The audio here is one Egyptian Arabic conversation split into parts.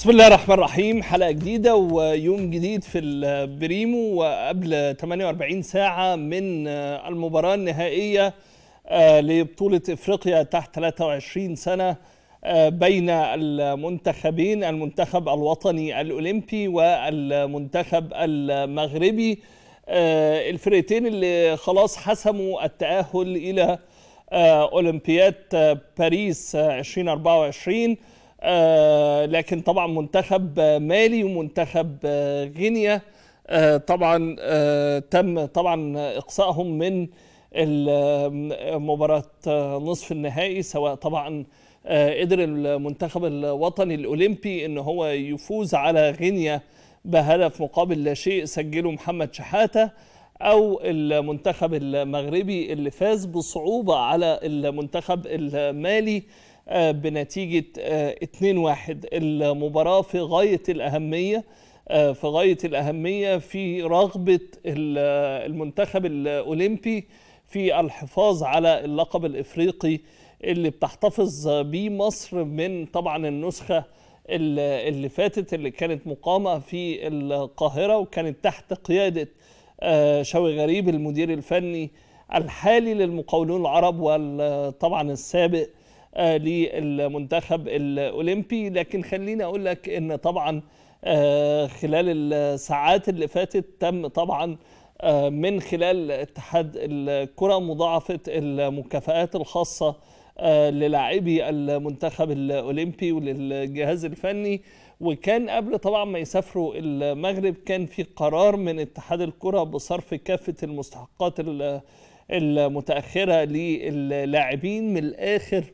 بسم الله الرحمن الرحيم حلقة جديدة ويوم جديد في البريمو وقبل 48 ساعة من المباراة النهائية لبطولة افريقيا تحت 23 سنة بين المنتخبين المنتخب الوطني الاولمبي والمنتخب المغربي الفرقتين اللي خلاص حسموا التأهل إلى أولمبياد باريس 2024 آه لكن طبعا منتخب مالي ومنتخب آه غينيا آه طبعا تم طبعا اقصائهم من مباراه نصف النهائي سواء طبعا قدر المنتخب الوطني الاولمبي ان هو يفوز على غينيا بهدف مقابل لا شيء سجله محمد شحاته او المنتخب المغربي اللي فاز بصعوبه على المنتخب المالي بنتيجة 2-1 المباراة في غاية الأهمية في غاية الأهمية في رغبة المنتخب الأولمبي في الحفاظ على اللقب الإفريقي اللي بتحتفظ بيه مصر من طبعا النسخة اللي فاتت اللي كانت مقامة في القاهرة وكانت تحت قيادة شوقي غريب المدير الفني الحالي للمقاولون العرب وطبعا السابق آه للمنتخب الاولمبي لكن خليني اقول لك ان طبعا آه خلال الساعات اللي فاتت تم طبعا آه من خلال اتحاد الكره مضاعفه المكافآت الخاصه للاعبي المنتخب الاولمبي وللجهاز الفني وكان قبل طبعا ما يسافروا المغرب كان في قرار من اتحاد الكره بصرف كافه المستحقات المتاخره للاعبين من الاخر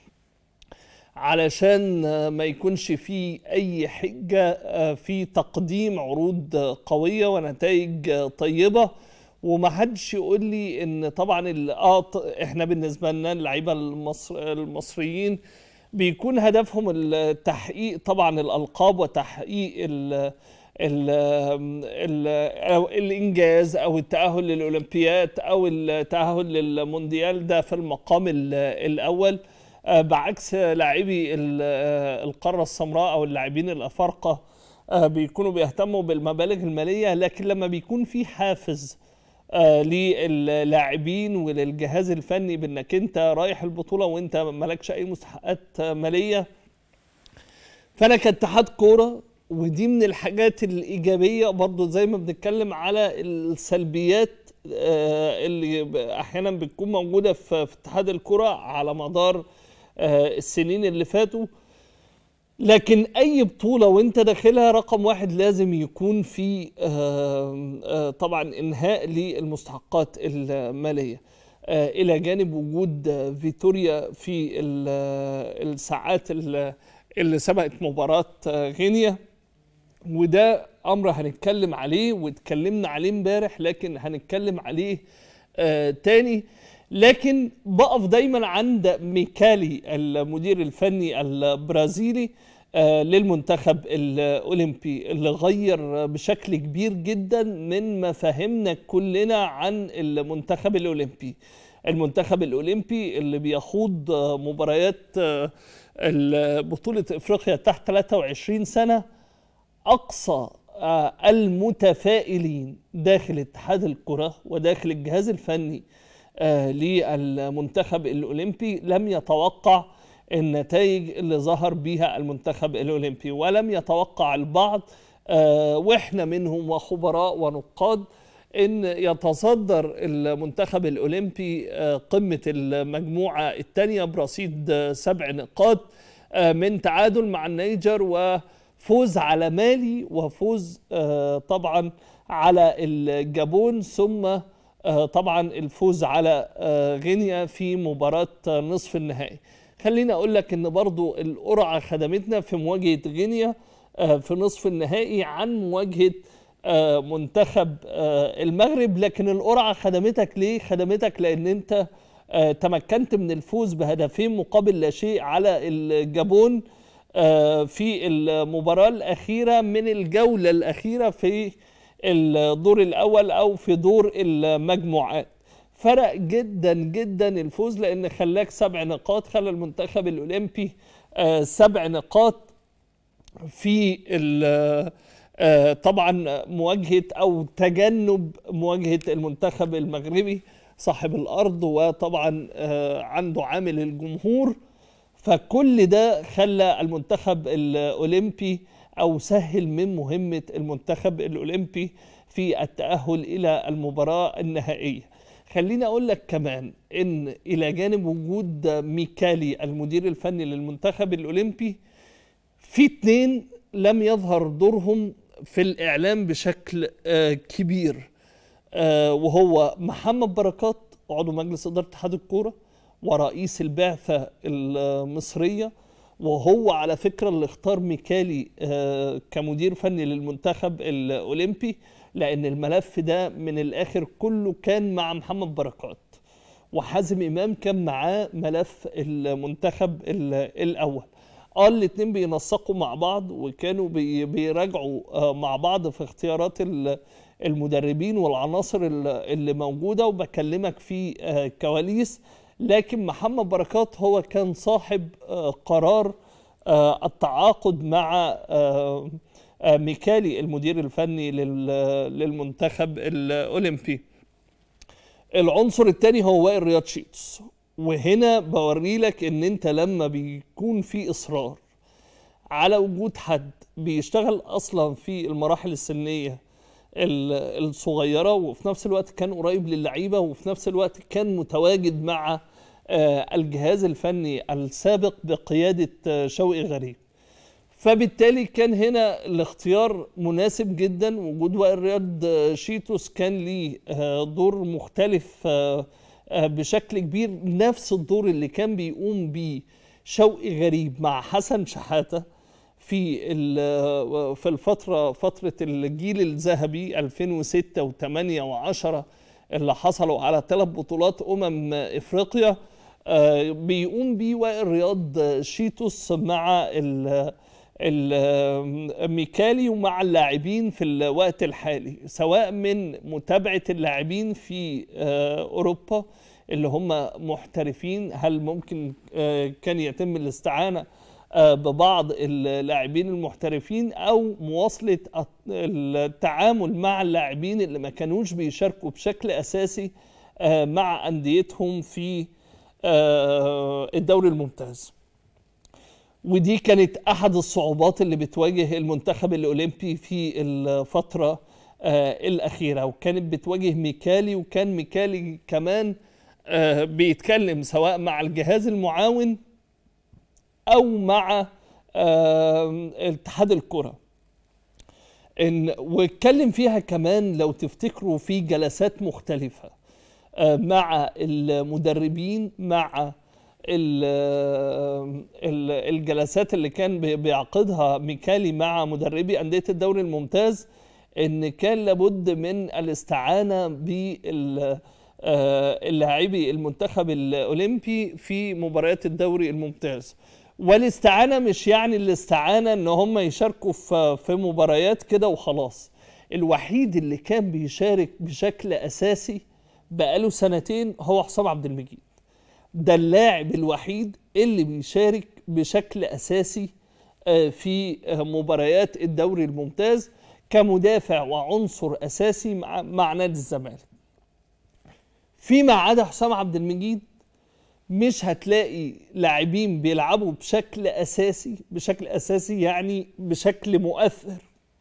علشان ما يكونش في اي حجه في تقديم عروض قويه ونتائج طيبه وما حدش يقول لي ان طبعا اه احنا بالنسبه لنا اللعيبه المصر المصريين بيكون هدفهم التحقيق طبعا الالقاب وتحقيق ال ال ال الانجاز او التاهل للاولمبياد او التاهل للمونديال ده في المقام الاول بعكس لاعبي القاره السمراء او اللاعبين الافارقه بيكونوا بيهتموا بالمبالغ الماليه لكن لما بيكون في حافز للاعبين وللجهاز الفني بانك انت رايح البطوله وانت مالكش اي مستحقات ماليه فانا كاتحاد كوره ودي من الحاجات الايجابيه برضو زي ما بنتكلم على السلبيات اللي احيانا بتكون موجوده في اتحاد الكره على مدار السنين اللي فاتوا لكن اي بطوله وانت داخلها رقم واحد لازم يكون في طبعا انهاء للمستحقات الماليه الى جانب وجود فيتوريا في الساعات اللي سبقت مباراه غينيا وده امر هنتكلم عليه واتكلمنا عليه امبارح لكن هنتكلم عليه تاني لكن بقف دايما عند ميكالي المدير الفني البرازيلي للمنتخب الاولمبي اللي غير بشكل كبير جدا من مفاهيمنا كلنا عن المنتخب الاولمبي المنتخب الاولمبي اللي بيخوض مباريات بطوله افريقيا تحت 23 سنه اقصى المتفائلين داخل اتحاد الكره وداخل الجهاز الفني للمنتخب الاولمبي لم يتوقع النتائج اللي ظهر بها المنتخب الاولمبي ولم يتوقع البعض واحنا منهم وخبراء ونقاد ان يتصدر المنتخب الاولمبي قمه المجموعه الثانيه برصيد سبع نقاط من تعادل مع النيجر وفوز على مالي وفوز طبعا على الجابون ثم طبعا الفوز على غينيا في مباراة نصف النهائي خليني أقول لك أن برضو القرعة خدمتنا في مواجهة غينيا في نصف النهائي عن مواجهة منتخب المغرب لكن القرعة خدمتك ليه؟ خدمتك لأن أنت تمكنت من الفوز بهدفين مقابل لا شيء على الجابون في المباراة الأخيرة من الجولة الأخيرة في الدور الاول او في دور المجموعات فرق جدا جدا الفوز لان خلاك سبع نقاط خلى المنتخب الاولمبي سبع نقاط في ال- آه، طبعا مواجهه او تجنب مواجهه المنتخب المغربي صاحب الارض وطبعا آه، عنده عامل الجمهور فكل ده خلى المنتخب الاولمبي او سهل من مهمه المنتخب الاولمبي في التاهل الى المباراه النهائيه خليني اقول لك كمان ان الى جانب وجود ميكالي المدير الفني للمنتخب الاولمبي في اتنين لم يظهر دورهم في الاعلام بشكل آه، كبير آه، وهو محمد بركات عضو مجلس اداره اتحاد الكوره ورئيس البعثه المصريه وهو على فكره اللي اختار ميكالي آه، كمدير فني للمنتخب الاولمبي لان الملف ده من الاخر كله كان مع محمد بركات وحازم امام كان معاه ملف المنتخب ال- الاول اه الاتنين بينسقوا مع بعض وكانوا بي- بيراجعوا آه، مع بعض في اختيارات ال- المدربين والعناصر ال- اللي موجوده وبكلمك في آه، كواليس لكن محمد بركات هو كان صاحب آه، قرار آه، التعاقد مع آه، آه، ميكالي المدير الفني لل- للمنتخب الاولمبي العنصر الثاني هو وائل رياض شيتس وهنا بوري لك ان انت لما بيكون في اصرار على وجود حد بيشتغل اصلا في المراحل السنيه ال- الصغيره وفي نفس الوقت كان قريب للعيبه وفي نفس الوقت كان متواجد مع آه، الجهاز الفني السابق بقياده آه، شوقي غريب فبالتالي كان هنا الاختيار مناسب جدا وجود وائل رياض آه، شيتوس كان ليه آه، دور مختلف آه، آه، بشكل كبير نفس الدور اللي كان بيقوم بيه شوقي غريب مع حسن شحاته في ال- في الفتره فتره الجيل الذهبي 2006 و8 و10 اللي حصلوا على ثلاث بطولات امم افريقيا آه، بيقوم بيه وائل رياض شيتوس مع ال ال- ميكالي ومع اللاعبين في الوقت الحالي سواء من متابعة اللاعبين في آه، أوروبا اللي هم محترفين هل ممكن آه، كان يتم الاستعانة آه، ببعض اللاعبين المحترفين أو مواصلة الت- التعامل مع اللاعبين اللي ما كانوش بيشاركوا بشكل أساسي آه، مع أنديتهم في آه، الدوري الممتاز ودي كانت احد الصعوبات اللي بتواجه المنتخب الاولمبي في الفتره آه الاخيره وكانت بتواجه ميكالي وكان ميكالي كمان آه بيتكلم سواء مع الجهاز المعاون او مع آه اتحاد الكره ان واتكلم فيها كمان لو تفتكروا في جلسات مختلفه آه مع المدربين مع ال- ال- الجلسات اللي كان بي- بيعقدها ميكالي مع مدربي أندية الدوري الممتاز إن كان لابد من الاستعانة باللاعبي المنتخب الأولمبي في مباريات الدوري الممتاز والاستعانة مش يعني الاستعانة إن هم يشاركوا في في مباريات كده وخلاص الوحيد اللي كان بيشارك بشكل أساسي بقاله سنتين هو حسام عبد المجيد ده اللاعب الوحيد اللي بيشارك بشكل اساسي آه، في آه، مباريات الدوري الممتاز كمدافع وعنصر اساسي مع مع نادي الزمالك. فيما عدا حسام عبد المجيد مش هتلاقي لاعبين بيلعبوا بشكل اساسي بشكل اساسي يعني بشكل مؤثر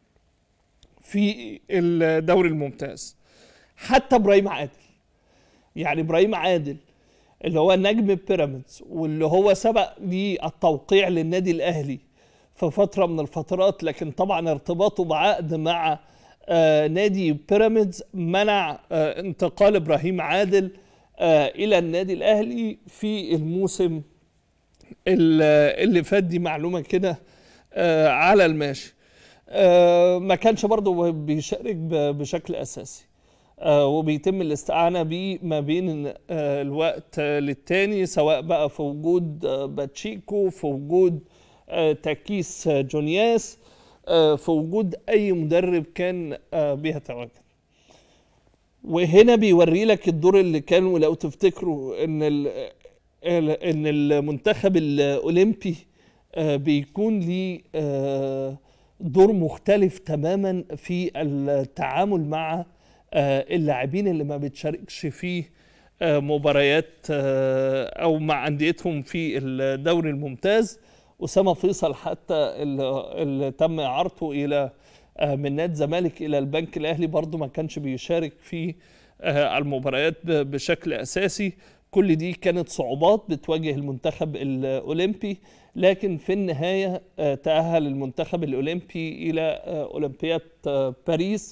في الدوري الممتاز. حتى ابراهيم عادل يعني ابراهيم عادل اللي هو نجم بيراميدز واللي هو سبق للتوقيع للنادي الاهلي في فتره من الفترات لكن طبعا ارتباطه بعقد مع آه نادي بيراميدز منع آه انتقال ابراهيم عادل آه الى النادي الاهلي في الموسم ال- اللي فات دي معلومه كده آه على الماشي آه ما كانش برضه بيشارك ب- بشكل اساسي آه، وبيتم الاستعانة بيه ما بين آه، الوقت آه، للتاني سواء بقى في وجود آه، باتشيكو في وجود آه، تاكيس آه، جونياس آه، في وجود أي مدرب كان آه، بيتواجد وهنا بيوري لك الدور اللي كانوا لو تفتكروا ان ال- ال- ان المنتخب الاولمبي آه، بيكون ليه آه، دور مختلف تماما في التعامل مع آه، اللاعبين اللي ما بتشاركش فيه آه، مباريات آه، او مع انديتهم في الدوري الممتاز اسامه فيصل حتى اللي اللي تم اعارته الى آه، من نادي الزمالك الى البنك الاهلي برضه ما كانش بيشارك في آه، المباريات ب- بشكل اساسي كل دي كانت صعوبات بتواجه المنتخب الاولمبي لكن في النهايه آه، تاهل المنتخب الاولمبي الى آه، اولمبياد آه، باريس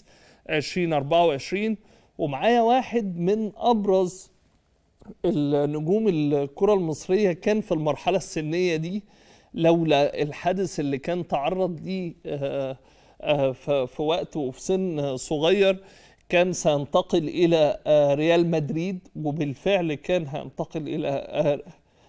2024 ومعايا واحد من ابرز النجوم الكرة المصرية كان في المرحلة السنية دي لولا الحادث اللي كان تعرض ليه آه، آه، ف- في وقت وفي سن صغير كان سينتقل إلى آه، ريال مدريد وبالفعل كان هينتقل إلى آه،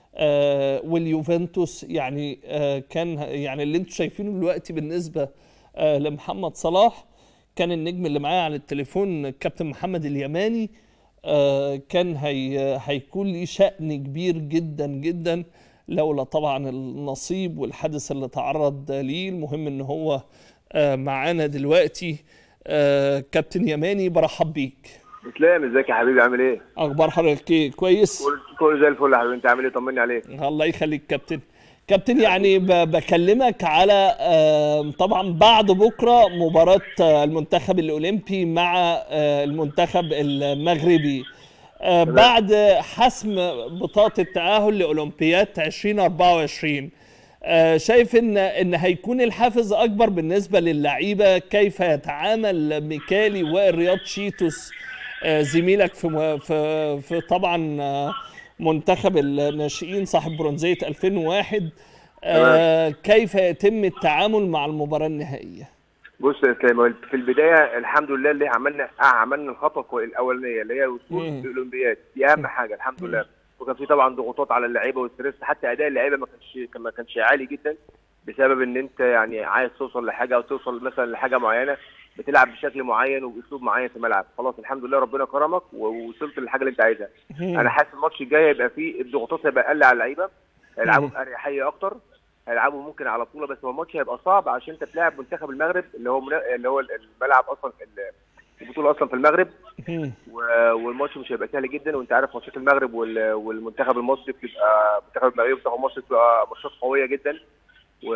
آه، واليوفنتوس يعني آه، كان يعني اللي انتم شايفينه دلوقتي بالنسبة آه، لمحمد صلاح كان النجم اللي معايا على التليفون كابتن محمد اليماني آه، كان هي هيكون ليه شأن كبير جدا جدا لولا طبعا النصيب والحدث اللي تعرض ليه المهم ان هو آه، معانا دلوقتي آه، كابتن يماني برحب بيك اسلام ازيك يا حبيبي عامل ايه؟ اخبار حضرتك ايه كويس كل كل زي الفل يا حبيبي انت عامل ايه طمني عليك الله يخليك كابتن كابتن يعني ب- بكلمك على آه، طبعا بعد بكره مباراه آه، المنتخب الاولمبي مع آه، المنتخب المغربي آه، بعد حسم بطاقه التاهل لاولمبياد 2024 آه، شايف ان ان هيكون الحافز اكبر بالنسبه للعيبه كيف يتعامل ميكالي والرياض شيتوس آه، زميلك في م- في في طبعا آه، منتخب الناشئين صاحب برونزيه 2001 آه، كيف يتم التعامل مع المباراه النهائيه بص يا اسلام في البدايه الحمد لله اللي عملنا آه عملنا الخطوه كوي- الاولانيه اللي هي الوصول مم. للاولمبياد دي اهم حاجه الحمد لله وكان في طبعا ضغوطات على اللعيبه والستريس حتى اداء اللعيبه ما كانش ما كانش عالي جدا بسبب ان انت يعني عايز توصل لحاجه او توصل مثلا لحاجه معينه بتلعب بشكل معين وباسلوب معين في الملعب خلاص الحمد لله ربنا كرمك ووصلت للحاجه اللي انت عايزها انا حاسس الماتش الجاي هيبقى فيه الضغوطات هيبقى اقل على اللعيبه هيلعبوا مم. باريحيه اكتر هيلعبوا ممكن على بطوله بس هو الماتش هيبقى صعب عشان انت بتلاعب منتخب المغرب اللي هو منا... اللي هو الملعب اصلا ال- البطوله اصلا في المغرب مم. و- والماتش مش هيبقى سهل جدا وانت عارف ماتشات المغرب وال- والمنتخب المصري بتبقى المنتخب المغربي والمنتخب المصري بتبقى ماتشات قويه جدا و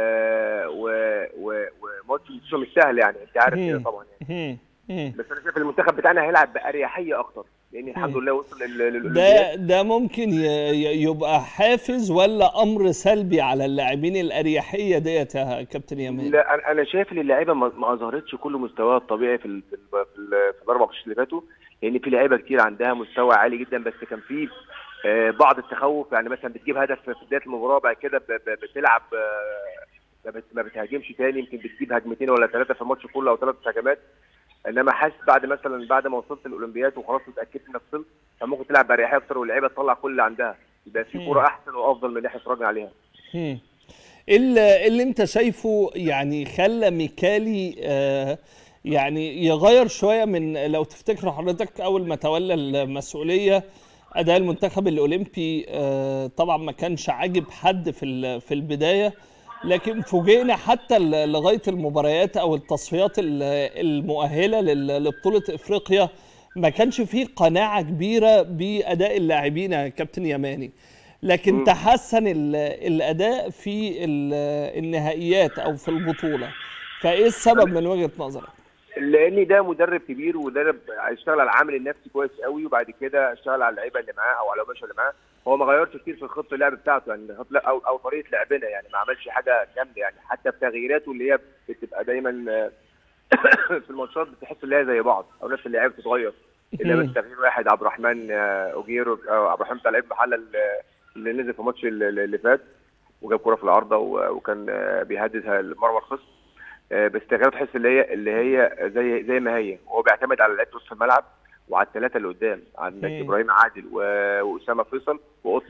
و و وماتش مش مش سهل يعني انت عارف كده مم. طبعا يعني مم. مم. بس انا شايف المنتخب بتاعنا هيلعب باريحيه اكتر لان الحمد مم. لله وصل لل- ده للاولمبياد ده ممكن ي- ي- يبقى حافز ولا امر سلبي على اللاعبين الاريحيه ديت يا كابتن يمين لا انا انا شايف ان اللعيبه ما ما اظهرتش كل مستواها الطبيعي في ال- في ال- في, ال- في الاربع ماتشات اللي فاتوا لان في لعيبه كتير عندها مستوى عالي جدا بس كان في آه، بعض التخوف يعني مثلا بتجيب هدف في بدايه المباراه بعد كده ب- ب- بتلعب آه، ما بت- ما بتهاجمش تاني يمكن بتجيب هجمتين ولا ثلاثه في الماتش كله او ثلاث هجمات انما حاسس بعد مثلا بعد ما وصلت الاولمبياد وخلاص اتاكدت انك وصلت فممكن تلعب باريحيه اكتر واللعيبه تطلع كل اللي عندها يبقى في مم. كوره احسن وافضل من اللي احنا اتفرجنا عليها مم. إيه اللي اللي انت شايفه يعني خلى ميكالي آه يعني يغير شويه من لو تفتكر حضرتك اول ما تولى المسؤوليه اداء المنتخب الاولمبي آه طبعا ما كانش عاجب حد في ال- في البدايه لكن فوجئنا حتى ل- لغايه المباريات او التصفيات ال- المؤهله لل- لبطوله افريقيا ما كانش فيه قناعه كبيره باداء اللاعبين يا كابتن يماني لكن مم. تحسن ال- الاداء في ال- النهائيات او في البطوله فايه السبب من وجهه نظرك لان ده مدرب كبير ومدرب هيشتغل على العامل النفسي كويس قوي وبعد كده اشتغل على اللعيبه اللي معاه او على القماشه اللي معاه هو ما غيرش كتير في خطه اللعب بتاعته يعني خط- لا، او او طريقه لعبنا يعني ما عملش حاجه جامده يعني حتى في تغييراته اللي هي بتبقى دايما آه، في الماتشات بتحس ان هي زي بعض او نفس اللعيبه بتتغير الا مم. بس تغيير واحد عبد الرحمن آه، اوجيرو أو عبد الرحمن بتاع لعيب محله اللي- اللي نزل في الماتش اللي اللي فات وجاب كره في العارضه و- وكان آه، بيهدد المرمى الخصم آه، بس تغييرات تحس اللي هي اللي هي زي زي ما هي هو بيعتمد على لعيبه نص الملعب وعلى الثلاثه اللي قدام عندك مم. ابراهيم عادل و- واسامه فيصل وقط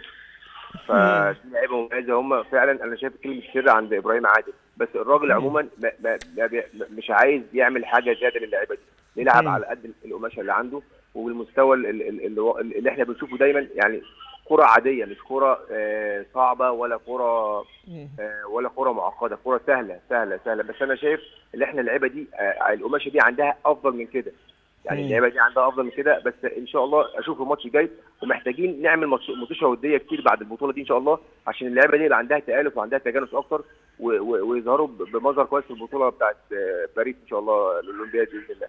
ففي لعيبه مميزه هم فعلا انا شايف كلمه السر عند ابراهيم عادل بس الراجل مم. عموما ما ما ما بي- مش عايز يعمل حاجه زياده للعيبه دي بيلعب مم. على قد القماشه اللي عنده وبالمستوى ال- ال- ال- اللي, هو- اللي احنا بنشوفه دايما يعني كره عاديه مش كره آه، صعبه ولا كره آه، ولا كره معقده كره سهله سهله سهله بس انا شايف ان احنا اللعيبه دي آه، القماشه دي عندها افضل من كده يعني مم. اللعيبه دي عندها افضل من كده بس ان شاء الله اشوف الماتش الجاي ومحتاجين نعمل ماتش ماتشات وديه كتير بعد البطوله دي ان شاء الله عشان اللعيبه دي يبقى عندها تالف وعندها تجانس اكتر و- و- ويظهروا ب- بمظهر كويس في البطوله بتاعت آه، باريس ان شاء الله الاولمبياد باذن الله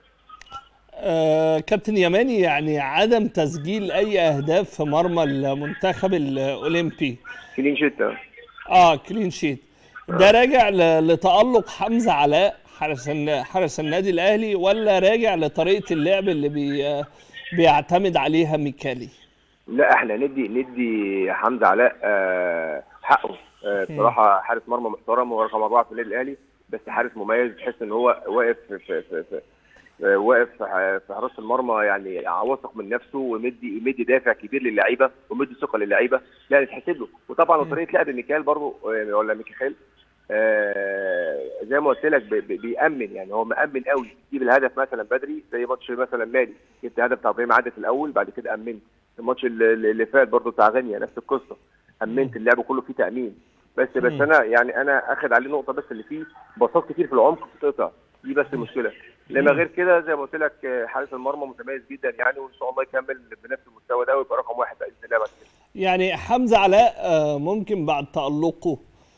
آه كابتن يماني يعني عدم تسجيل اي اهداف في مرمى المنتخب الاولمبي كلين شيت آه. اه كلين شيت ده راجع ل- لتألق حمزة علاء حارس الن- حارس النادي الاهلي ولا راجع لطريقة اللعب اللي بي بيعتمد عليها ميكالي لا احنا ندي ندي حمزه علاء آه، حقه آه، بصراحه حارس مرمى محترم هو رقم اربعه في النادي الاهلي بس حارس مميز تحس ان هو واقف في في في, في آه، واقف في ح- في حراسه المرمى يعني واثق من نفسه ومدي مدي دافع كبير للعيبه ومدي ثقه للعيبه لا تحسب له وطبعا طريقه لعب ميكال برضه آه، ولا ميكايل آه، زي ما قلت لك بي- بي- بيأمن يعني هو مأمن قوي يجيب الهدف مثلا بدري زي ماتش مثلا مالي جبت الهدف بتاع ابراهيم عادل في الاول بعد كده أمنت الماتش اللي اللي فات برضه بتاع غينيا نفس القصه أمنت اللعب كله فيه تأمين بس بس مم. انا يعني انا اخد عليه نقطه بس اللي فيه باصات كتير في العمق بتقطع دي بس المشكله لما غير كده زي ما قلت لك آه، حارس المرمى متميز جدا يعني وان شاء الله يكمل بنفس المستوى ده ويبقى رقم واحد باذن الله بعد كده يعني حمزة علاء آه ممكن بعد تألقه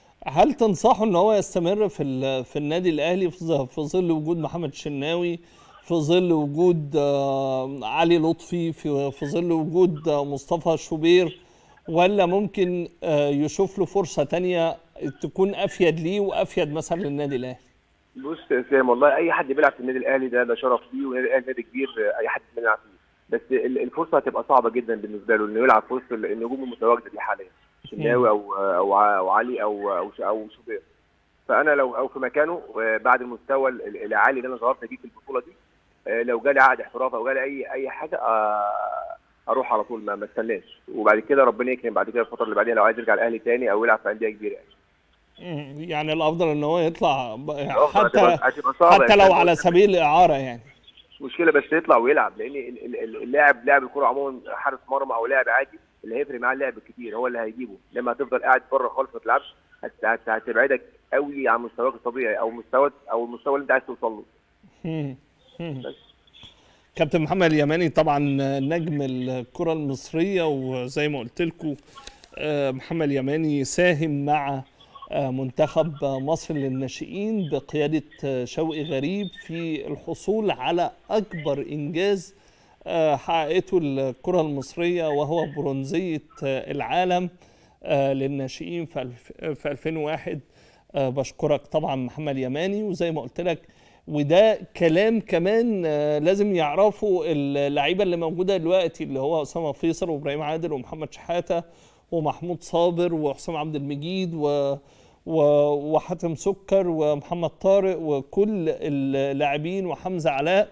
هل تنصحه ان هو يستمر في ال- في النادي الاهلي في ظ- في ظل وجود محمد شناوي في ظل وجود آه، علي لطفي في في ظل وجود آه، مصطفى شوبير ولا ممكن آه، يشوف له فرصة تانية تكون افيد ليه وافيد مثلا للنادي الاهلي بص يا سام والله اي حد بيلعب في النادي الاهلي ده ده شرف ليه والنادي الاهلي نادي كبير آه، اي حد بيلعب فيه بس ال- الفرصه هتبقى صعبه جدا بالنسبه له انه يلعب في وسط النجوم المتواجده دي حاليا شناوي او او ع- او علي او او ش- او شوبير فانا لو او في مكانه آه، بعد المستوى ال- العالي اللي انا ظهرت بيه في البطوله دي آه، لو جالي عقد احتراف او جالي اي اي حاجه آه، اروح على طول ما ما استناش وبعد كده ربنا يكرم بعد كده الفتره اللي بعديها لو عايز يرجع الاهلي تاني او يلعب في انديه كبيره يعني مم، يعني الافضل ان هو يطلع ب- هتبقى- حتى هتبقى صعبة حتى يعني. لو على سبيل الاعاره يعني مش مشكله بس يطلع ويلعب لان ال- ال- ال- اللاعب لاعب الكوره عموما حارس مرمى او لاعب عادي اللي هيفرق معاه اللعب كتير هو اللي هيجيبه لما هتفضل قاعد بره خالص ما تلعبش هت- هت- هتبعدك قوي عن مستواك الطبيعي او مستوى او المستوى اللي انت عايز توصل له مم. مم. كابتن محمد اليماني طبعا نجم الكرة المصرية وزي ما قلت لكم محمد اليماني ساهم مع آه، منتخب مصر للناشئين بقيادة آه، شوقي غريب في الحصول على أكبر إنجاز آه، حققته الكرة المصرية وهو برونزية آه، العالم آه، للناشئين في الف- في 2001 آه، بشكرك طبعا محمد يماني وزي ما قلت لك وده كلام كمان آه، لازم يعرفوا اللعيبه اللي موجوده دلوقتي اللي هو اسامه فيصل وابراهيم عادل ومحمد شحاته ومحمود صابر وحسام عبد المجيد و و- وحاتم سكر ومحمد طارق وكل اللاعبين وحمزه علاء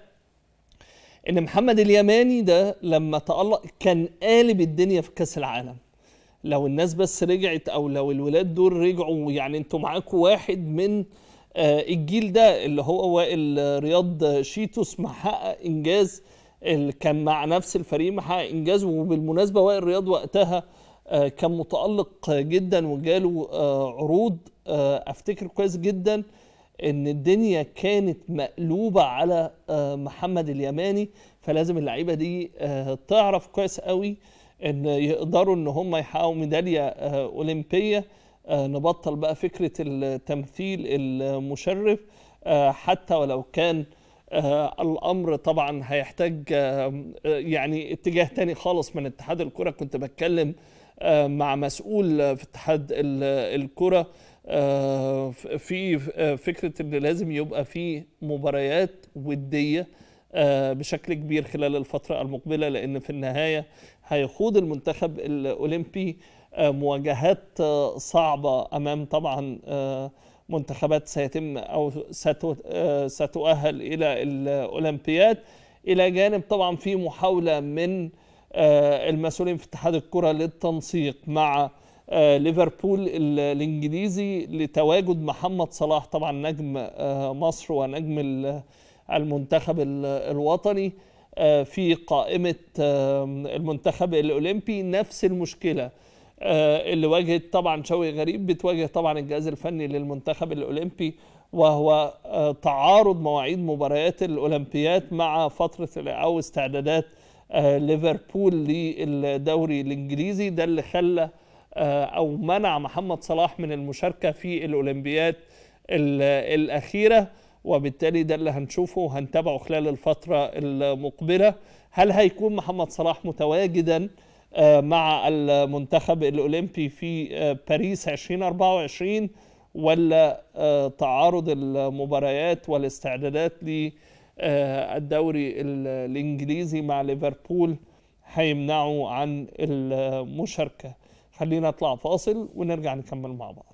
ان محمد اليماني ده لما تألق كان قالب الدنيا في كاس العالم لو الناس بس رجعت او لو الولاد دول رجعوا يعني انتوا معاكم واحد من آه، الجيل ده اللي هو وائل رياض شيتوس محقق انجاز اللي كان مع نفس الفريق محقق انجاز وبالمناسبه وائل رياض وقتها آه، كان متالق جدا وجاله آه، عروض آه، افتكر كويس جدا ان الدنيا كانت مقلوبه على آه، محمد اليماني فلازم اللعيبه دي آه، تعرف كويس قوي ان يقدروا ان هم يحققوا ميداليه آه، اولمبيه آه، نبطل بقى فكره التمثيل المشرف آه، حتى ولو كان آه، الامر طبعا هيحتاج آه، آه، يعني اتجاه تاني خالص من اتحاد الكره كنت بتكلم آه، مع مسؤول في اتحاد ال- الكره آه، في آه، فكره ان لازم يبقى في مباريات وديه آه، بشكل كبير خلال الفتره المقبله لان في النهايه هيخوض المنتخب الاولمبي آه، مواجهات آه، صعبه امام طبعا آه، منتخبات سيتم او ستو- آه، ستؤهل الى الاولمبياد الى جانب طبعا في محاوله من آه، المسؤولين في اتحاد الكره للتنسيق مع آه، ليفربول ال- الانجليزي لتواجد محمد صلاح طبعا نجم آه، مصر ونجم ال- المنتخب ال- الوطني آه، في قائمة آه، المنتخب الأولمبي نفس المشكلة آه، اللي واجهت طبعا شوقي غريب بتواجه طبعا الجهاز الفني للمنتخب الأولمبي وهو آه، تعارض مواعيد مباريات الأولمبيات مع فترة أو استعدادات آه، ليفربول للدوري الإنجليزي ده اللي خلى آه، أو منع محمد صلاح من المشاركة في الأولمبيات ال- الأخيرة وبالتالي ده اللي هنشوفه وهنتابعه خلال الفترة المقبلة هل هيكون محمد صلاح متواجدا آه، مع المنتخب الأولمبي في آه، باريس 2024 ولا آه، تعارض المباريات والاستعدادات للدوري الإنجليزي مع ليفربول هيمنعوا عن المشاركة خلينا نطلع فاصل ونرجع نكمل مع بعض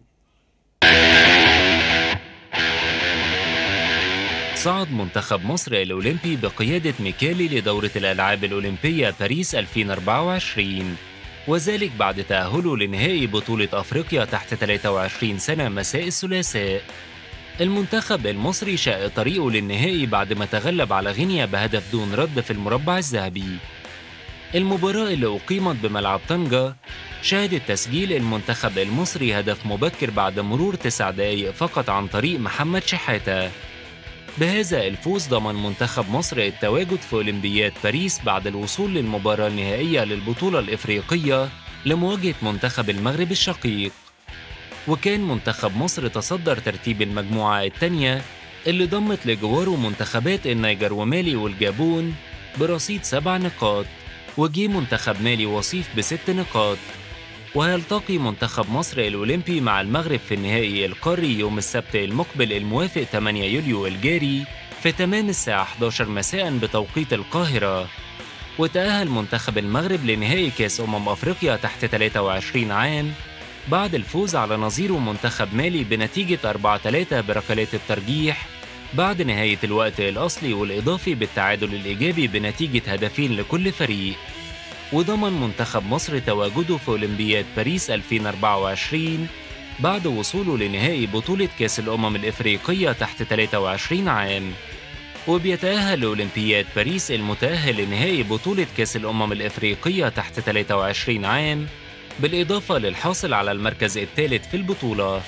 صعد منتخب مصر الأولمبي بقيادة ميكالي لدورة الألعاب الأولمبية باريس 2024 وذلك بعد تأهله لنهائي بطولة أفريقيا تحت 23 سنة مساء الثلاثاء المنتخب المصري شاء طريقه للنهائي بعد ما تغلب على غينيا بهدف دون رد في المربع الذهبي المباراة اللي أقيمت بملعب طنجة شهدت تسجيل المنتخب المصري هدف مبكر بعد مرور تسع دقايق فقط عن طريق محمد شحاتة بهذا الفوز ضمن منتخب مصر التواجد في أولمبياد باريس بعد الوصول للمباراة النهائية للبطولة الإفريقية لمواجهة منتخب المغرب الشقيق وكان منتخب مصر تصدر ترتيب المجموعة الثانية اللي ضمت لجواره منتخبات النيجر ومالي والجابون برصيد سبع نقاط وجي منتخب مالي وصيف بست نقاط وهيلتقي منتخب مصر الأولمبي مع المغرب في النهائي القاري يوم السبت المقبل الموافق 8 يوليو الجاري في تمام الساعة 11 مساء بتوقيت القاهرة وتأهل منتخب المغرب لنهائي كأس أمم أفريقيا تحت 23 عام بعد الفوز على نظيره منتخب مالي بنتيجة 4-3 بركلات الترجيح بعد نهاية الوقت الأصلي والإضافي بالتعادل الإيجابي بنتيجة هدفين لكل فريق وضمن منتخب مصر تواجده في أولمبياد باريس 2024 بعد وصوله لنهائي بطولة كأس الأمم الإفريقية تحت 23 عام وبيتأهل لأولمبياد باريس المتأهل لنهائي بطولة كأس الأمم الإفريقية تحت 23 عام بالإضافة للحاصل على المركز الثالث في البطولة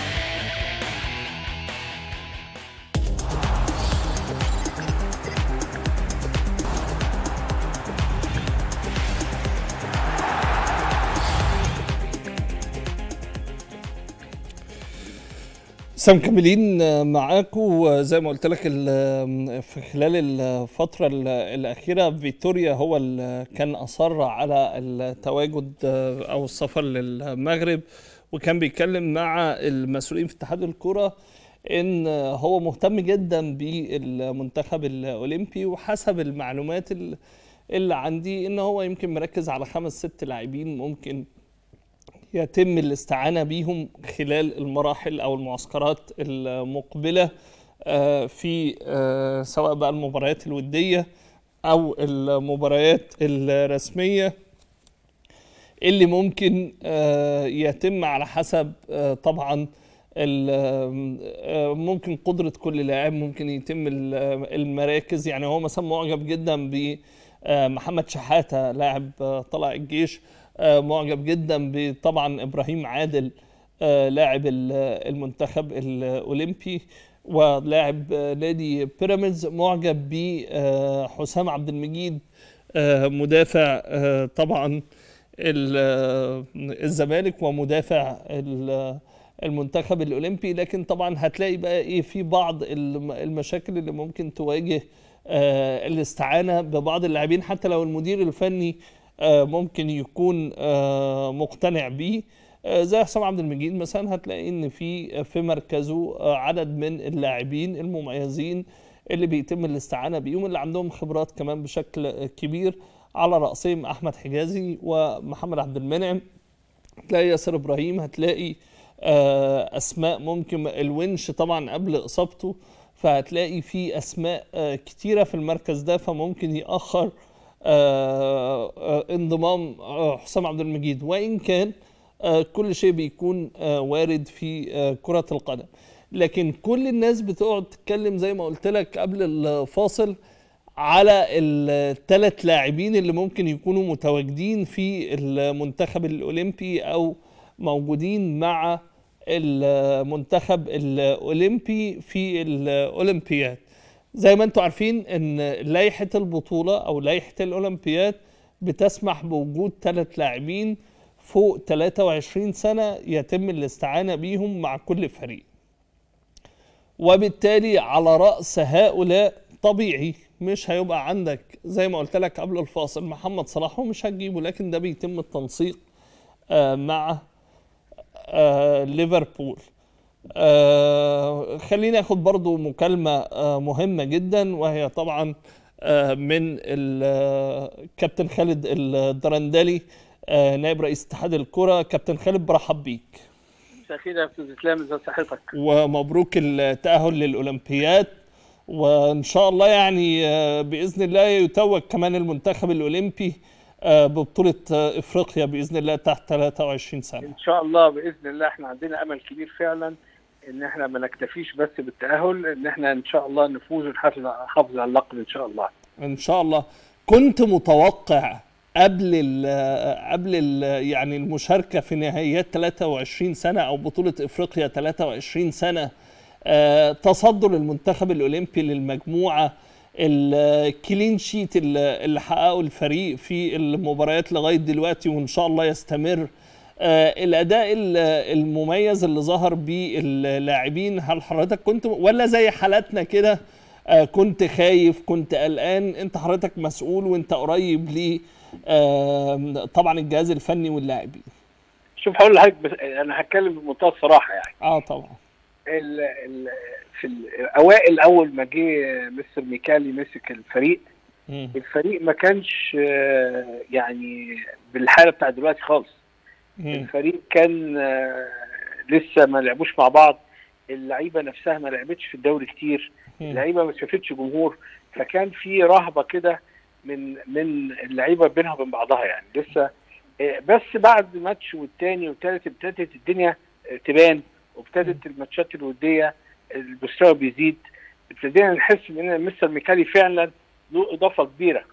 لسه مكملين معاكم زي ما قلت لك ال- في خلال الفترة ال- الأخيرة فيتوريا هو اللي كان أصر على التواجد أو السفر للمغرب وكان بيتكلم مع المسؤولين في اتحاد الكرة إن هو مهتم جدا بالمنتخب الأولمبي وحسب المعلومات ال- اللي عندي إن هو يمكن مركز على خمس ست لاعبين ممكن يتم الاستعانة بيهم خلال المراحل أو المعسكرات المقبلة آه، في آه، سواء بقى المباريات الودية أو المباريات الرسمية اللي ممكن آه، يتم على حسب آه، طبعا ال- آه، ممكن قدرة كل لاعب ممكن يتم ال- المراكز يعني هو مثلا معجب جدا بمحمد شحاتة لاعب آه، طلع الجيش آه، معجب جدا بطبعا ابراهيم عادل آه، لاعب ال- المنتخب الاولمبي ولاعب آه، نادي بيراميدز معجب بحسام عبد المجيد آه، مدافع آه، طبعا ال- آه، الزمالك ومدافع ال- المنتخب الاولمبي لكن طبعا هتلاقي بقى ايه في بعض الم- المشاكل اللي ممكن تواجه آه، الاستعانه ببعض اللاعبين حتى لو المدير الفني آه، ممكن يكون آه، مقتنع بيه آه، زي حسام عبد المجيد مثلا هتلاقي ان في في مركزه آه، عدد من اللاعبين المميزين اللي بيتم الاستعانه بيهم اللي عندهم خبرات كمان بشكل آه، كبير على راسهم احمد حجازي ومحمد عبد المنعم هتلاقي ياسر ابراهيم هتلاقي آه، اسماء ممكن الونش طبعا قبل اصابته فهتلاقي في اسماء آه، كتيره في المركز ده فممكن ياخر آه، آه، انضمام آه، حسام عبد المجيد وان كان آه، كل شيء بيكون آه، وارد في آه، كرة القدم لكن كل الناس بتقعد تتكلم زي ما قلت لك قبل الفاصل على الثلاث لاعبين اللي ممكن يكونوا متواجدين في المنتخب الاولمبي او موجودين مع المنتخب الاولمبي في الاولمبياد زي ما انتم عارفين ان لائحه البطوله او لائحه الاولمبياد بتسمح بوجود ثلاث لاعبين فوق 23 سنه يتم الاستعانه بيهم مع كل فريق وبالتالي على راس هؤلاء طبيعي مش هيبقى عندك زي ما قلت لك قبل الفاصل محمد صلاح ومش هتجيبه لكن ده بيتم التنسيق آه مع آه ليفربول آه خليني اخد برضو مكالمة آه مهمة جدا وهي طبعا آه من الكابتن خالد الدرندلي آه نائب رئيس اتحاد الكرة كابتن خالد برحب بيك مساء الخير يا استاذ اسلام ازي صحتك ومبروك التأهل للأولمبياد وان شاء الله يعني باذن الله يتوج كمان المنتخب الاولمبي ببطوله افريقيا باذن الله تحت 23 سنه ان شاء الله باذن الله احنا عندنا امل كبير فعلا ان احنا ما نكتفيش بس بالتاهل ان احنا ان شاء الله نفوز ونحافظ نحافظ على اللقب ان شاء الله ان شاء الله كنت متوقع قبل ال قبل ال يعني المشاركه في نهائيات 23 سنه او بطوله افريقيا 23 سنه آه تصدر المنتخب الاولمبي للمجموعه الكلين شيت اللي حققه الفريق في المباريات لغايه دلوقتي وان شاء الله يستمر آه الاداء المميز اللي ظهر بيه اللاعبين هل حضرتك كنت ولا زي حالاتنا كده آه كنت خايف كنت قلقان انت حضرتك مسؤول وانت قريب ل طبعا الجهاز الفني واللاعبين شوف هقول لحضرتك بس انا هتكلم بمنتهى الصراحه يعني اه طبعا ال ال في الاوائل اول ما جه مستر ميكالي مسك الفريق م. الفريق ما كانش يعني بالحاله بتاع دلوقتي خالص م. الفريق كان لسه ما لعبوش مع بعض اللعيبه نفسها ما لعبتش في الدوري كتير اللعيبه ما شافتش جمهور فكان في رهبه كده من من اللعيبه بينها وبين بعضها يعني لسه بس بعد ماتش والتاني والتالت ابتدت الدنيا تبان وابتدت الماتشات الوديه المستوى بيزيد ابتدينا نحس ان مستر ميكالي فعلا له اضافه كبيره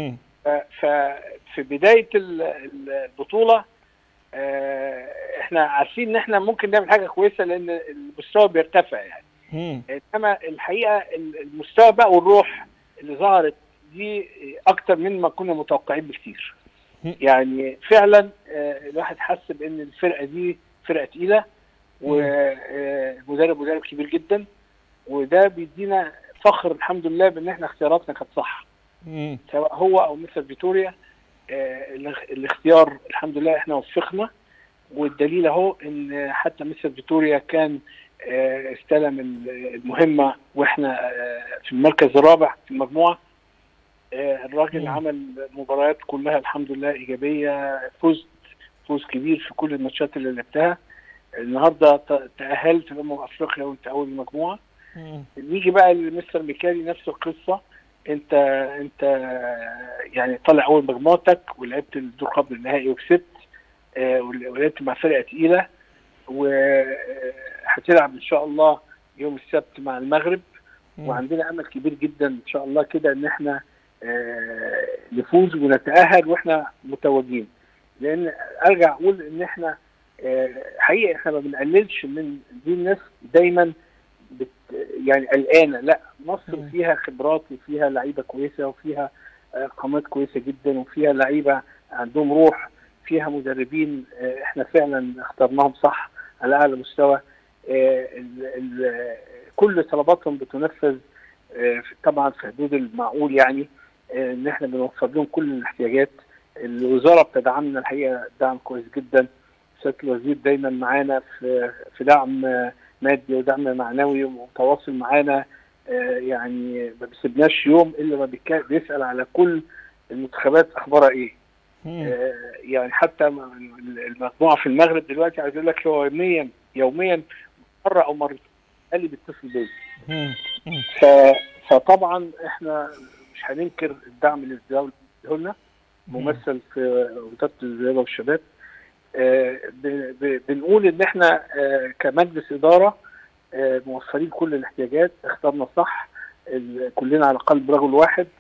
ففي بدايه البطوله احنا عارفين ان احنا ممكن نعمل حاجه كويسه لان المستوى بيرتفع يعني انما الحقيقه المستوى بقى والروح اللي ظهرت دي اكتر من ما كنا متوقعين بكتير يعني فعلا الواحد حس بان الفرقه دي فرقه تقيله ومدرب مدرب كبير جدا وده بيدينا فخر الحمد لله بان احنا اختياراتنا كانت صح سواء هو او مثل فيتوريا آه الاختيار الحمد لله احنا وفقنا والدليل اهو ان حتى مثل فيتوريا كان آه استلم المهمه واحنا آه في المركز الرابع في المجموعه الراجل مم. عمل مباريات كلها الحمد لله ايجابيه فزت فوز كبير في كل الماتشات اللي لعبتها النهارده تاهلت لامم افريقيا وانت اول المجموعه نيجي بقى لمستر ميكالي نفس القصه انت انت يعني طالع اول مجموعتك ولعبت الدور قبل النهائي وكسبت آه ولعبت مع فرقه تقيله وهتلعب ان شاء الله يوم السبت مع المغرب وعندنا امل كبير جدا ان شاء الله كده ان احنا آه نفوز ونتاهل واحنا متوجين لان ارجع اقول ان احنا حقيقه احنا ما بنقللش من دي الناس دايما بت يعني قلقانه لا مصر فيها خبرات وفيها لعيبه كويسه وفيها قامات كويسه جدا وفيها لعيبه عندهم روح فيها مدربين احنا فعلا اخترناهم صح على اعلى مستوى ال ال كل طلباتهم بتنفذ طبعا في حدود المعقول يعني ان احنا بنوفر لهم كل الاحتياجات الوزاره بتدعمنا الحقيقه دعم كويس جدا سياده الوزير دايما معانا في في دعم مادي ودعم معنوي ومتواصل معانا يعني ما بيسيبناش يوم الا ما بيسال على كل المنتخبات اخبارها ايه يعني حتى المجموعه في المغرب دلوقتي عايز اقول لك هو يوميا يوميا مره او مرتين قال لي بيتصل بيا فطبعا احنا مش هننكر الدعم اللي اداه لنا ممثل في وزاره الرياضه والشباب آه بنقول ان احنا آه كمجلس اداره آه موفرين كل الاحتياجات اخترنا صح كلنا على قلب رجل واحد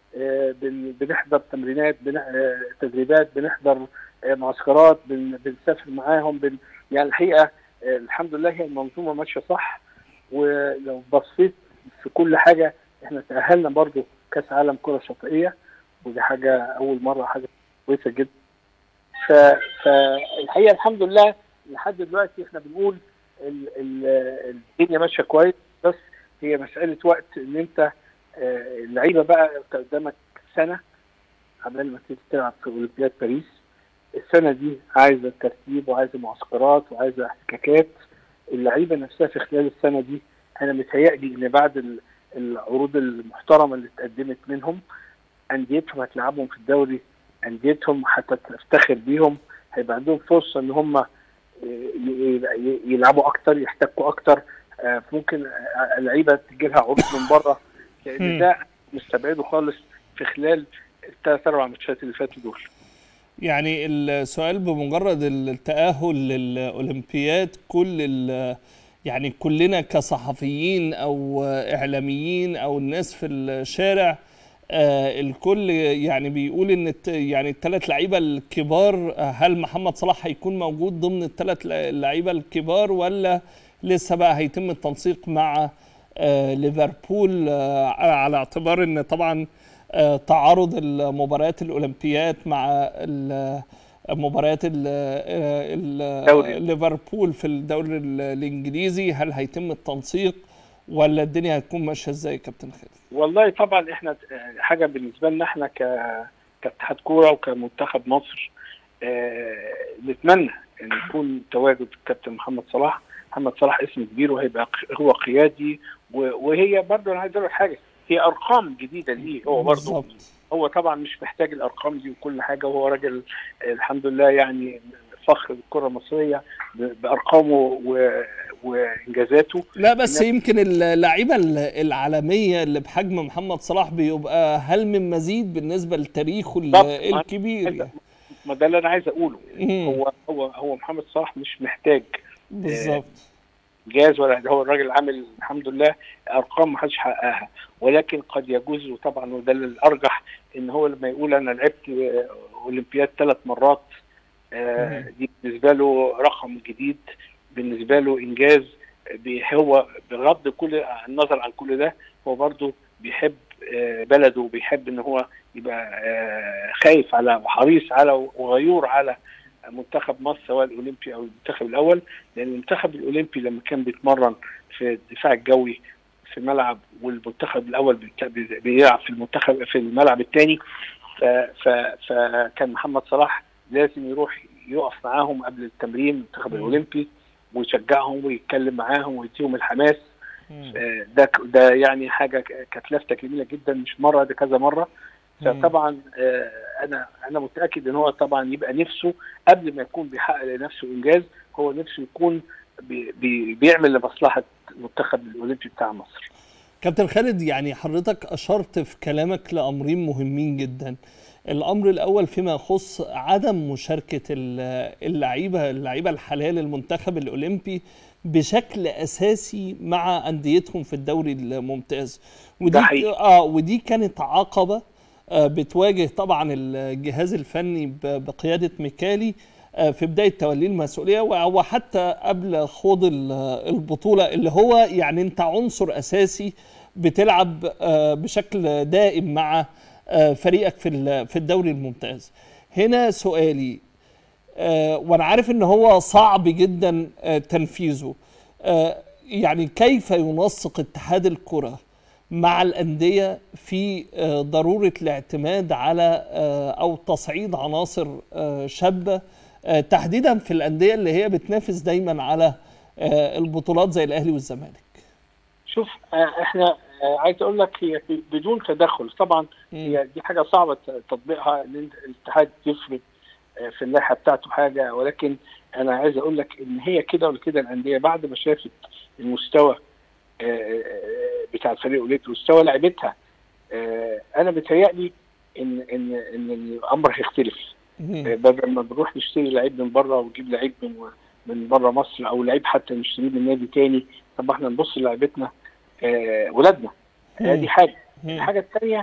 آه، بن- بنحضر تمرينات بن- آه، تدريبات بنحضر آه، معسكرات بن- بنسافر معاهم بن يعني الحقيقه آه، الحمد لله هي المنظومه ماشيه صح ولو بصيت في كل حاجه احنا تاهلنا برضو كاس عالم كره شاطئيه ودي حاجه اول مره حاجه كويسه جدا ف... فالحقيقه الحمد لله لحد دلوقتي احنا بنقول ال... ال... الدنيا ماشيه كويس بس هي مساله وقت ان انت آه، اللعيبه بقى انت قدامك سنه قبل ما تيجي تلعب في اولمبياد باريس السنه دي عايزه ترتيب وعايزه معسكرات وعايزه احتكاكات اللعيبه نفسها في خلال السنه دي انا متهيألي ان بعد ال- العروض المحترمه اللي اتقدمت منهم انديتهم هتلعبهم في الدوري انديتهم هتفتخر بيهم هيبقى عندهم فرصه ان هم ي- ي- يلعبوا اكتر يحتكوا اكتر آه، ممكن آه، اللعيبه تجي لها عروض من بره لان مم. ده مستبعده خالص في خلال الثلاث اربع ماتشات اللي فاتوا دول يعني السؤال بمجرد التأهل للأولمبياد كل ال- يعني كلنا كصحفيين أو إعلاميين أو الناس في الشارع آه الكل يعني بيقول ان الت- يعني الثلاث لعيبه الكبار آه، هل محمد صلاح هيكون موجود ضمن الثلاث لعيبه الكبار ولا لسه بقى هيتم التنسيق مع آه ليفربول آه على اعتبار ان طبعا آه تعارض المباريات الاولمبيات مع ال- مباريات ال- آه، ال- دوري. ليفربول في الدوري ال- الانجليزي هل هيتم التنسيق ولا الدنيا هتكون ماشيه ازاي يا كابتن خالد؟ والله طبعا احنا آه، حاجه بالنسبه لنا احنا ك كاتحاد كوره وكمنتخب مصر آه، نتمنى ان يكون تواجد الكابتن محمد صلاح محمد صلاح اسم كبير وهيبقى ق- هو قيادي و- وهي برضه انا عايز اقول لك حاجه هي ارقام جديده ليه هو برضه بالظبط. هو طبعا مش محتاج الارقام دي وكل حاجه وهو راجل آه، الحمد لله يعني فخر الكره المصريه ب- بارقامه و- وانجازاته لا بس الناس- يمكن اللعيبه ال- العالميه اللي بحجم محمد صلاح بيبقى هل من مزيد بالنسبه لتاريخه ال- بالظبط. الكبير يعني. ما ده اللي انا عايز اقوله مم. هو هو هو محمد صلاح مش محتاج بالظبط جاز ولا هو الراجل عامل الحمد لله ارقام ما حدش حققها ولكن قد يجوز وطبعا وده الارجح ان هو لما يقول انا لعبت آه، اولمبياد ثلاث مرات آه، دي بالنسبه له رقم جديد بالنسبه له انجاز بي- هو بغض كل النظر عن كل ده هو برضه بيحب آه، بلده وبيحب ان هو يبقى آه، خايف على وحريص على وغيور على منتخب مصر سواء الاولمبي او المنتخب الاول لان المنتخب الاولمبي لما كان بيتمرن في الدفاع الجوي في ملعب والمنتخب الاول بيت- بي- بيلعب في المنتخب في الملعب الثاني فكان محمد صلاح لازم يروح يقف معاهم قبل التمرين المنتخب مم. الاولمبي ويشجعهم ويتكلم معاهم ويديهم الحماس مم. آه، ده ك- ده يعني حاجه ك- كانت لفته جميله جدا مش مره ده كذا مره مم. فطبعا آه، انا انا متاكد ان هو طبعا يبقى نفسه قبل ما يكون بيحقق لنفسه انجاز هو نفسه يكون بي بي بيعمل لمصلحه المنتخب الاولمبي بتاع مصر كابتن خالد يعني حضرتك أشرت في كلامك لأمرين مهمين جدا الأمر الأول فيما يخص عدم مشاركة ال- اللعيبة اللعيبة الحالية للمنتخب الأولمبي بشكل أساسي مع أنديتهم في الدوري الممتاز ودي ده حقيقي. آه ودي كانت عقبة آه بتواجه طبعا الجهاز الفني ب- بقيادة ميكالي آه، في بداية توليه المسؤولية و- وحتى قبل خوض ال- البطولة اللي هو يعني انت عنصر اساسي بتلعب آه، بشكل دائم مع آه، فريقك في ال- في الدوري الممتاز هنا سؤالي آه، وانا عارف ان هو صعب جدا آه، تنفيذه آه، يعني كيف ينسق اتحاد الكرة مع الأندية في آه، ضرورة الاعتماد على آه، أو تصعيد عناصر آه، شابة آه، تحديدا في الأندية اللي هي بتنافس دايما على آه، البطولات زي الأهلي والزمالك شوف آه، احنا آه، عايز اقول لك هي ب- بدون تدخل طبعا هي دي حاجه صعبه ت- تطبيقها ان انت الاتحاد يفرض آه، في اللائحه بتاعته حاجه ولكن انا عايز اقول لك ان هي كده ولا كده الانديه بعد ما شافت المستوى آه، آه، بتاع الفريق الاولمبي مستوى لعبتها آه، انا بيتهيألي ان ان ان الامر هيختلف مم. بدل ما بنروح نشتري لعيب من بره ونجيب لعيب من من بره مصر او لعيب حتى نشتريه من نادي تاني طب احنا نبص لعيبتنا آه ولادنا آه دي حاجه مم. الحاجه الثانيه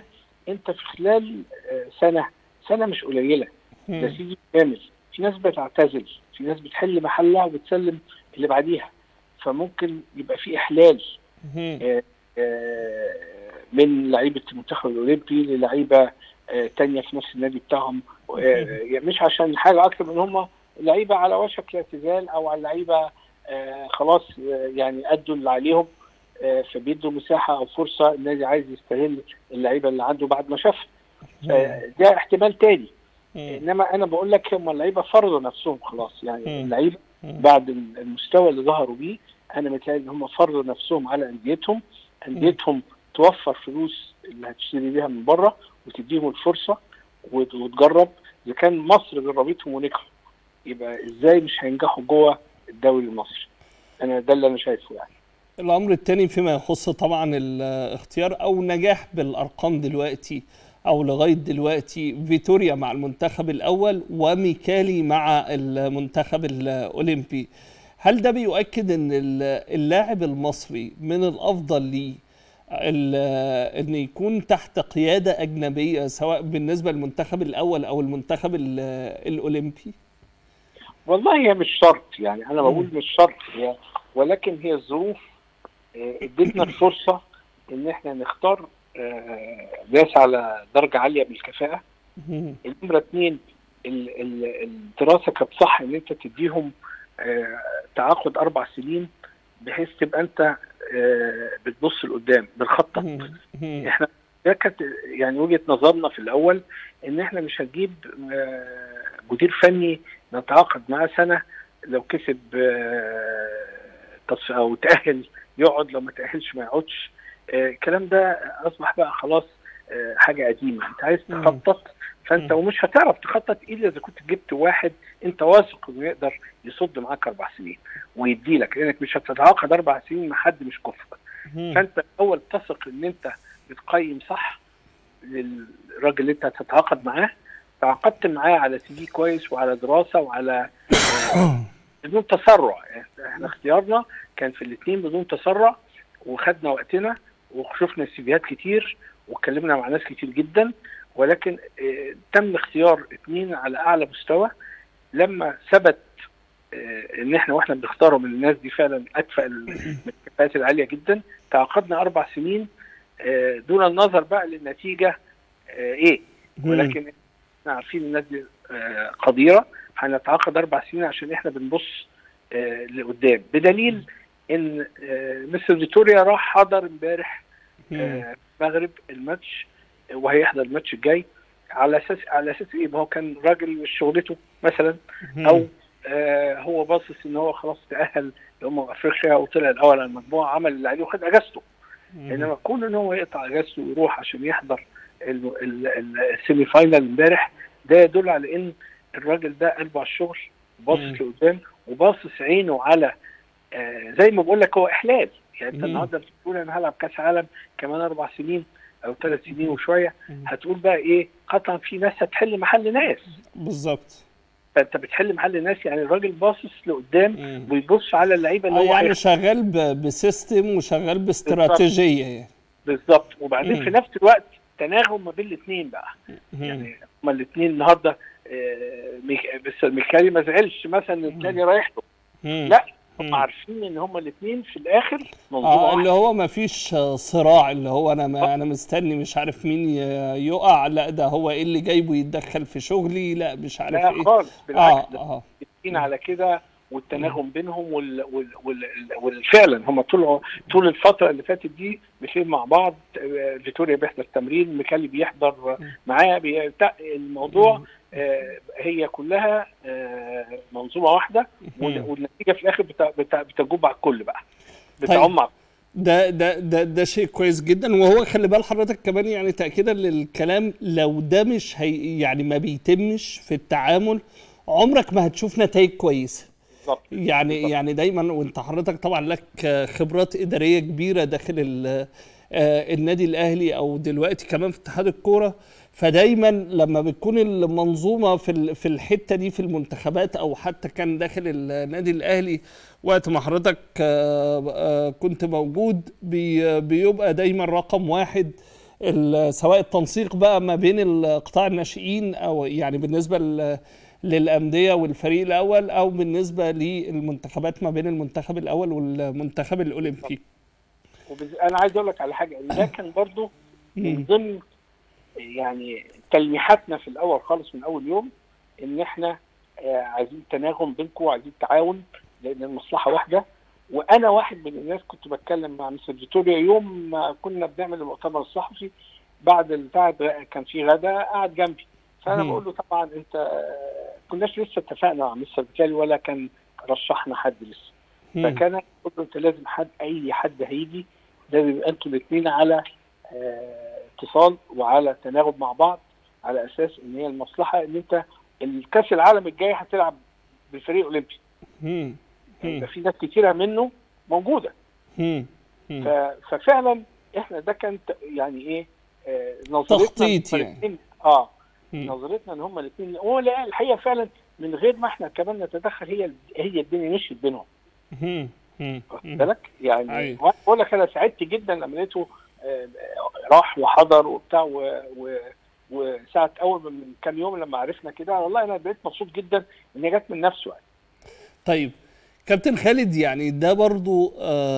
انت في خلال آه، سنه سنه مش قليله ده سيزون كامل في ناس بتعتزل في ناس بتحل محلها وبتسلم اللي بعديها فممكن يبقى في احلال آه، آه، من لعيبه المنتخب الاولمبي للعيبه آه، تانية في نفس النادي بتاعهم آه، يعني مش عشان حاجه اكتر من هم لعيبه على وشك الاعتزال او على لعيبه آه، خلاص آه، يعني ادوا اللي عليهم آه، فبيدوا مساحه او فرصه النادي عايز يستغل اللعيبه اللي عنده بعد ما شافها آه، ده احتمال تاني انما انا بقول لك هم اللعيبه فرضوا نفسهم خلاص يعني مم. اللعيبه بعد المستوى اللي ظهروا بيه انا متهيألي ان هم فرضوا نفسهم على انديتهم انديتهم توفر فلوس اللي هتشتري بيها من بره وتديهم الفرصه وت- وتجرب اذا كان مصر جربتهم ونجحوا يبقى ازاي مش هينجحوا جوه الدوري المصري انا ده اللي انا شايفه يعني الامر الثاني فيما يخص طبعا الاختيار او نجاح بالارقام دلوقتي او لغايه دلوقتي فيتوريا مع المنتخب الاول وميكالي مع المنتخب الاولمبي هل ده بيؤكد ان ال- اللاعب المصري من الافضل ليه ال- ان يكون تحت قياده اجنبيه سواء بالنسبه للمنتخب الاول او المنتخب ال- الاولمبي والله هي مش شرط يعني انا بقول مش شرط هي ولكن هي الظروف آه، ادتنا الفرصه ان احنا نختار آه، ناس على درجه عاليه من الكفاءه النمره اثنين ال- ال- الدراسه كانت صح ان انت تديهم آه، تعاقد اربع سنين بحيث تبقى انت آه، بتبص لقدام بنخطط احنا ده كانت يعني وجهه نظرنا في الاول ان احنا مش هنجيب آه، مدير فني نتعاقد معاه سنه لو كسب آه، تص- او تاهل يقعد لو ما تاهلش ما يقعدش آه، الكلام ده اصبح بقى خلاص آه، حاجه قديمه انت عايز مم. تخطط فانت مم. ومش هتعرف تخطط الا اذا كنت جبت واحد انت واثق انه يقدر يصد معاك اربع سنين ويدي لك لانك مش هتتعاقد اربع سنين مع حد مش كفء فانت الاول تثق ان انت بتقيم صح للراجل اللي انت هتتعاقد معاه تعاقدت معاه على سي في كويس وعلى دراسه وعلى بدون تسرع يعني احنا اختيارنا كان في الاثنين بدون تسرع وخدنا وقتنا وشفنا سيفيهات كتير واتكلمنا مع ناس كتير جدا ولكن اه تم اختيار اثنين على اعلى مستوى لما ثبت اه ان احنا واحنا بنختارهم الناس دي فعلا اكفأ من الكفاءات العاليه جدا تعاقدنا اربع سنين اه دون النظر بقى للنتيجه اه ايه ولكن احنا عارفين الناس دي اه قديره هنتعاقد اربع سنين عشان احنا بنبص آه لقدام بدليل ان آه مستر فيتوريا راح حضر امبارح آه المغرب الماتش وهيحضر الماتش الجاي على اساس على اساس ايه ما هو كان راجل مش شغلته مثلا او آه هو باصص ان هو خلاص تاهل لامم افريقيا وطلع الاول على المجموعه عمل اللي عليه وخد اجازته انما كون ان هو يقطع اجازته ويروح عشان يحضر السيمي فاينال امبارح ده يدل على ان الراجل ده قلبه على الشغل باصص لقدام وباصص عينه على آه زي ما بقول لك هو احلال يعني انت النهارده بتقول انا هلعب كاس عالم كمان اربع سنين او ثلاث سنين وشويه هتقول بقى ايه قطعا في ناس هتحل محل ناس بالظبط فانت بتحل محل ناس يعني الراجل باصص لقدام ويبص على اللعيبه اللي هو يعني شغال بسيستم وشغال باستراتيجيه يعني بالظبط وبعدين مم. في نفس الوقت تناغم ما بين الاثنين بقى مم. يعني هما الاثنين النهارده آه بس ميكالي ما زعلش مثلا ميكالي رايح له لا هم عارفين ان هما الاثنين في الاخر منظومه آه اللي هو ما فيش صراع اللي هو انا ما انا مستني مش عارف مين يقع لا ده هو ايه اللي جايبه يتدخل في شغلي لا مش عارف لا ايه خالص بالعكس آه آه. على كده والتناغم بينهم وال... وال... وال... والفعلا هم طول طول الفتره اللي فاتت دي ماشيين مع بعض فيتوريا بيحضر تمرين ميكالي بيحضر معاه بي... الموضوع آه هي كلها آه منظومه واحده والنتيجه في الاخر بت... بت... بتجوب على الكل بقى بتعم على ده ده ده ده شيء كويس جدا وهو خلي بال حضرتك كمان يعني تاكيدا للكلام لو ده مش هي يعني ما بيتمش في التعامل عمرك ما هتشوف نتائج كويسه بالظبط يعني بالزبط. يعني دايما وانت حضرتك طبعا لك خبرات اداريه كبيره داخل النادي الاهلي او دلوقتي كمان في اتحاد الكوره فدايما لما بتكون المنظومه في في الحته دي في المنتخبات او حتى كان داخل النادي الاهلي وقت ما حضرتك كنت موجود بيبقى دايما رقم واحد ال- سواء التنسيق بقى ما بين القطاع الناشئين او يعني بالنسبه ل- للانديه والفريق الاول او بالنسبه للمنتخبات ما بين المنتخب الاول والمنتخب الاولمبي وبز... انا عايز اقول لك على حاجه ان ده كان برضو من مم. ضمن يعني تلميحاتنا في الاول خالص من اول يوم ان احنا آه، عايزين تناغم بينكم وعايزين تعاون لان المصلحه واحده وانا واحد من الناس كنت بتكلم مع مستر فيتوريا يوم ما كنا بنعمل المؤتمر الصحفي بعد البتاع ده كان في غدا قعد جنبي فانا مم. بقول له طبعا انت آه، كناش لسه اتفقنا مع مستر فيتوريا ولا كان رشحنا حد لسه مم. فكان يقول له انت لازم حد اي حد هيجي لازم يبقى انتوا الاثنين على آه، اتصال وعلى تناغم مع بعض على اساس ان هي المصلحه ان انت الكاس العالم الجاي هتلعب بالفريق الاولمبي مم. مم. يبقى في ناس كتيره منه موجوده مم. مم. ف- ففعلا احنا ده كان ت- يعني ايه آه، نظرتنا تخطيط إن هما يعني. الاتنين- اه مم. نظرتنا ان هم الاثنين هو لا الحقيقه فعلا من غير ما احنا كمان نتدخل هي هي الدنيا مشيت بينهم مم. مم. واخد مم. بالك يعني أيوة. وأنا بقول لك انا سعدت جدا لما لقيته آه، راح وحضر وبتاع و- و- وساعة أول من كام يوم لما عرفنا كده والله أنا بقيت مبسوط جدا إن هي جت من نفسه يعني. طيب كابتن خالد يعني ده برضو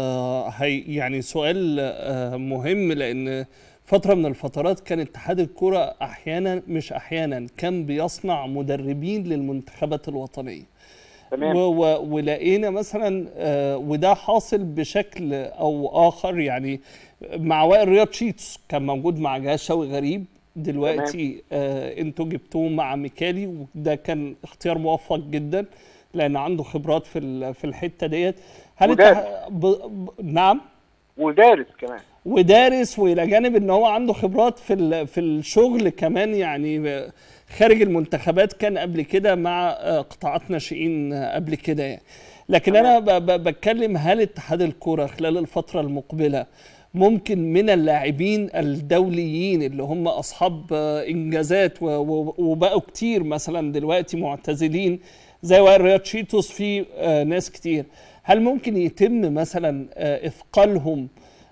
آه هي يعني سؤال آه مهم لان فتره من الفترات كان اتحاد الكره احيانا مش احيانا كان بيصنع مدربين للمنتخبات الوطنيه تمام و و ولقينا مثلا آه وده حاصل بشكل او اخر يعني مع وائل رياض شيتس كان موجود مع جهاز شوقي غريب دلوقتي آه انتوا جبتوه مع ميكالي وده كان اختيار موفق جدا لان عنده خبرات في ال- في الحته ديت هل ودارس. التح- ب... ب... نعم ودارس كمان ودارس والى جانب ان هو عنده خبرات في ال- في الشغل كمان يعني خارج المنتخبات كان قبل كده مع آه، قطاعات ناشئين آه، قبل كده يعني لكن انا ب- ب- بتكلم هل اتحاد الكره خلال الفتره المقبله ممكن من اللاعبين الدوليين اللي هم اصحاب آه، انجازات و- و- وبقوا كتير مثلا دلوقتي معتزلين زي وائل رياض شيتوس في آه، ناس كتير هل ممكن يتم مثلا آه، اثقالهم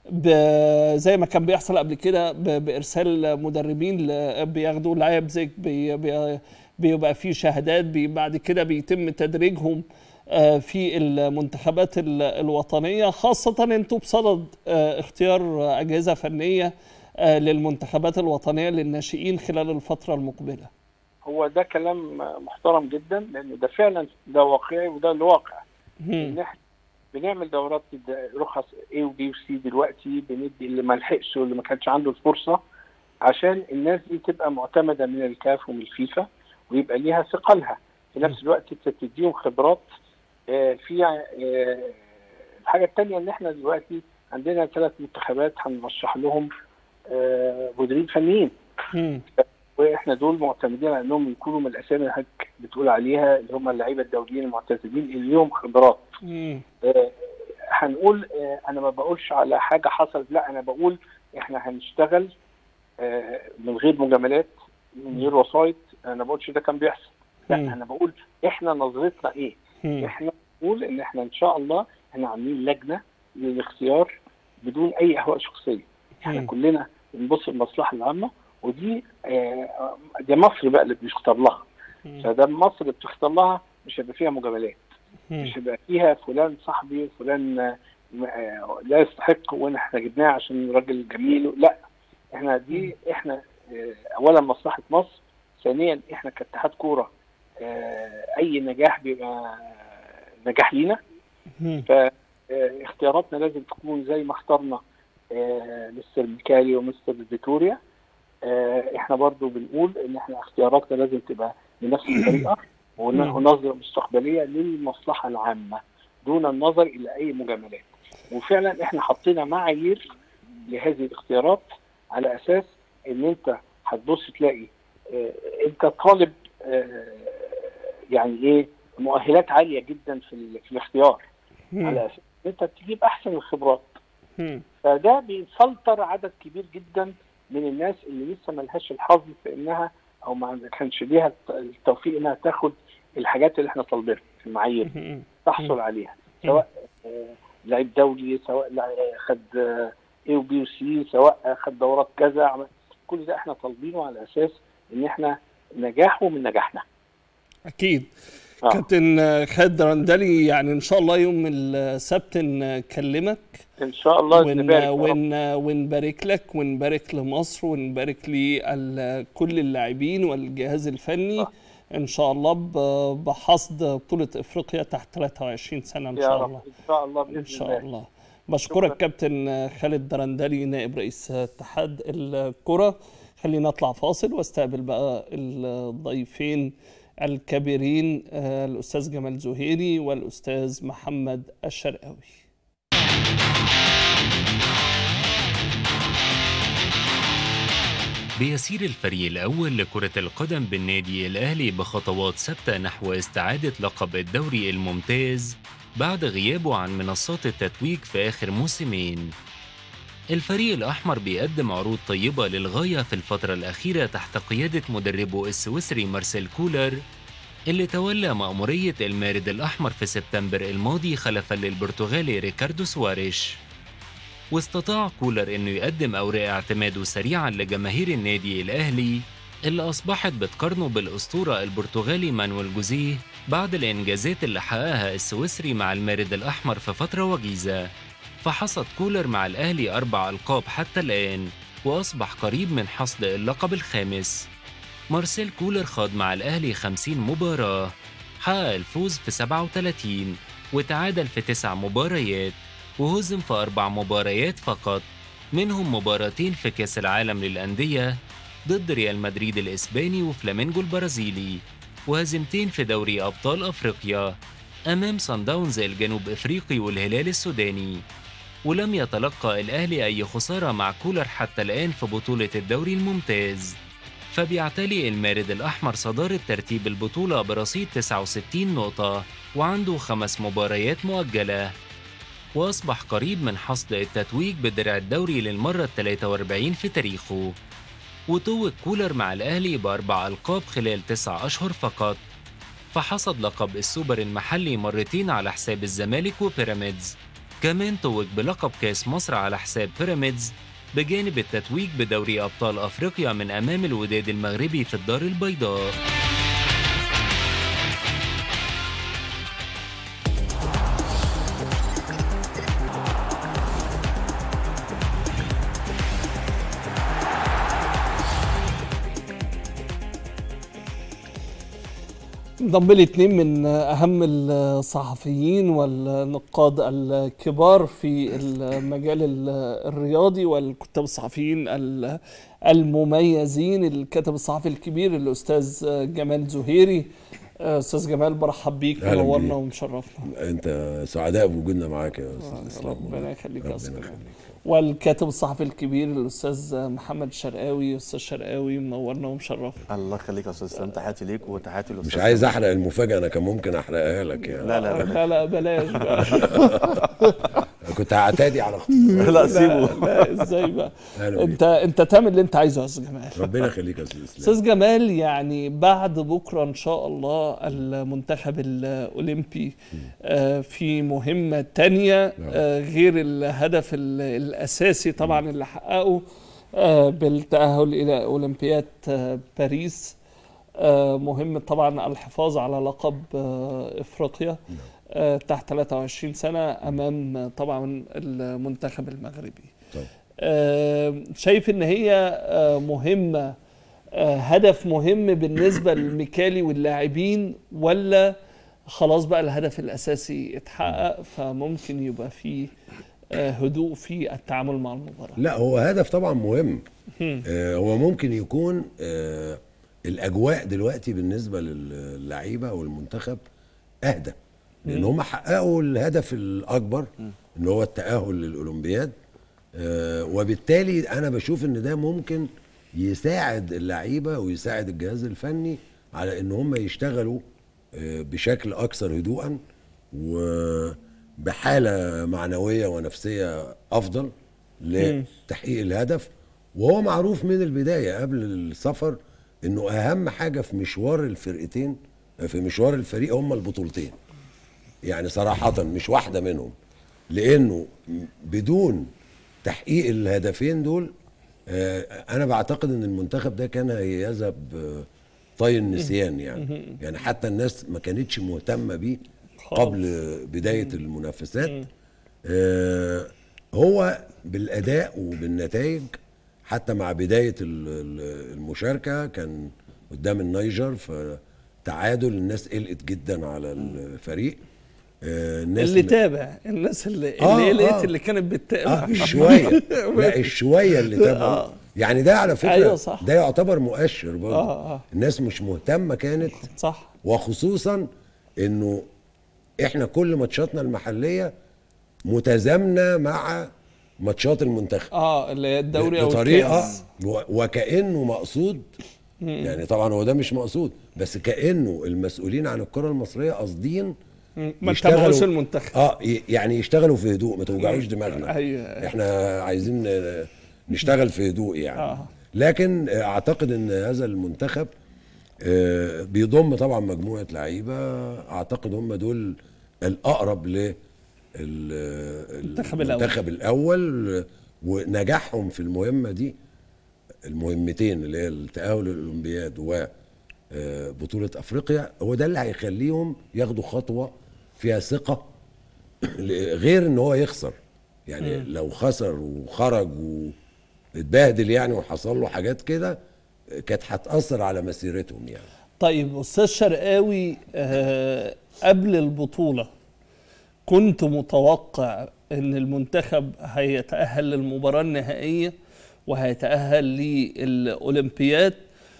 ب- زي ما كان بيحصل قبل كده ب- بارسال مدربين ل- بياخدوا لايبزيج بي بي بيبقى في شهادات بي بعد كده بيتم تدريجهم آه، في المنتخبات ال- الوطنيه خاصه انتوا بصدد آه، اختيار آه، اجهزه فنيه آه، للمنتخبات الوطنيه للناشئين خلال الفتره المقبله. هو ده كلام محترم جدا لأن ده فعلا ده واقعي وده الواقع مم. إن إحنا بنعمل دورات د- رخص A و B و C دلوقتي بندي اللي ما لحقش واللي ما كانش عنده الفرصة عشان الناس دي تبقى معتمدة من الكاف ومن الفيفا ويبقى ليها ثقلها في نفس الوقت انت بتديهم خبرات آه، في آه، الحاجة التانية ان احنا دلوقتي عندنا ثلاث منتخبات هنرشح لهم آه، مديرين فنيين مم. واحنا دول معتمدين على انهم يكونوا من الاسامي اللي حضرتك بتقول عليها اللي هم اللعيبه الدوليين المعتزلين اللي ليهم خبرات مم. آه، هنقول آه، انا ما بقولش على حاجه حصلت لا انا بقول احنا هنشتغل آه، من غير مجاملات من غير وسايط انا ما بقولش ده كان بيحصل لا مم. انا بقول احنا نظرتنا ايه مم. احنا بنقول ان احنا ان شاء الله احنا عاملين لجنه للاختيار بدون اي اهواء شخصيه احنا مم. كلنا بنبص للمصلحه العامه ودي آه، دي مصر بقى اللي بنختار لها مم. فده مصر اللي بتختار لها مش هيبقى فيها مجاملات مم. مش هيبقى فيها فلان صاحبي وفلان آه، آه، لا يستحق وانا احنا جبناه عشان راجل جميل لا احنا دي احنا آه، اولا مصلحه مصر ثانيا احنا كاتحاد كوره آه، اي نجاح بيبقى نجاح لينا مم. فاختياراتنا لازم تكون زي ما اخترنا آه، مستر ميكالي ومستر فيتوريا آه، احنا برضو بنقول ان احنا اختياراتنا لازم تبقى بنفس الطريقه ون- مم. ونظره مستقبليه للمصلحه العامه دون النظر الى اي مجاملات وفعلا احنا حطينا معايير لهذه الاختيارات على اساس ان انت هتبص تلاقي آه، انت طالب آه، يعني ايه مؤهلات عاليه جدا في, ال- في الاختيار على اساس ان انت تجيب احسن الخبرات مم. فده بيفلتر عدد كبير جدا من الناس اللي لسه ملهاش الحظ في انها او ما كانش ليها الت- التوفيق انها تاخد الحاجات اللي احنا طالبينها في المعايير مم. تحصل عليها سواء آه، لعيب دولي سواء لع- خد آه، اي وبي وسي سواء خد دورات كذا عمل كل ده احنا طالبينه على اساس ان احنا نجاحه من نجاحنا اكيد آه. كابتن خالد درندلي يعني ان شاء الله يوم السبت نكلمك ان شاء الله ون نبارك يا رب. ون ونبارك لك ونبارك لمصر ونبارك لكل اللاعبين والجهاز الفني آه. ان شاء الله ب- بحصد بطولة افريقيا تحت 23 سنة ان يا شاء رب الله ان شاء الله باذن ان شاء الله الله بشكرك شكراً. كابتن خالد درندلي نائب رئيس اتحاد الكرة خلينا نطلع فاصل واستقبل بقى الضيفين الكبيرين آه، الاستاذ جمال زهيري والاستاذ محمد الشرقاوي بيسير الفريق الأول لكرة القدم بالنادي الأهلي بخطوات ثابتة نحو استعادة لقب الدوري الممتاز بعد غيابه عن منصات التتويج في آخر موسمين. الفريق الأحمر بيقدم عروض طيبة للغاية في الفترة الأخيرة تحت قيادة مدربه السويسري مارسيل كولر اللي تولى مأمورية المارد الأحمر في سبتمبر الماضي خلفا للبرتغالي ريكاردو سواريش. واستطاع كولر انه يقدم اوراق اعتماده سريعا لجماهير النادي الاهلي اللي اصبحت بتقارنه بالاسطوره البرتغالي مانويل جوزيه بعد الانجازات اللي حققها السويسري مع المارد الاحمر في فتره وجيزه فحصد كولر مع الاهلي اربع القاب حتى الان واصبح قريب من حصد اللقب الخامس مارسيل كولر خاض مع الاهلي 50 مباراه حقق الفوز في 37 وتعادل في تسع مباريات وهزم في أربع مباريات فقط منهم مباراتين في كأس العالم للأندية ضد ريال مدريد الإسباني وفلامينجو البرازيلي وهزيمتين في دوري أبطال أفريقيا أمام صن داونز الجنوب إفريقي والهلال السوداني ولم يتلقى الأهلي أي خسارة مع كولر حتى الآن في بطولة الدوري الممتاز فبيعتلي المارد الأحمر صدارة ترتيب البطولة برصيد 69 نقطة وعنده خمس مباريات مؤجلة وأصبح قريب من حصد التتويج بدرع الدوري للمرة ال 43 في تاريخه وتوج كولر مع الأهلي بأربع ألقاب خلال تسع أشهر فقط فحصد لقب السوبر المحلي مرتين على حساب الزمالك وبيراميدز كمان توج بلقب كاس مصر على حساب بيراميدز بجانب التتويج بدوري أبطال أفريقيا من أمام الوداد المغربي في الدار البيضاء انضم لي اتنين من اهم الصحفيين والنقاد الكبار في المجال ال- الرياضي والكتاب الصحفيين ال- المميزين الكاتب الصحفي الكبير الاستاذ جمال زهيري استاذ جمال برحب بيك أهلاً منورنا بيك. ومشرفنا انت سعداء بوجودنا معاك يا استاذ اسلام ربنا يخليك يا ربنا استاذ جمال يخليك. والكاتب الصحفي الكبير الاستاذ محمد شرقاوي استاذ شرقاوي منورنا ومشرفنا الله يخليك يا استاذ اسلام تحياتي ليك وتحياتي للاستاذ مش عايز احرق المفاجاه انا كان ممكن احرقها لك يعني لا لا لا لا لا بلاش بقى كنت هعتادي على اختصار لا سيبه لا ازاي بقى أهلا بيك. انت انت تعمل اللي انت عايزه يا استاذ جمال ربنا يخليك يا استاذ اسلام استاذ جمال يعني بعد بكره ان شاء الله المنتخب الاولمبي آه، في مهمه تانية آه، غير الهدف ال- الاساسي طبعا اللي حققه آه، بالتاهل الى اولمبياد آه، باريس آه، مهم طبعا الحفاظ على لقب آه، افريقيا آه، تحت 23 سنه امام آه، طبعا المنتخب المغربي طبعا. آه، شايف ان هي آه، مهمه آه، هدف مهم بالنسبه للميكالي واللاعبين ولا خلاص بقى الهدف الاساسي اتحقق فممكن يبقى فيه آه، هدوء في التعامل مع المباراه لا هو هدف طبعا مهم آه هو ممكن يكون آه الاجواء دلوقتي بالنسبه للعيبه والمنتخب اهدى لان هم حققوا الهدف الاكبر ان هو التاهل للاولمبياد آه وبالتالي انا بشوف ان ده ممكن يساعد اللعيبه ويساعد الجهاز الفني على ان هم يشتغلوا آه بشكل اكثر هدوءا وبحاله معنويه ونفسيه افضل لتحقيق الهدف وهو معروف من البدايه قبل السفر انه اهم حاجه في مشوار الفرقتين في مشوار الفريق هم البطولتين يعني صراحه مش واحده منهم لانه بدون تحقيق الهدفين دول آه، انا بعتقد ان المنتخب ده كان هيذهب آه، طي النسيان يعني يعني حتى الناس ما كانتش مهتمه بيه قبل بدايه المنافسات آه، هو بالاداء وبالنتائج حتى مع بدايه ال- ال- المشاركه كان قدام النيجر فتعادل الناس قلقت جدا على الفريق آه، الناس اللي ما- تابع الناس اللي آه، اللي لقيت آه. اللي كانت بتتابع اه شويه لا الشويه اللي تابعوا آه. يعني ده على فكره أيوة صح. ده يعتبر مؤشر برضه آه، آه. الناس مش مهتمه كانت صح وخصوصا انه احنا كل ماتشاتنا المحليه متزامنه مع ماتشات المنتخب اه اللي هي الدوري او بطريقه الكاس و- وكانه مقصود يعني طبعا هو ده مش مقصود بس كانه المسؤولين عن الكره المصريه قاصدين ما يشتغلوا- تابعوش المنتخب اه ي- يعني يشتغلوا في هدوء ما توجعوش دماغنا أيوة. احنا عايزين ن- نشتغل في هدوء يعني آه. لكن اعتقد ان هذا المنتخب آه، بيضم طبعا مجموعه لعيبه اعتقد هم دول الاقرب ل المنتخب الأول. المنتخب الاول ونجاحهم في المهمه دي المهمتين اللي هي التاهل للاولمبياد وبطوله افريقيا هو ده اللي هيخليهم ياخدوا خطوه فيها ثقه غير ان هو يخسر يعني لو خسر وخرج واتبهدل يعني وحصل له حاجات كده كانت هتاثر على مسيرتهم يعني طيب استاذ شرقاوي آه قبل البطوله كنت متوقع ان المنتخب هيتاهل للمباراه النهائيه وهيتاهل للاولمبياد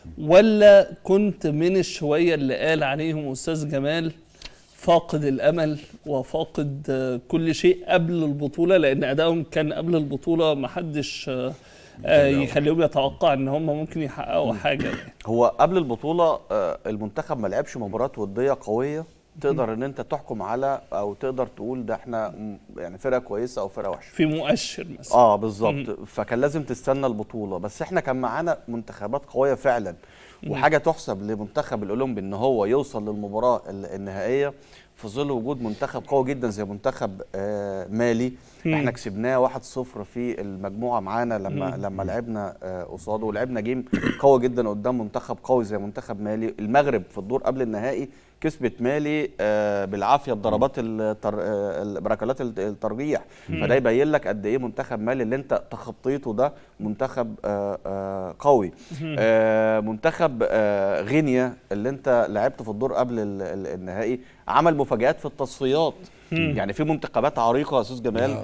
ولا كنت من الشويه اللي قال عليهم استاذ جمال فاقد الامل وفاقد آه، كل شيء قبل البطوله لان ادائهم كان قبل البطوله محدش آه، آه، يخليهم يتوقع ان هم ممكن يحققوا حاجه يعني. هو قبل البطوله آه، المنتخب ما لعبش مباراه وديه قويه تقدر ان انت تحكم على او تقدر تقول ده احنا م- يعني فرقه كويسه او فرقه وحشه في مؤشر مثلا اه بالظبط فكان لازم تستنى البطوله بس احنا كان معانا منتخبات قويه فعلا وحاجه تحسب لمنتخب الاولمبي ان هو يوصل للمباراه ال- النهائيه في ظل وجود منتخب قوي جدا زي منتخب آه مالي احنا كسبناه 1-0 في المجموعه معانا لما لما لعبنا آه، قصاده ولعبنا جيم قوي جدا قدام منتخب قوي زي منتخب مالي المغرب في الدور قبل النهائي كسبت مالي آه، بالعافيه بضربات التر... آه، بركلات الت- الترجيح فده يبين لك قد ايه منتخب مالي اللي انت تخطيته ده منتخب آه، آه، قوي آه، منتخب آه، غينيا اللي انت لعبت في الدور قبل ال- ال- النهائي عمل مفاجآت في التصفيات يعني في منتخبات عريقه يا استاذ جمال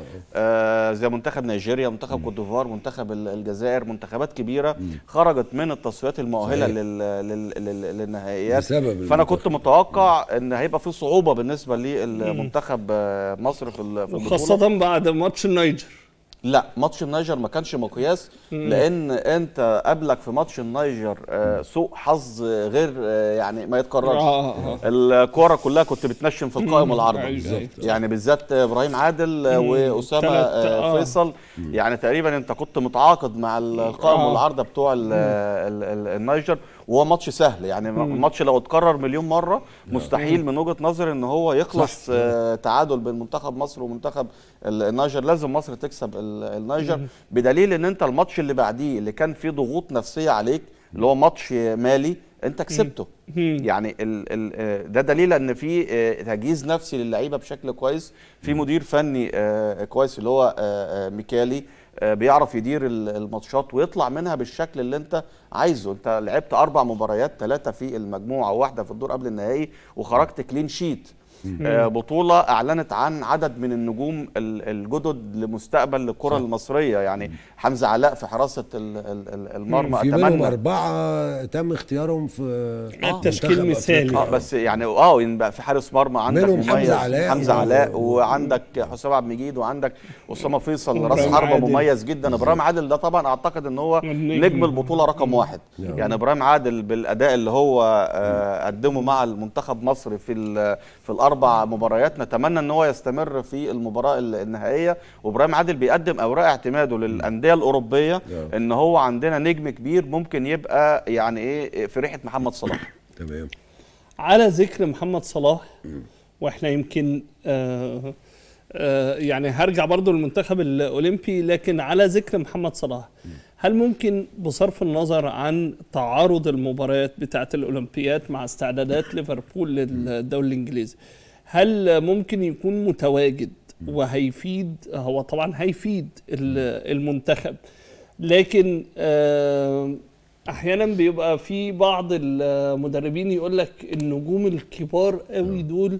آه زي منتخب نيجيريا منتخب كوت ديفوار منتخب ال- الجزائر منتخبات كبيره خرجت من التصفيات المؤهله صحيح. لل... لل... لل... للنهائيات بسبب فانا المنتخب. كنت متوقع ان هيبقى في صعوبه بالنسبه للمنتخب آه، مصر في ال- في البطوله وخاصة بعد ماتش النيجر لا ماتش النيجر ما كانش مقياس لان انت قبلك في ماتش النيجر آه، سوء حظ غير آه، يعني ما يتكررش آه، آه. الكوره كلها كنت بتنشن في القائم والعارضه أيوة، أيوة. يعني بالذات ابراهيم عادل آه، واسامه تلات- آه، آه. فيصل يعني تقريبا انت كنت متعاقد مع القائم آه. والعارضه بتوع ال- ال- ال- النيجر وهو ماتش سهل يعني الماتش لو اتكرر مليون مره مستحيل من وجهه نظري ان هو يخلص آه، تعادل بين منتخب مصر ومنتخب ال- النيجر لازم مصر تكسب ال- النيجر بدليل ان انت الماتش اللي بعديه اللي كان فيه ضغوط نفسيه عليك اللي هو ماتش مالي انت كسبته يعني ال ال آه، ده دليل ان في آه، تجهيز نفسي للعيبه بشكل كويس في مدير فني آه، كويس اللي هو آه، آه، ميكالي آه، بيعرف يدير ال- الماتشات ويطلع منها بالشكل اللي انت عايزه انت لعبت اربع مباريات ثلاثه في المجموعه وواحده في الدور قبل النهائي وخرجت كلين شيت آه، بطولة أعلنت عن عدد من النجوم ال- الجدد لمستقبل الكرة المصرية يعني حمزة علاء في حراسة ال- ال- ال- المرمى في منهم أتمنى أربعة تم اختيارهم في التشكيل منتخب مثالي. أفريقيا. اه بس يعني اه يبقى في حارس مرمى عندك منهم مميز حمزة علاء حمزه و- علاء وعندك حسام عبد المجيد وعندك اسامه فيصل راس وإبراهيم حربه عادل. مميز جدا ابراهيم عادل ده طبعا اعتقد ان هو والنجم. نجم البطوله رقم واحد يعني ابراهيم عادل بالاداء اللي هو آه، قدمه مع المنتخب مصر في ال- في الاربع مباريات نتمنى ان هو يستمر في المباراه ال- النهائيه وابراهيم عادل بيقدم اوراق اعتماده للانديه الاوروبيه نعم. ان هو عندنا نجم كبير ممكن يبقى يعني ايه في ريحه محمد صلاح تمام على ذكر محمد صلاح واحنا يمكن آه آه، يعني هرجع برضو للمنتخب الاولمبي لكن على ذكر محمد صلاح هل ممكن بصرف النظر عن تعارض المباريات بتاعه الاولمبيات مع استعدادات ليفربول للدوري الانجليزي هل ممكن يكون متواجد وهيفيد هو طبعا هيفيد ال- المنتخب لكن آه، احيانا بيبقى في بعض المدربين يقول لك النجوم الكبار قوي دول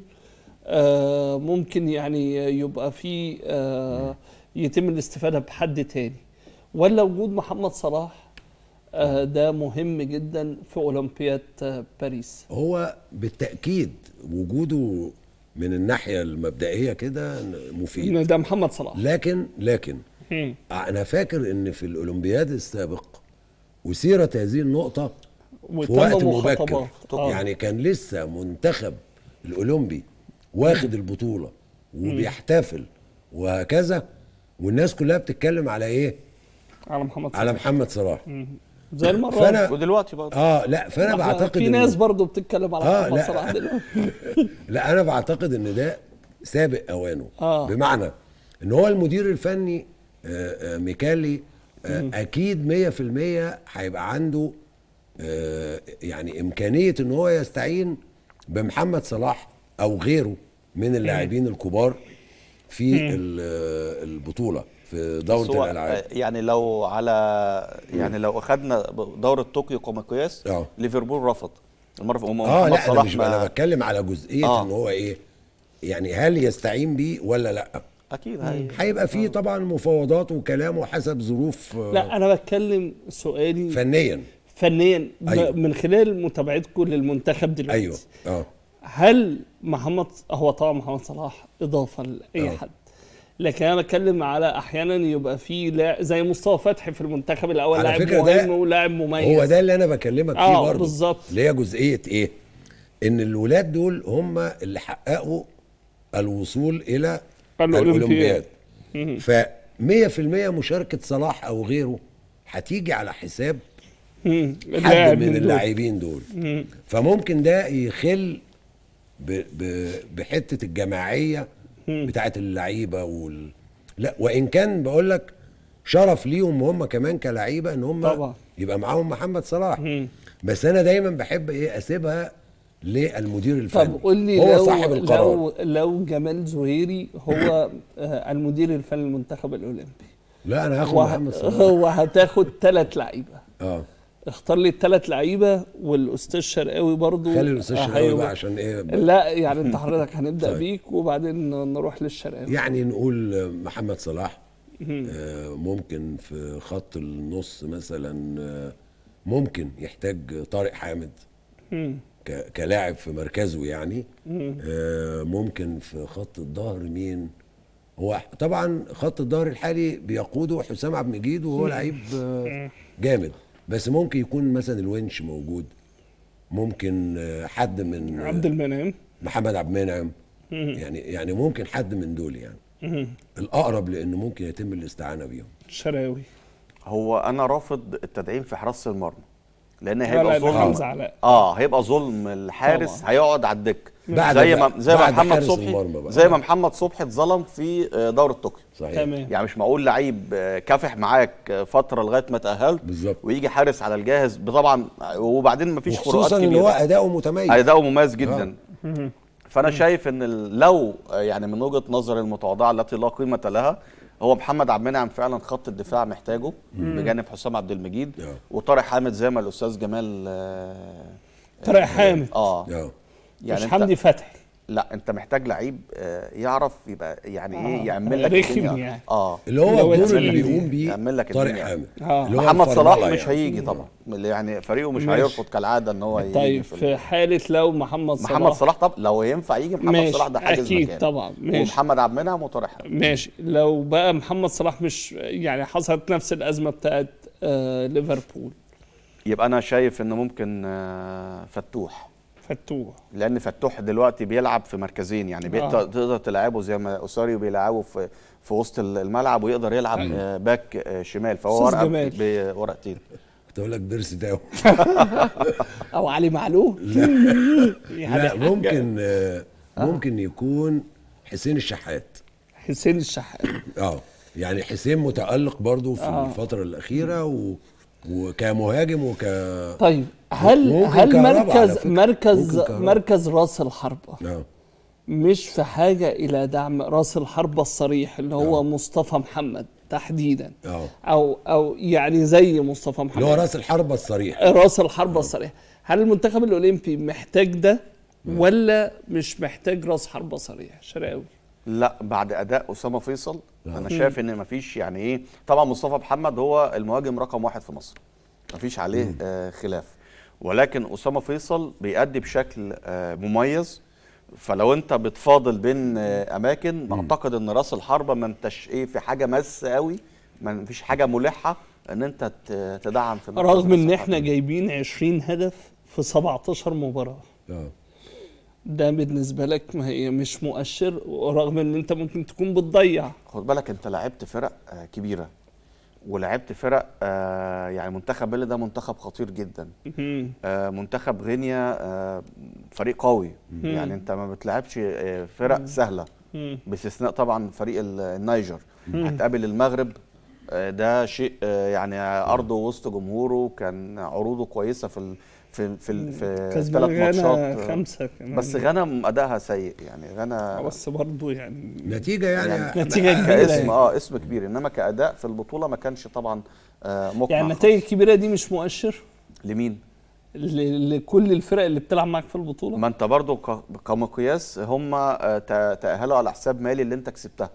آه، ممكن يعني يبقى في آه، يتم الاستفاده بحد تاني ولا وجود محمد صلاح آه، ده مهم جدا في اولمبياد آه، باريس هو بالتاكيد وجوده من الناحيه المبدئيه كده مفيد إن ده محمد صلاح لكن لكن مم. انا فاكر ان في الاولمبياد السابق وسيرت هذه النقطه في وتم وقت مبكر مخاطبات. آه. يعني كان لسه منتخب الاولمبي واخد البطوله وبيحتفل وهكذا والناس كلها بتتكلم على ايه على محمد صلاح على محمد صلاح زي المره فأنا- دي. ودلوقتي برضه اه لا فانا بعتقد في إنه- ناس برضو بتتكلم على آه، محمد لا. صلاح دلوقتي لا انا بعتقد ان ده سابق اوانه آه. بمعنى ان هو المدير الفني آه، آه، ميكالي آه، اكيد 100% هيبقى عنده آه، يعني امكانيه ان هو يستعين بمحمد صلاح او غيره من اللاعبين الكبار في ال- آه، البطوله في بس دوره هو الالعاب يعني لو على يعني لو اخذنا دوره طوكيو كمقياس آه. ليفربول رفض المره في اه لا انا مش انا ما بتكلم على جزئيه آه. ان هو ايه يعني هل يستعين بيه ولا لا اكيد هي هيبقى فيه طبعا مفاوضات وكلام وحسب ظروف آه، لا انا بتكلم سؤالي فنيا فنيا ب- أيوة. من خلال متابعتكم للمنتخب دلوقتي ايوه اه هل محمد هو طبعا محمد صلاح اضافه لاي آه. حد لكن انا بتكلم على احيانا يبقى في لا زي مصطفى فتحي في المنتخب الاول على لاعب فكرة ده- مهم ولاعب مميز هو ده اللي انا بكلمك فيه آه، برضه بالظبط. اللي هي جزئيه ايه ان الولاد دول هم اللي حققوا الوصول الى الأولمبياد. الاولمبياد ف 100% مشاركه صلاح او غيره هتيجي على حساب مم. حد اللاعب من دول. اللاعبين دول فممكن ده يخل ب ب بحته الجماعيه بتاعت اللعيبه وال لا وان كان بقول لك شرف ليهم هم كمان كلعيبه ان هم طبعا. يبقى معاهم محمد صلاح بس انا دايما بحب ايه اسيبها للمدير الفني طب قول لي هو لو صاحب القرار لو لو جمال زهيري هو آه، المدير الفني للمنتخب الاولمبي لا انا هاخد وه- محمد صلاح هو هتاخد ثلاث لعيبه اه اختار لي الثلاث لعيبه والاستاذ شرقاوي برضو خلي الاستاذ آه، شرقاوي هيبقى- بقى عشان ايه لا يعني انت حضرتك هنبدا طيب. بيك وبعدين نروح للشرقاوي يعني نقول محمد صلاح آه، ممكن في خط النص مثلا آه، ممكن يحتاج طارق حامد مم. ك- كلاعب في مركزه يعني آه، ممكن في خط الظهر مين هو طبعا خط الظهر الحالي بيقوده حسام عبد المجيد وهو لعيب آه، جامد بس ممكن يكون مثلا الونش موجود ممكن آه، حد من آه، عبد المنعم محمد عبد المنعم يعني يعني ممكن حد من دول يعني الاقرب لانه ممكن يتم الاستعانه بيهم شراوي هو انا رافض التدعيم في حراسه المرمى لان لا هيبقى لا حمزه ظلم علاء اه هيبقى ظلم الحارس طبعا. هيقعد على الدكه بعد زي بقى- ما زي ما بعد محمد حارس صبحي المرمى بقى. زي ما محمد صبحي اتظلم في آه، دوره طوكيو صحيح تمام يعني مش معقول لعيب آه، كافح معاك فتره لغايه ما تاهلت بالظبط. ويجي حارس على الجاهز طبعا وبعدين مفيش فروقات وخصوصا ان كبيره هو اداؤه متميز اداؤه مميز جدا فانا شايف ان ال- لو آه، يعني من وجهه نظري المتواضعه التي لا قيمه لها هو محمد عبد المنعم فعلا خط الدفاع محتاجه بجانب حسام عبد المجيد آه. وطارق حامد زي ما الاستاذ جمال آه، طارق حامد اه اه مش يعني حمدي انت فتحي لا انت محتاج لعيب آه، يعرف يبقى يعني ايه آه. يعمل لك رخم الدنيا. يعني. اه اللي هو اللي هو الدور يعمل اللي لك- بيقوم بيه يعمل لك طارق الدنيا. حامد آه. اللي هو محمد صلاح الفرملة مش يعني. هيجي طبعا يعني فريقه مش ماشي. هيرفض كالعاده ان هو يجي طيب في ال- في حاله لو محمد صلاح محمد صلاح طب لو ينفع يجي محمد ماشي، صلاح ده حاجز أكيد مكانه. طبعا، ماشي. ومحمد عبد المنعم وطارق حامد ماشي لو بقى محمد صلاح مش يعني حصلت نفس الازمه بتاعت آه ليفربول يبقى انا شايف ان ممكن آه، فتوح فتوح لان فتوح دلوقتي بيلعب في مركزين يعني بيقدر آه. تقدر تلعبه زي ما اوساريو بيلعبه في في وسط الملعب ويقدر يلعب آه، باك آه، شمال فهو أستاذ ورقه جمال. بورقتين كنت اقول لك بيرسي تاو او علي معلول لا يعني لا ممكن آه، ممكن يكون حسين الشحات حسين الشحات اه يعني حسين متالق برضو في آه. الفتره الاخيره و... وكمهاجم وك طيب هل ممكن هل كهربا على مركز فكرة. مركز ممكن كهربا. مركز راس الحربة اه مش في حاجة إلى دعم راس الحربة الصريح اللي هو مصطفى محمد تحديدا اه أو أو يعني زي مصطفى محمد اللي هو راس الحربه الصريح راس الحربة الصريح هل المنتخب الأولمبي محتاج ده ولا مش محتاج راس حربة صريح شرقاوي لا بعد اداء اسامه فيصل انا شايف ان مفيش يعني ايه طبعا مصطفى محمد هو المهاجم رقم واحد في مصر مفيش عليه آه خلاف ولكن اسامه فيصل بيأدي بشكل آه مميز فلو انت بتفاضل بين آه اماكن اعتقد ان راس الحربه ما انتش ايه في حاجه مس قوي ما فيش حاجه ملحه ان انت ت- تدعم في مركز رغم راس إن إحنا الحربة. جايبين 20 هدف في 17 مباراة اه ده بالنسبة لك ما هي مش مؤشر ورغم ان انت ممكن تكون بتضيع خد بالك انت لعبت فرق آه، كبيره ولعبت فرق آه، يعني منتخب بيلي ده منتخب خطير جدا مم. آه، منتخب غينيا آه، فريق قوي يعني انت ما بتلعبش آه، فرق سهله مم. باستثناء طبعا فريق ال- النيجر هتقابل المغرب آه، ده شيء آه، يعني ارضه وسط جمهوره كان عروضه كويسه في ال في في في كسبان ثلاث ماتشات غانا آه، خمسة كمان بس غانا ادائها سيء يعني غانا بس برضه يعني نتيجه يعني, نتيجة كبيرة كاسم يعني. اه اسم كبير انما كاداء في البطوله ما كانش طبعا آه مقنع يعني النتائج الكبيرة دي مش مؤشر لمين ل- لكل الفرق اللي بتلعب معاك في البطولة ما انت برضو ك- كمقياس هم آه، ت- تاهلوا على حساب مالي اللي انت كسبتها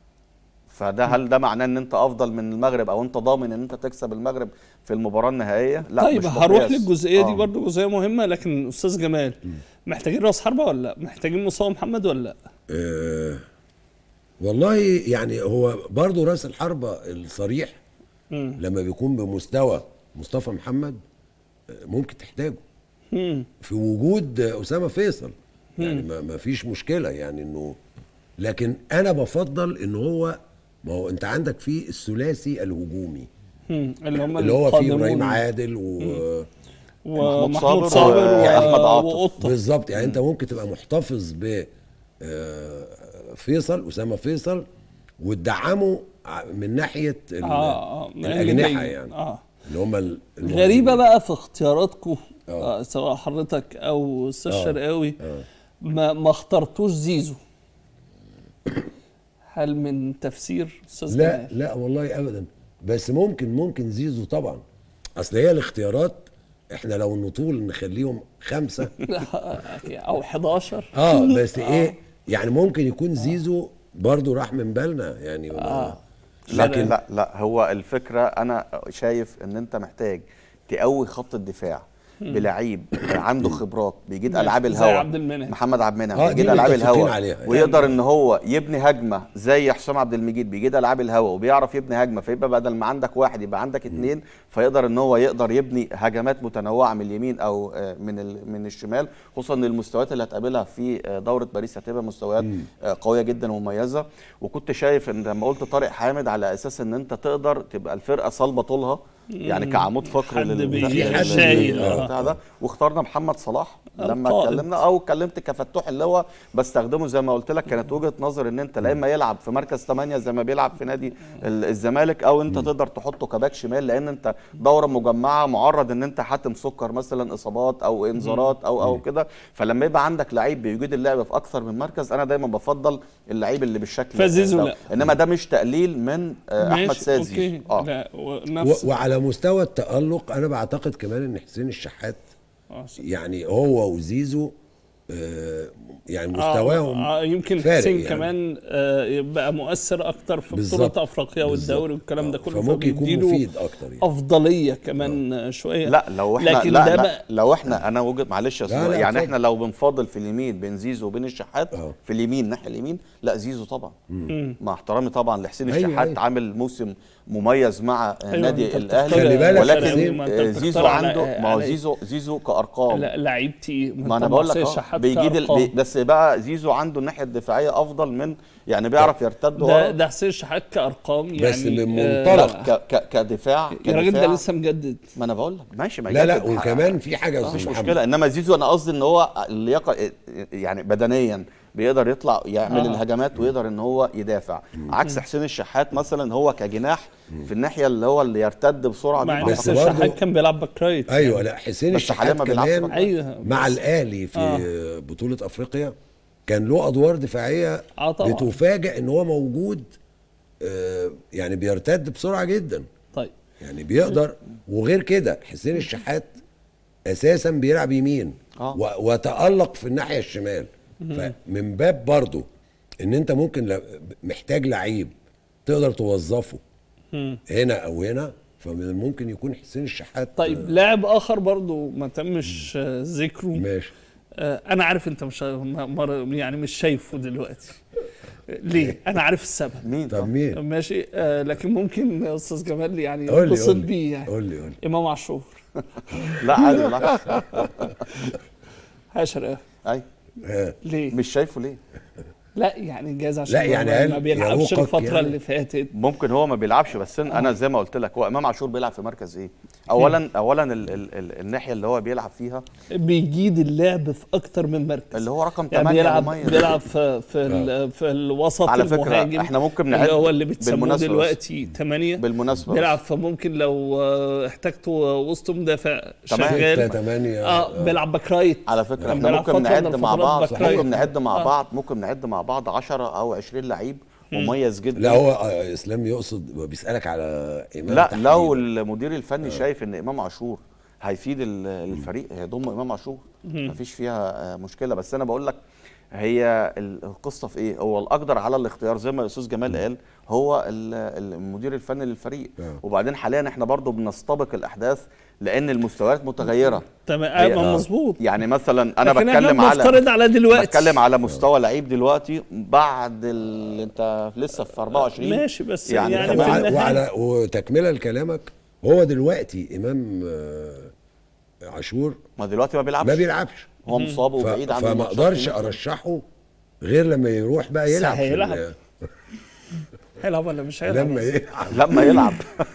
فده هل ده معناه ان انت افضل من المغرب او انت ضامن ان انت تكسب المغرب في المباراه النهائيه لا طيب مش هروح مقياس. للجزئية دي آه. برضه جزئية مهمة لكن أستاذ جمال محتاجين راس حربة ولا لا؟ محتاجين مصطفى محمد ولا لا؟ آه والله يعني هو برضو راس الحربة الصريح مم. لما بيكون بمستوى مصطفى محمد آه، ممكن تحتاجه مم. في وجود آه، أسامة فيصل يعني ما, ما فيش مشكلة يعني انه لكن انا بفضل ان هو ما هو انت عندك في الثلاثي الهجومي مم. اللي هم اللي هو فيه القادمون. ابراهيم عادل و ومحمود صابر صابر و- وأحمد عاطف. وقطة بالظبط يعني انت ممكن تبقى محتفظ ب آه، فيصل اسامه فيصل وتدعمه ع- من ناحيه ال- اه اه الاجنحه يعني اه اللي هم ال- غريبة بقى في اختياراتكم آه. آه سواء حضرتك او استاذ آه. شرقاوي آه. ما ما اخترتوش زيزو هل من تفسير استاذ لا جمال؟ لا والله ابدا بس ممكن ممكن زيزو طبعا اصل هي الاختيارات احنا لو نطول نخليهم خمسه او 11 اه بس ايه يعني ممكن يكون زيزو برضو راح من بالنا يعني آه. لكن لا لا هو الفكره انا شايف ان انت محتاج تقوي خط الدفاع بلعيب عنده خبرات بيجيد ماشي، العاب زي الهوا عبد المنعم. محمد عبد المنعم آه، بيجيد دي العاب متفقين الهوا عليها. ويقدر ان هو يبني هجمه زي حسام عبد المجيد بيجيد العاب الهوا وبيعرف يبني هجمه فيبقى بدل ما عندك واحد يبقى عندك اثنين فيقدر ان هو يقدر يبني هجمات متنوعه من اليمين او آه، من ال- من الشمال خصوصا ان المستويات اللي هتقابلها في آه، دوره باريس هتبقى مستويات آه، قويه جدا ومميزه وكنت شايف ان لما قلت طارق حامد على اساس ان انت تقدر تبقى الفرقه صلبه طولها يعني كعمود فقري حد لل- بي- لل- حد شايل، لل- آه. بتاع ده واخترنا محمد صلاح لما القائد. اتكلمنا او اتكلمت كفتوح اللي هو بستخدمه زي ما قلت لك كانت وجهه نظر ان انت لا اما يلعب في مركز 8 زي ما بيلعب في نادي ال- الزمالك او انت تقدر تحطه كباك شمال لان انت دوره مجمعه معرض ان انت حاتم سكر مثلا اصابات او انذارات او او كده فلما يبقى عندك لعيب بيجيد اللعب في اكثر من مركز انا دايما بفضل اللعيب اللي بالشكل فزيزو ده. لا. انما ده مش تقليل من آه، احمد ماشي، سازي اوكي اه لا ونفس و- وعلى مستوى التألق انا بعتقد كمان ان حسين الشحات آه، يعني هو وزيزو آه يعني آه، مستواهم آه يمكن فارق حسين يعني. كمان آه يبقى مؤثر اكتر في بالظبط. بطولة افريقيا بالظبط. والدوري والكلام ده آه، كله فممكن يكون فبيديله مفيد اكتر يعني افضليه كمان آه. شويه لا لو احنا لكن لا, ده لا بقى لو احنا انا وجهه معلش يا لا، أستاذ، لا، يعني اتفضل. احنا لو بنفاضل في اليمين بين زيزو وبين الشحات اه. في اليمين ناحيه اليمين لا زيزو طبعا مع احترامي طبعا لحسين أيوة، الشحات أيوة. عامل موسم مميز مع أيوة، النادي أنت الاهلي بتختار- خلي بالك ولكن حسين، ما أنت آه، بتختار زيزو على- عنده ما هو على- زيزو زيزو كارقام لا لعيبتي ما انا بقول لك أهو، بيجيد ال... بي... بس بقى زيزو عنده الناحيه الدفاعيه افضل من يعني بيعرف يرتد ده ورا. ده حسين شحات كارقام يعني بس من آه، منطلق. لا ك... ك... كدفاع يا راجل ده كدفاع لسه مجدد ما انا بقول لك ماشي ما لا لا يجدد. وكمان في حاجه يا مفيش استاذ محمد مشكله انما زيزو انا قصدي ان هو اللياقه يعني بدنيا بيقدر يطلع يعمل آه. الهجمات ويقدر ان هو يدافع عكس حسين الشحات مثلا هو كجناح في الناحيه اللي هو اللي يرتد بسرعه مع دي ان ما بس حسين برضه- الشحات كان بيلعب باك رايت ايوه لا حسين بس حاليا الشحات ما بيلعبش كمان بقى. ايوه مع بس- الاهلي في آه. بطوله افريقيا كان له ادوار دفاعيه آه طبعاً. بتفاجئ ان هو موجود آه، يعني بيرتد بسرعه جدا طيب يعني بيقدر وغير كده حسين الشحات اساسا بيلعب يمين آه. و- وتالق في الناحيه الشمال فمن باب برضو ان انت ممكن ل- محتاج لعيب تقدر توظفه هنا او هنا فمن الممكن يكون حسين الشحات طيب لاعب اخر برضو ما تمش آه، ذكره ماشي آه، انا عارف انت مش ما- مر- يعني مش شايفه دلوقتي آه، ليه انا عارف السبب مين طب مين ماشي آه لكن ممكن استاذ جمال يعني قول لي يتصل قول لي بيه يعني قول لي قول لي امام عاشور لا عادي بالعكس هاشر اي آه. ليه مش شايفه ليه لا يعني جاز عشان لا، يعني ما- هل ما بيلعبش يروقك الفتره يعني؟ اللي فاتت ممكن هو ما بيلعبش بس أنا- انا زي ما قلت لك هو امام عاشور بيلعب في مركز ايه اولا اولا ال ال ال الناحيه اللي هو بيلعب فيها بيجيد اللعب في اكتر من مركز اللي هو رقم يعني 8 بيلعب مميز بيلعب في في, ال- في الوسط على فكرة المهاجم احنا ممكن اللي نعد هو اللي بتسموه بالمناسبة بس. دلوقتي 8 بالمناسبه بيلعب بس. فممكن لو آه، احتاجته وسط مدافع تمام. ستة شغال تمانية اه بيلعب باك رايت على فكره كان احنا بيلعب ممكن فترة من نعد مع الفترات بعض باك رايت. ممكن نعد مع آه. بعض ممكن نعد مع بعض 10 او 20 لعيب مميز جدا لا هو آه، اسلام يقصد بيسالك على امام لا تحديداً. لو المدير الفني شايف ان امام عاشور هيفيد ال- الفريق هيضم امام عاشور مفيش فيها آه، مشكله بس انا بقول لك هي ال- القصه في ايه هو الاقدر على الاختيار زي ما الاستاذ جمال قال هو ال- المدير الفني للفريق آه. وبعدين حاليا احنا برضو بنستبق الاحداث لان المستويات متغيره تمام هي- آه آه. مظبوط يعني مثلا انا لكن احنا بتكلم على بنفترض على دلوقتي بتكلم على مستوى لعيب دلوقتي بعد ال... انت لسه في 24 ماشي بس يعني يعني, كمان- في وعلى, النهايه وعلى وتكمله لكلامك هو دلوقتي امام آه، عاشور ما دلوقتي ما بيلعبش ما بيلعبش هو مصاب ف- وبعيد عن فما الماتشات اقدرش كلها. ارشحه غير لما يروح بقى يلعب في هيلعب. ال- هيلعب ولا مش هيلعب لما يلعب لما يلعب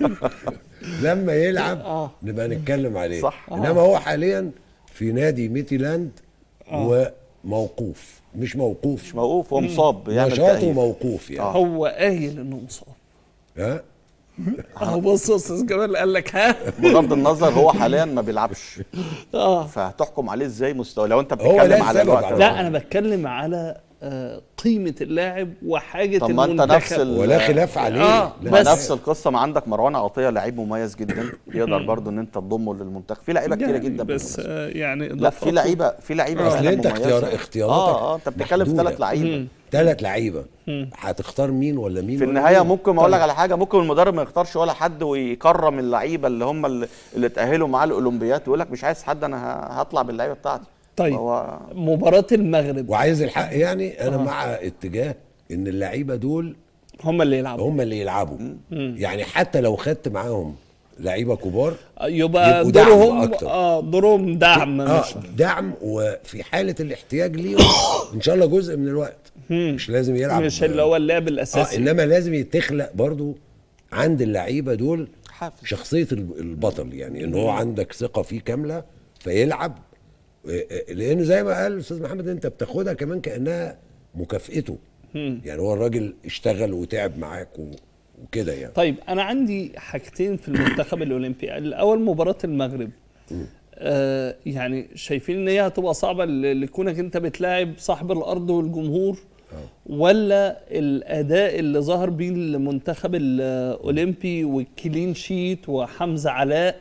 لما يلعب آه. نبقى نتكلم عليه صح. انما هو حاليا في نادي ميتيلاند وموقوف مش موقوف مش موقوف هو مصاب بيعمل نشاطه تأهيل. موقوف يعني هو قايل انه مصاب ها اهو بص يا استاذ جمال قال لك ها بغض النظر هو حاليا ما بيلعبش اه فهتحكم عليه ازاي مستوى لو انت هو بتتكلم ده على السبب الوقت على ده. لا انا بتكلم على آه، قيمه اللاعب وحاجه طب ما انت المنتخب نفس ال- ولا خلاف عليه آه، لا ما بس- نفس القصه ما عندك مروان عطيه لعيب مميز جدا يقدر برضو ان انت تضمه للمنتخب في لعيبه كتيره يعني جدا بس بالمناسبة. آه، يعني لا في لعيبه في لعيبه اصل فعلاً انت مميزة. اختيار اختياراتك اه اه انت بتتكلم في محدودة. ثلاث لعيبه ثلاث لعيبه هتختار مين ولا مين في ولا النهايه مين؟ ممكن اقول لك على حاجه ممكن المدرب ما يختارش ولا حد ويكرم اللعيبه اللي هم اللي, اللي تاهلوا معاه الاولمبيات ويقول لك مش عايز حد انا ه- هطلع باللعيبه بتاعتي طيب هو مباراه المغرب وعايز الحق يعني انا مع اتجاه ان اللعيبه دول هم اللي يلعبوا هم اللي يلعبوا يعني حتى لو خدت معاهم لعيبه كبار يبقى يبقوا دعم دورهم أكتر. اه دورهم دعم اه مش دعم وفي حاله الاحتياج ليهم ان شاء الله جزء من الوقت مش لازم يلعب مش اللي هو اللعب اه الاساسي انما لازم تخلق برضو عند اللعيبه دول حافز شخصيه الب- البطل يعني ان هو عندك ثقه فيه كامله فيلعب آه، آه، لان زي ما قال الاستاذ محمد انت بتاخدها كمان كانها مكافئته يعني هو الراجل اشتغل وتعب معاك و- وكده يعني طيب انا عندي حاجتين في المنتخب الاولمبي الاول مباراه المغرب آه يعني شايفين ان هي هتبقى صعبه ل- لكونك انت بتلاعب صاحب الارض والجمهور ولا الاداء اللي ظهر بيه المنتخب الاولمبي والكلين شيت وحمزه علاء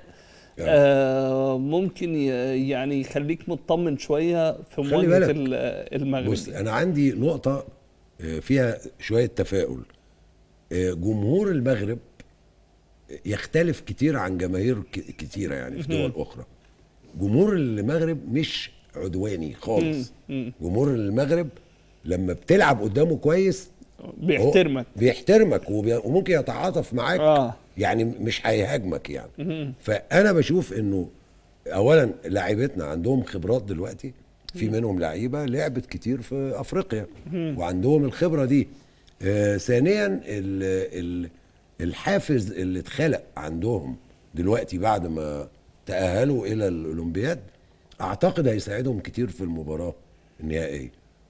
آه ممكن ي- يعني يخليك مطمن شويه في خلي مواجهه بالك. ال- المغرب بص انا عندي نقطه آه، فيها شويه تفاؤل آه، جمهور المغرب يختلف كتير عن جماهير ك- كتيره يعني في دول اخرى جمهور المغرب مش عدواني خالص جمهور المغرب لما بتلعب قدامه كويس هو بيحترمك بيحترمك وبي... وممكن يتعاطف معاك آه. يعني مش هيهاجمك يعني فانا بشوف انه اولا لاعيبتنا عندهم خبرات دلوقتي في منهم لعيبه لعبت كتير في افريقيا وعندهم الخبره دي آه ثانيا ال... ال... الحافز اللي اتخلق عندهم دلوقتي بعد ما تاهلوا الى الاولمبياد اعتقد هيساعدهم كتير في المباراه النهائيه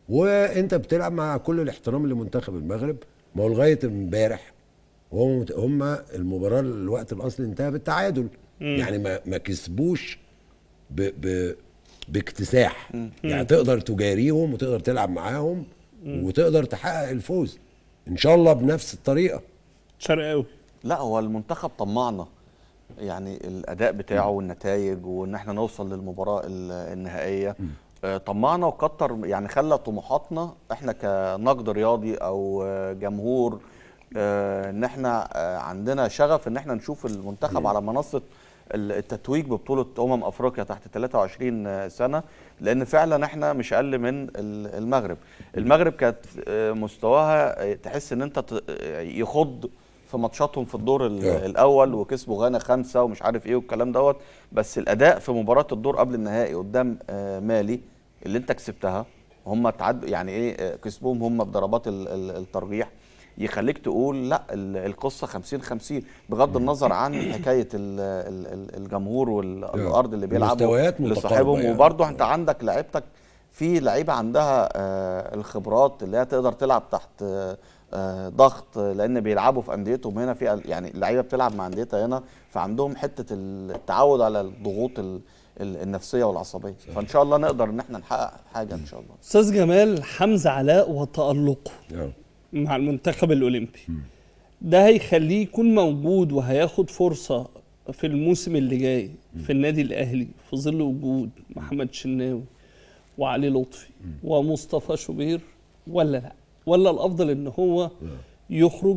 وانت بتلعب مع كل الاحترام لمنتخب المغرب ما هو لغايه امبارح وهم مت- هم المباراه الوقت الاصلي انتهى بالتعادل يعني ما ما كسبوش ب ب باكتساح يعني تقدر تجاريهم وتقدر تلعب معاهم وتقدر تحقق الفوز ان شاء الله بنفس الطريقه شرقاوي لا هو المنتخب طمعنا يعني الاداء بتاعه والنتائج وان احنا نوصل للمباراه ال- النهائيه آه، طمعنا وكتر يعني خلى طموحاتنا احنا كنقد رياضي او آه، جمهور آه، ان احنا آه، عندنا شغف ان احنا نشوف المنتخب على منصه ال- التتويج ببطوله امم افريقيا تحت 23 سنه لان فعلا احنا مش اقل من ال- المغرب المغرب كانت آه، مستواها آه، تحس ان انت ت- آه، يخض في ماتشاتهم في الدور ال- آه. الاول وكسبوا غانا خمسه ومش عارف ايه والكلام دوت بس الاداء في مباراه الدور قبل النهائي قدام آه، مالي اللي انت كسبتها هم تعدوا يعني ايه آه، كسبوهم هم بضربات ال- ال- الترجيح يخليك تقول لا ال- القصه 50 50 بغض النظر عن حكايه ال- ال- ال- الجمهور والارض اللي بيلعبوا مستويات متقاربة لصاحبهم يعني. وبرضه انت عندك لعيبتك في لعيبه عندها آه، الخبرات اللي هي تقدر تلعب تحت آه، آه، ضغط لان بيلعبوا في انديتهم هنا في يعني اللعيبه بتلعب مع انديتها هنا فعندهم حته التعود على الضغوط ال- ال- النفسيه والعصبيه فان شاء الله نقدر ان احنا نحقق حاجه ان شاء الله استاذ جمال حمزه علاء وتالقه آه. مع المنتخب الاولمبي ده هيخليه يكون موجود وهياخد فرصه في الموسم اللي جاي في النادي الاهلي في ظل وجود محمد شناوي وعلي لطفي ومصطفى شوبير ولا لا ولا الافضل ان هو يخرج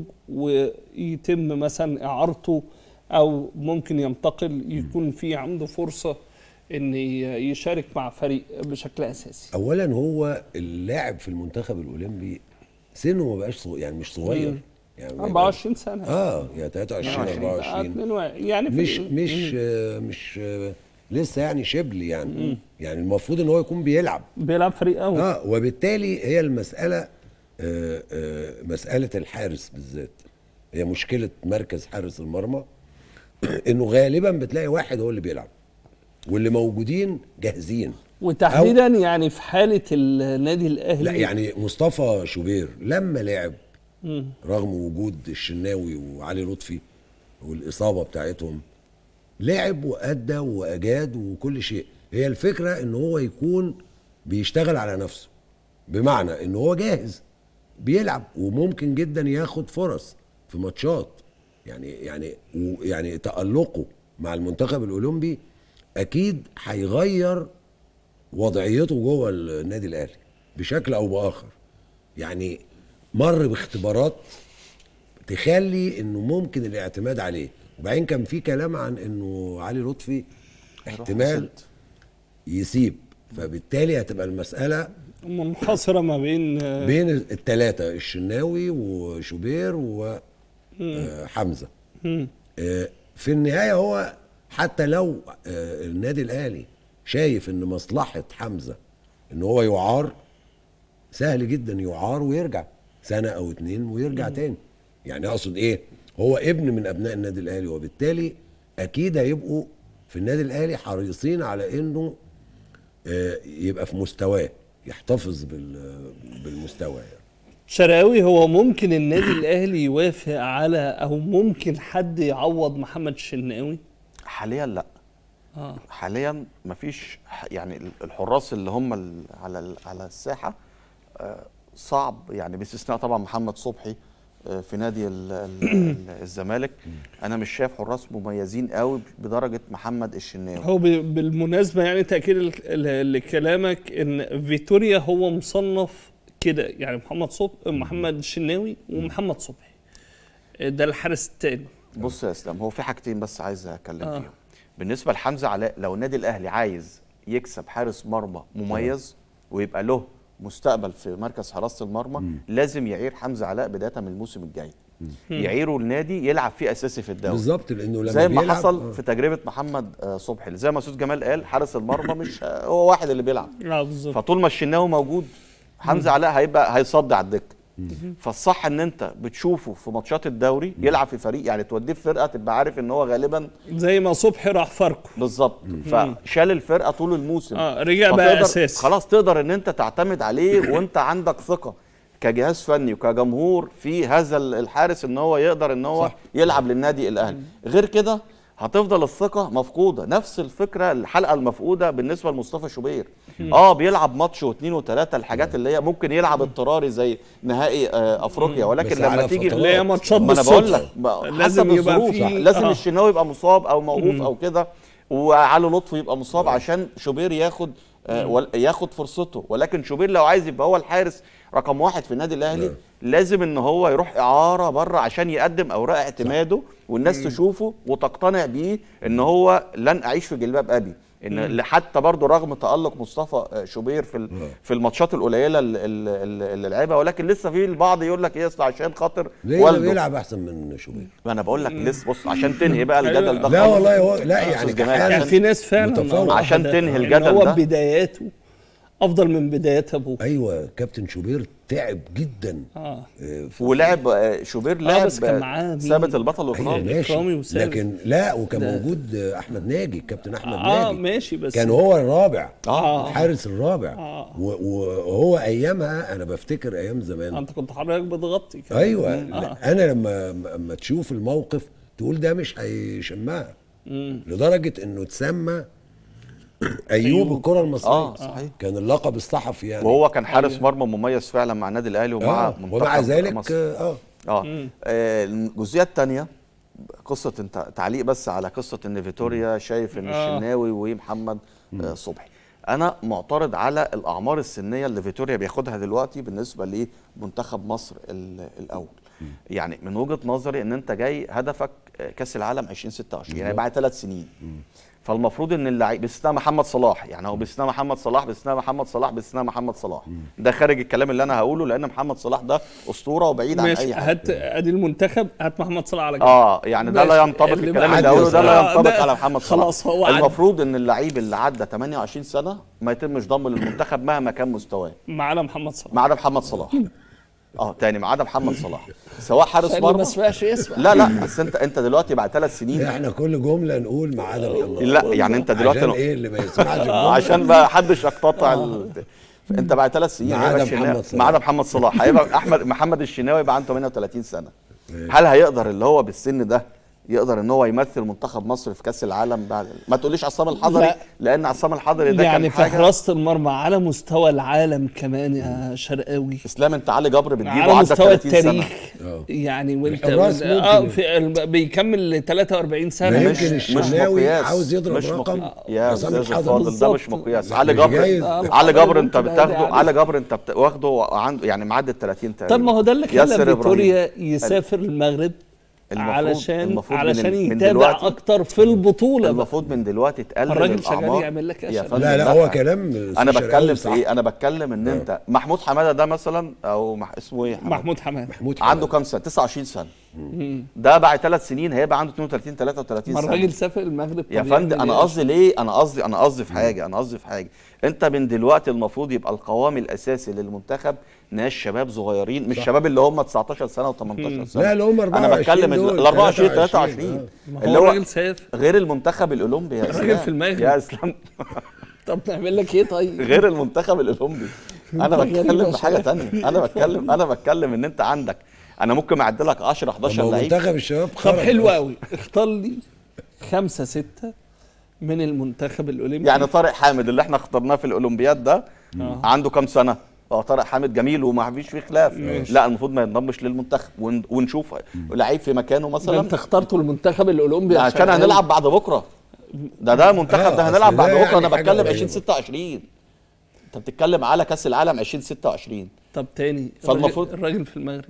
ويتم مثلا اعارته او ممكن ينتقل يكون في عنده فرصه ان ي- يشارك مع فريق بشكل اساسي اولا هو اللاعب في المنتخب الاولمبي سنه ما بقاش صغير يعني مش صغير يعني ما 24 سنه اه يعني 23 24 22 يعني في مش مش آه مش آه لسه يعني شبل يعني يعني المفروض ان هو يكون بيلعب بيلعب فريق اول اه وبالتالي هي المساله آه آه مساله الحارس بالذات هي مشكله مركز حارس المرمى انه غالبا بتلاقي واحد هو اللي بيلعب واللي موجودين جاهزين وتحديدا يعني في حاله النادي الاهلي لا يعني مصطفى شوبير لما لعب مم. رغم وجود الشناوي وعلي لطفي والاصابه بتاعتهم لعب وادى واجاد وكل شيء هي الفكره ان هو يكون بيشتغل على نفسه بمعنى ان هو جاهز بيلعب وممكن جدا ياخد فرص في ماتشات يعني يعني يعني تألقه مع المنتخب الاولمبي اكيد هيغير وضعيته جوه النادي الاهلي بشكل او باخر يعني مر باختبارات تخلي انه ممكن الاعتماد عليه وبعدين كان في كلام عن انه علي لطفي احتمال يسيب فبالتالي هتبقى المساله منحصره ما بين آه، بين الثلاثه الشناوي وشوبير وحمزه مم. في النهايه هو حتى لو آه، النادي الاهلي شايف ان مصلحه حمزه ان هو يعار سهل جدا يعار ويرجع سنه او اتنين ويرجع تاني يعني اقصد ايه هو ابن من ابناء النادي الاهلي وبالتالي اكيد هيبقوا في النادي الاهلي حريصين على انه آه، يبقى في مستواه يحتفظ بال- بالمستوى يعني. شرقاوي هو ممكن النادي الاهلي يوافق على او ممكن حد يعوض محمد الشناوي حاليا لا اه حاليا مفيش ح- يعني ال- الحراس اللي هم ال- على ال- على الساحه آه، صعب يعني باستثناء طبعا محمد صبحي آه، في نادي ال- ال- ال- الزمالك انا مش شايف حراس مميزين قوي بدرجه محمد الشناوي هو ب- بالمناسبه يعني تاكيد ل- ل- لكلامك ان فيتوريا هو مصنف كده يعني محمد صبحي محمد الشناوي ومحمد صبحي ده الحارس الثاني بص يا اسلام هو في حاجتين بس عايز اتكلم آه. آه. فيهم بالنسبه لحمزه علاء لو النادي الاهلي عايز يكسب حارس مرمى مميز ويبقى له مستقبل في مركز حراسه المرمى لازم يعير حمزه علاء بدايه من الموسم الجاي يعيره النادي يلعب فيه اساسي في الدوري بالظبط لانه لما زي ما بيلعب- حصل آه. في تجربه محمد آه، صبحي زي ما استاذ جمال قال حارس المرمى مش آه، هو واحد اللي بيلعب اه بالظبط فطول ما الشناوي موجود حمزه علاء هيبقى هيصدي على الدكه فالصح ان انت بتشوفه في ماتشات الدوري يلعب في فريق يعني توديه في فرقه تبقى عارف ان هو غالبا زي ما صبحي راح فاركو بالظبط فشال الفرقه طول الموسم اه رجع بقى فتقدر- اساسي خلاص تقدر ان انت تعتمد عليه وانت عندك ثقه كجهاز فني وكجمهور في هذا ال- الحارس ان هو يقدر ان هو صح. يلعب للنادي الاهلي غير كده هتفضل الثقه مفقوده نفس الفكره الحلقه المفقوده بالنسبه لمصطفى شوبير اه بيلعب ماتش واثنين وثلاثه الحاجات اللي هي ممكن يلعب اضطراري زي نهائي آه افريقيا ولكن بس لما على تيجي فترات. اللي هي ماتشات ما انا بقول بالصدفه لك بقى لازم حسب يبقى الظروف في- لازم آه. الشناوي يبقى مصاب او موقوف او كده وعلي لطفي يبقى مصاب عشان شوبير ياخد آه ول- ياخد فرصته ولكن شوبير لو عايز يبقى هو الحارس رقم واحد في النادي الاهلي لازم ان هو يروح اعاره بره عشان يقدم اوراق اعتماده والناس تشوفه وتقتنع بيه ان هو لن اعيش في جلباب ابي ان حتى برضه رغم تالق مصطفى آه، شوبير في ال- في الماتشات القليله اللي- اللي اللي لعبها ولكن لسه في البعض يقول لك ايه اصل عشان خاطر ليه ده والده بيلعب احسن من شوبير ما انا بقول لك لسه بص عشان تنهي بقى الجدل ده لا خالص. والله هو لا يعني أستاذ جمال، كحارس كان في ناس فعلا متفوق. آه، عشان ده- تنهي إن الجدل هو ده. بداياته افضل من بدايات ابوه ايوه كابتن شوبير تعب جدا اه آه، في- ولعب آه، شوبير لعب بس كان معاه آه، مين؟ ثابت البطل ايوه الاوكراني ماشي إكرامي وثابت. لكن لا وكان موجود آه، احمد ناجي الكابتن احمد اه ناجي ماشي بس كان هو الرابع آه. الحارس الرابع آه. و- وهو ايامها انا بفتكر ايام زمان انت كنت حضرتك بتغطي كمان. ايوه آه. انا لما لما تشوف الموقف تقول ده مش هيشمها لدرجه انه اتسمى ايوب الكره المصريه اه صحيح كان اللقب الصحفي يعني وهو كان حارس مرمى مميز فعلا مع النادي الاهلي ومع آه. منتخب ومع ذلك مصر. اه اه آه، الجزئيه الثانيه قصه انت تعليق بس على قصه ان فيتوريا شايف ان آه. الشناوي ومحمد آه، صبحي انا معترض على الاعمار السنيه اللي فيتوريا بياخدها دلوقتي بالنسبه لمنتخب مصر ال- الاول يعني من وجهه نظري ان انت جاي هدفك آه، كاس العالم 2026 يعني بعد ثلاث سنين فالمفروض ان اللعيب باستثناء محمد صلاح يعني هو باستثناء محمد صلاح باستثناء محمد صلاح باستثناء محمد صلاح ده خارج الكلام اللي انا هقوله لان محمد صلاح ده اسطوره وبعيد عن ماشي اي حاجه هات ادي المنتخب هات محمد صلاح على جنب اه يعني ده لا ماشي. ينطبق اللي الكلام بعد اللي هقوله ده لا آه، ينطبق ده على محمد صلاح خلاص هو عدى. المفروض ان اللعيب اللي عدى 28 سنه ما يتمش ضمه للمنتخب مهما كان مستواه ما عدا محمد صلاح ما عدا محمد صلاح اه تاني ما عدا محمد صلاح سواء حارس اللي ما مرمى سمعش يسمع لا لا بس انت انت دلوقتي بعد ثلاث سنين احنا كل جمله نقول ما عدا محمد لا يعني انت دلوقتي عشان ايه اللي ما يسمعش الجملة؟ عشان ما حدش يقتطع ال... انت بعد ثلاث سنين ما عدا هيبقى محمد الشناوي- صلاح. ما عدا محمد صلاح هيبقى احمد محمد الشناوي يبقى عنده 38 سنه هل هيقدر اللي هو بالسن ده يقدر ان هو يمثل منتخب مصر في كاس العالم بعد ما تقوليش عصام الحضري لا. لان عصام الحضري ده يعني كان في حاجه حراسه المرمى على مستوى العالم كمان يا شرقاوي اسلام انت علي جبر بتجيبه على عدى مستوى 30 سنه التاريخ آه. يعني وانت الحراس اه ممكن. في ال- بيكمل 43 ما سنه يمكن مش مش الشناوي مقياس عاوز يضرب مش رقم مقياس. يا عصام استاذ الحضري. الفاضل ده مش بالظبط. مقياس علي مش جبر جايز. آه، علي جبر انت ممكن بتاخده عادي. علي جبر انت بت- واخده عنده يعني معدي ال 30 تقريبا طب ما هو ده اللي ياسر خلى إبراهيم. فيتوريا يسافر المغرب المفروض- علشان المفروض من علشان ال- من يتابع دلوقتي- اكتر في البطوله بقى. المفروض من دلوقتي تقلل الراجل شغال الاعمار يعمل لك يا أشياء. فندم لا لا هو كلام انا شرقاوي بتكلم في صح. ايه انا بتكلم ان انت محمود حماده ده مثلا او مح... اسمه ايه حمادة؟ محمود حماد محمود عنده حماد. كام سنه 29 سنه ده بعد ثلاث سنين هيبقى عنده 32 33 ما سنه الراجل سافر المغرب يا طب فندم يعمل انا إيه؟ قصدي ليه انا قصدي انا قصدي في حاجه انا قصدي في حاجه انت من دلوقتي المفروض يبقى القوام الاساسي للمنتخب ناس شباب صغيرين مش شباب اللي هم 19 سنه و18 سنه لا اللي هم انا 24 بتكلم دول، ال 24 23 23 ما اللي هو هو الراجل سافر غير المنتخب الاولمبي يا الراجل اسلام في المغرب. يا اسلام طب نعمل لك ايه طيب غير المنتخب الاولمبي انا غريب يا بتكلم في حاجه شباب. تانية انا بتكلم انا بتكلم ان انت عندك انا ممكن اعد لك 10 طب 11 ما هو لعيب منتخب الشباب طب خرج حلو أصلاً. قوي اختار لي خمسة ستة من المنتخب الأولمبي يعني طارق حامد اللي احنا اخترناه في الاولمبياد ده آه. عنده كام سنه اه طارق حامد جميل وما فيش فيه خلاف لا المفروض ما ينضمش للمنتخب ون- ونشوف لعيب في مكانه ده مثلا انت اخترته المنتخب الأولمبي يا عشان شرقاوي. هنلعب بعد بكره ده ده منتخب آه، ده هنلعب أصل بعد ده بكره يعني انا حاجة بتكلم غريبة. 2026 انت بتتكلم على كاس العالم 2026 طب تاني فالمفروض- الراجل, الراجل في المغرب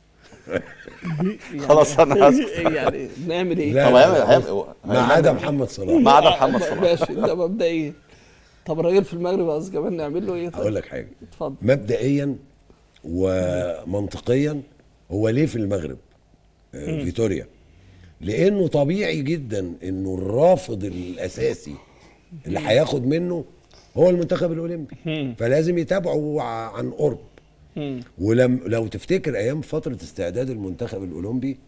يعني خلاص أنا آسف. يعني نعمل ايه؟ لا، طب لا، هيعمل- لا. هيعمل- ما عدا محمد صلاح ما عدا آه، محمد صلاح ماشي ده مبدئيا طب الراجل في المغرب يا كمان نعمل له ايه هقول طيب؟ لك حاجه اتفضل مبدئيا ومنطقيا هو ليه في المغرب آه، فيتوريا لانه طبيعي جدا انه الرافض الاساسي اللي هياخد منه هو المنتخب الاولمبي فلازم يتابعه ع- عن قرب مم. ولم لو تفتكر ايام فتره استعداد المنتخب الاولمبي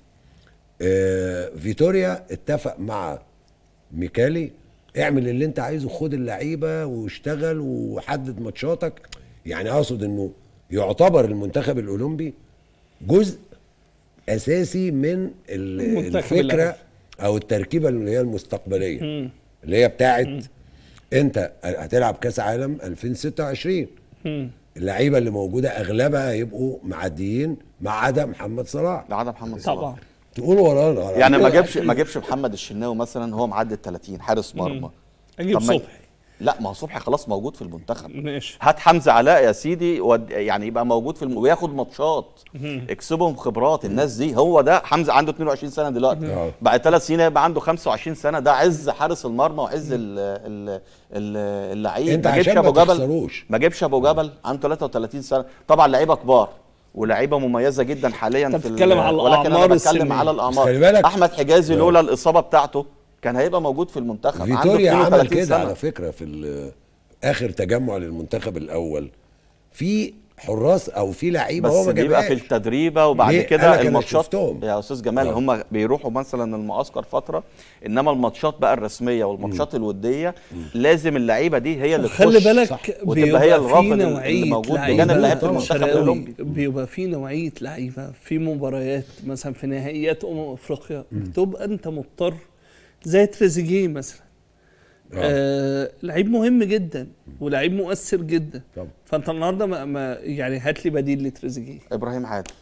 آه فيتوريا اتفق مع ميكالي اعمل اللي انت عايزه خد اللعيبه واشتغل وحدد ماتشاتك يعني اقصد انه يعتبر المنتخب الاولمبي جزء اساسي من ال- المنتخب الفكره الأول. او التركيبه اللي هي المستقبليه اللي هي بتاعت انت هتلعب كاس عالم 2026 اللعيبه اللي موجوده اغلبها هيبقوا معديين ما عدا محمد صلاح ده عدا محمد صلاح طبعا تقول ورانا يعني ما جابش ما جابش محمد الشناوي مثلا هو معدي ال 30 حارس مرمى اجيب طب ما- صبحي لا ما هو صبحي خلاص موجود في المنتخب ماشي هات حمزه علاء يا سيدي ود... يعني يبقى موجود في الم... وياخد ماتشات اكسبهم خبرات الناس دي هو ده حمزه عنده 22 سنه دلوقتي آه. بعد ثلاث سنين هيبقى عنده 25 سنه ده عز حارس المرمى وعز ال... ال... ال... اللعيب انت ما جبش عشان ما ابو جبل تخسروش ما جبش ابو جبل عنده 33 سنه طبعا لعيبه كبار ولاعيبه مميزه جدا حاليا انت في ال- بتتكلم على ولكن الأعمار انا بتكلم السنية. على بس الاعمار خلي بالك- احمد حجازي لولا الاصابه بتاعته كان هيبقى موجود في المنتخب عنده فيتوريا عمل 32 كده سنة. على فكره في ال- اخر تجمع للمنتخب الاول في حراس او في لعيبه هو بس ما بيبقى في جابهاش التدريبه وبعد ليه؟ أنا كده كان الماتشات شفتهم. يا استاذ جمال آه. هم بيروحوا مثلا المعسكر فتره انما الماتشات بقى الرسميه والماتشات الوديه لازم اللعيبه دي هي اللي خلي تخش بالك وتبقى هي بيبقى الرافد في اللي نوعيه موجود لعيبه بجانب لعيبه طبعاً. المنتخب شرقاوي، الاولمبي بيبقى في نوعيه لعيبه في مباريات مثلا في نهائيات امم افريقيا بتبقى انت مضطر زي تريزيجيه مثلا آه لعيب مهم جدا ولعيب مؤثر جدا طبعا. فانت النهارده ما, ما يعني هات لي بديل لتريزيجيه ابراهيم عادل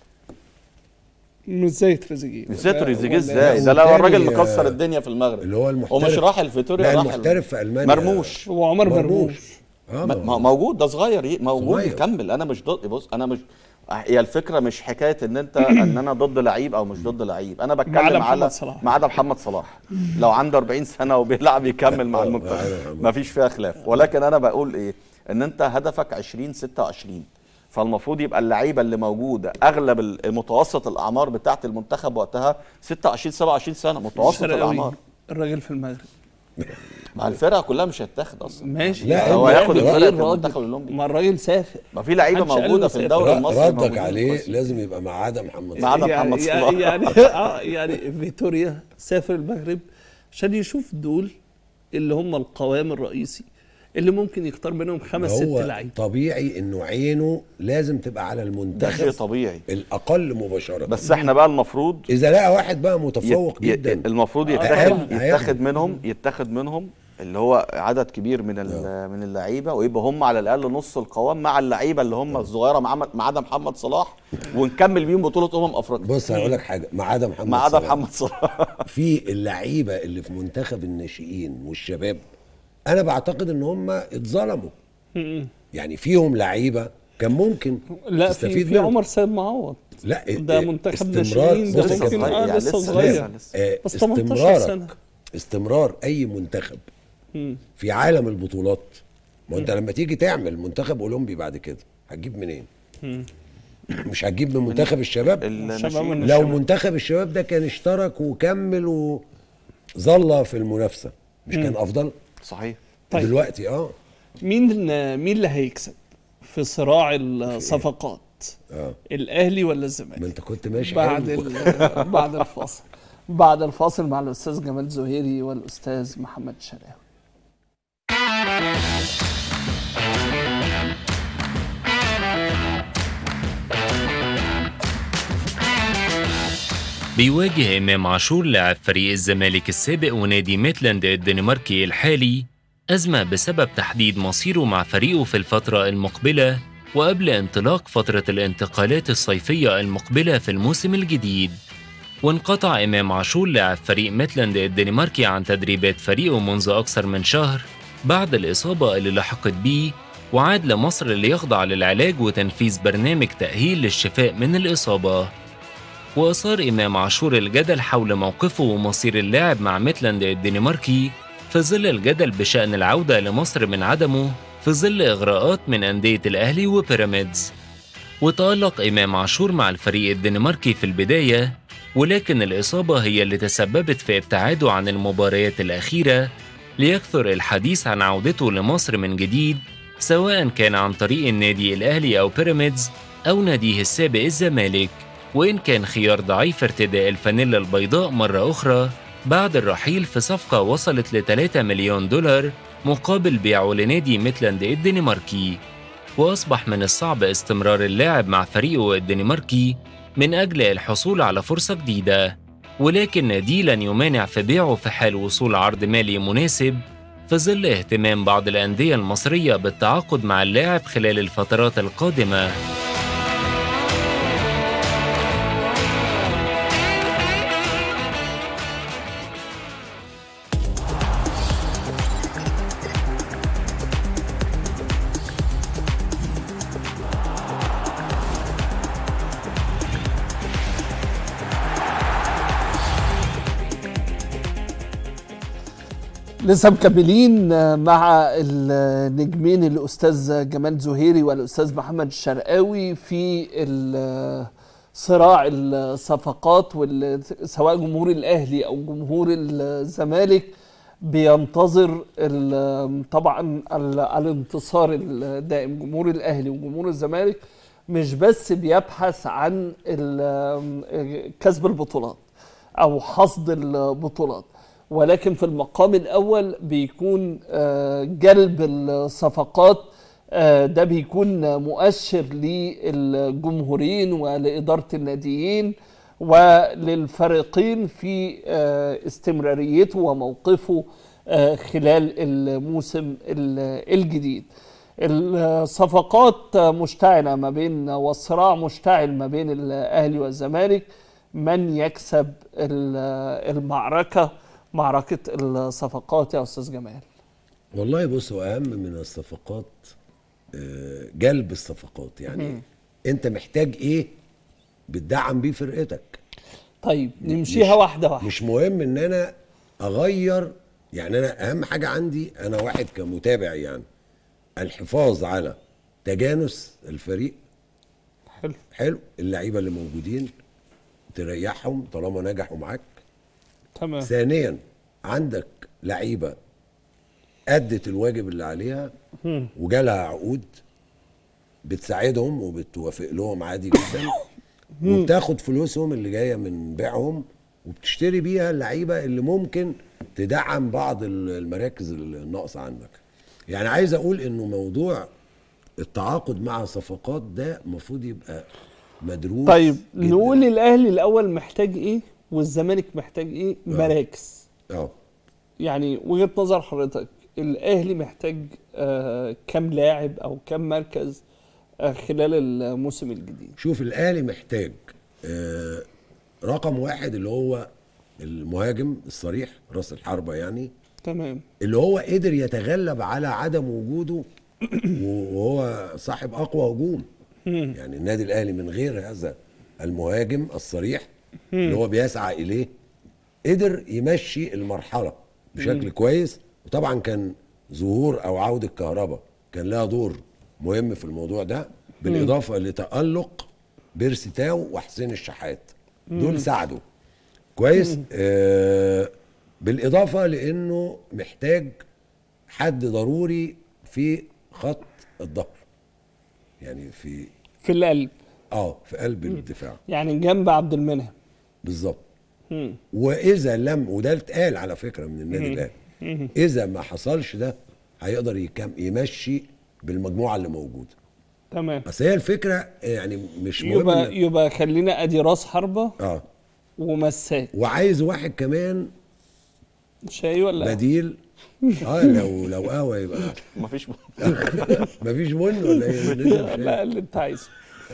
مش زي تريزيجيه ازاي ولا- تريزيجيه ولا- ازاي ده والتاني، لو الراجل اللي آه، كسر الدنيا في المغرب اللي هو المحترف ومش راح الفيتوريا لا راح المحترف في المانيا مرموش وعمر مرموش اه ما- ما- موجود ده صغير ي- موجود صغير. يكمل انا مش ضد بص انا مش هي الفكره مش حكايه ان انت ان انا ضد لعيب او مش ضد لعيب انا عدا بتكلم محمد على صلاح. ما عدا محمد صلاح لو عنده 40 سنه وبيلعب يكمل مع آه، المنتخب آه، ما فيش فيها خلاف ولكن انا بقول ايه ان انت هدفك 20 26 فالمفروض يبقى اللعيبه اللي موجوده اغلب المتوسط الاعمار بتاعه المنتخب وقتها 26 27 سنه متوسط شرقاوي، الاعمار الراجل في المغرب مع الفرقه كلها مش هيتاخد اصلا ماشي لا، هو إنت- هياخد إنت- الفرقه غير في المنتخب راجل. الاولمبي ما الراجل سافر ما في لعيبه محدش قال له موجوده في سافر. الدوري المصري ردك موجودين عليه كويسين. لازم يبقى ما عدا محمد ما عدا صلاح محمد يعني صلاح. يعني اه يعني فيتوريا سافر المغرب عشان يشوف دول اللي هم القوام الرئيسي اللي ممكن يختار منهم خمس ست هو لعيبه طبيعي انه عينه لازم تبقى على ده شيء المنتخب طبيعي الاقل مباشره بس احنا بقى المفروض اذا لقى واحد بقى متفوق يت- ي- جدا المفروض أقل يتاخد هياخد. يتاخد منهم يتاخد منهم اللي هو عدد كبير من ال- من اللعيبه ويبقى هم على الاقل نص القوام مع اللعيبه اللي هم الصغيره مع ما عدا محمد صلاح ونكمل بيهم بطوله امم افريقيا بص هقول لك حاجه ما عدا محمد ما عدا صلاح. محمد صلاح في اللعيبه اللي في منتخب الناشئين والشباب انا بعتقد ان هم اتظلموا يعني فيهم لعيبه كان ممكن لا في تستفيد في منهم. عمر سيد معوض لا ده إيه، منتخب استمرار- ناشئين ده بص، لسه ممكن صغير، اه يعني لسه لسه صغير لسه- لسه. آه، بس 18 استمرارك سنة. استمرار اي منتخب في عالم البطولات ما انت لما تيجي تعمل منتخب اولمبي بعد كده هتجيب منين مش هتجيب من منتخب الشباب الناشئين. من لو الشباب. منتخب الشباب ده كان اشترك وكمل وظل في المنافسه مش كان افضل صحيح طيب. دلوقتي اه مين مين اللي هيكسب في صراع الصفقات اه الاهلي ولا ما الزمالك انت كنت ماشي بعد حلو. ال- بعد الفاصل بعد الفاصل مع الاستاذ جمال زهيري والاستاذ محمد شراوي بيواجه إمام عاشور لاعب فريق الزمالك السابق ونادي ميتلاند الدنماركي الحالي أزمة بسبب تحديد مصيره مع فريقه في الفترة المقبلة وقبل انطلاق فترة الانتقالات الصيفية المقبلة في الموسم الجديد وانقطع إمام عاشور لاعب فريق ميتلاند الدنماركي عن تدريبات فريقه منذ أكثر من شهر بعد الإصابة اللي لحقت بيه وعاد لمصر ليخضع للعلاج وتنفيذ برنامج تأهيل للشفاء من الإصابة وأثار إمام عاشور الجدل حول موقفه ومصير اللاعب مع ميتلاند الدنماركي في ظل الجدل بشأن العودة لمصر من عدمه في ظل إغراءات من أندية الأهلي وبيراميدز وتألق إمام عاشور مع الفريق الدنماركي في البداية ولكن الإصابة هي اللي تسببت في ابتعاده عن المباريات الأخيرة ليكثر الحديث عن عودته لمصر من جديد سواء كان عن طريق النادي الأهلي أو بيراميدز أو ناديه السابق الزمالك وإن كان خيار ضعيف ارتداء الفانيلا البيضاء مرة أخرى بعد الرحيل في صفقة وصلت ل 3 مليون دولار مقابل بيعه لنادي ميتلاند الدنماركي وأصبح من الصعب استمرار اللاعب مع فريقه الدنماركي من أجل الحصول على فرصة جديدة ولكن نادي لن يمانع في بيعه في حال وصول عرض مالي مناسب في ظل اهتمام بعض الأندية المصرية بالتعاقد مع اللاعب خلال الفترات القادمة لسه مكملين مع النجمين الاستاذ جمال زهيري والاستاذ محمد الشرقاوي في ال- صراع الصفقات وال- سواء جمهور الاهلي او جمهور الزمالك بينتظر ال- طبعا ال- الانتصار الدائم جمهور الاهلي وجمهور الزمالك مش بس بيبحث عن ال- كسب البطولات او حصد البطولات ولكن في المقام الاول بيكون آه، جلب الصفقات آه، ده بيكون مؤشر للجمهورين ولاداره الناديين وللفريقين في آه، استمراريته وموقفه آه، خلال الموسم ال- الجديد الصفقات مشتعلة ما بين والصراع مشتعل ما بين الأهلي والزمالك من يكسب ال- المعركة معركة الصفقات يا أستاذ جمال والله بص هو اهم من الصفقات آه، جلب الصفقات يعني انت محتاج ايه بتدعم بيه فرقتك طيب نمشيها مش- واحدة واحدة مش مهم ان انا اغير يعني انا اهم حاجه عندي انا واحد كمتابع يعني الحفاظ على تجانس الفريق حلو حلو اللعيبه اللي موجودين تريحهم طالما نجحوا معاك تمام ثانيا عندك لعيبه ادت الواجب اللي عليها وجالها عقود بتساعدهم وبتوافق لهم عادي جدا وبتاخد فلوسهم اللي جايه من بيعهم وبتشتري بيها اللعيبه اللي ممكن تدعم بعض المراكز الناقصه عندك يعني عايز اقول انه موضوع التعاقد مع صفقات ده المفروض يبقى مدروس طيب جداً. نقول الأهلي الأول محتاج إيه والزمالك محتاج إيه مراكز اه يعني وجهة نظر حضرتك الأهلي محتاج آه كم لاعب أو كم مركز آه خلال الموسم الجديد شوف الاهلي محتاج آه رقم واحد اللي هو المهاجم الصريح راس الحربه يعني تمام اللي هو قدر يتغلب على عدم وجوده وهو صاحب اقوى هجوم يعني النادي الاهلي من غير هذا المهاجم الصريح اللي هو بيسعى اليه قدر يمشي المرحله بشكل كويس وطبعا كان ظهور او عوده كهرباء كان لها دور مهم في الموضوع ده بالاضافه لتالق بيرسي تاو وحسين الشحات دول ساعدوا كويس آه بالاضافه لانه محتاج حد ضروري في خط الظهر يعني في في القلب اه في قلب الدفاع يعني جنب عبد المنعم بالظبط واذا لم وده اتقال على فكره من النادي الاهلي اذا ما حصلش ده هيقدر يكم يمشي بالمجموعه اللي موجوده تمام بس هي الفكره يعني مش مهم يبقى إن- يبقى خلينا ادي راس حربه اه ومساك وعايز واحد كمان شاي ولا بديل اه لو لو قهوه يبقى مفيش مفيش بن ولا ايه نشرب لا شاي. اللي انت عايزه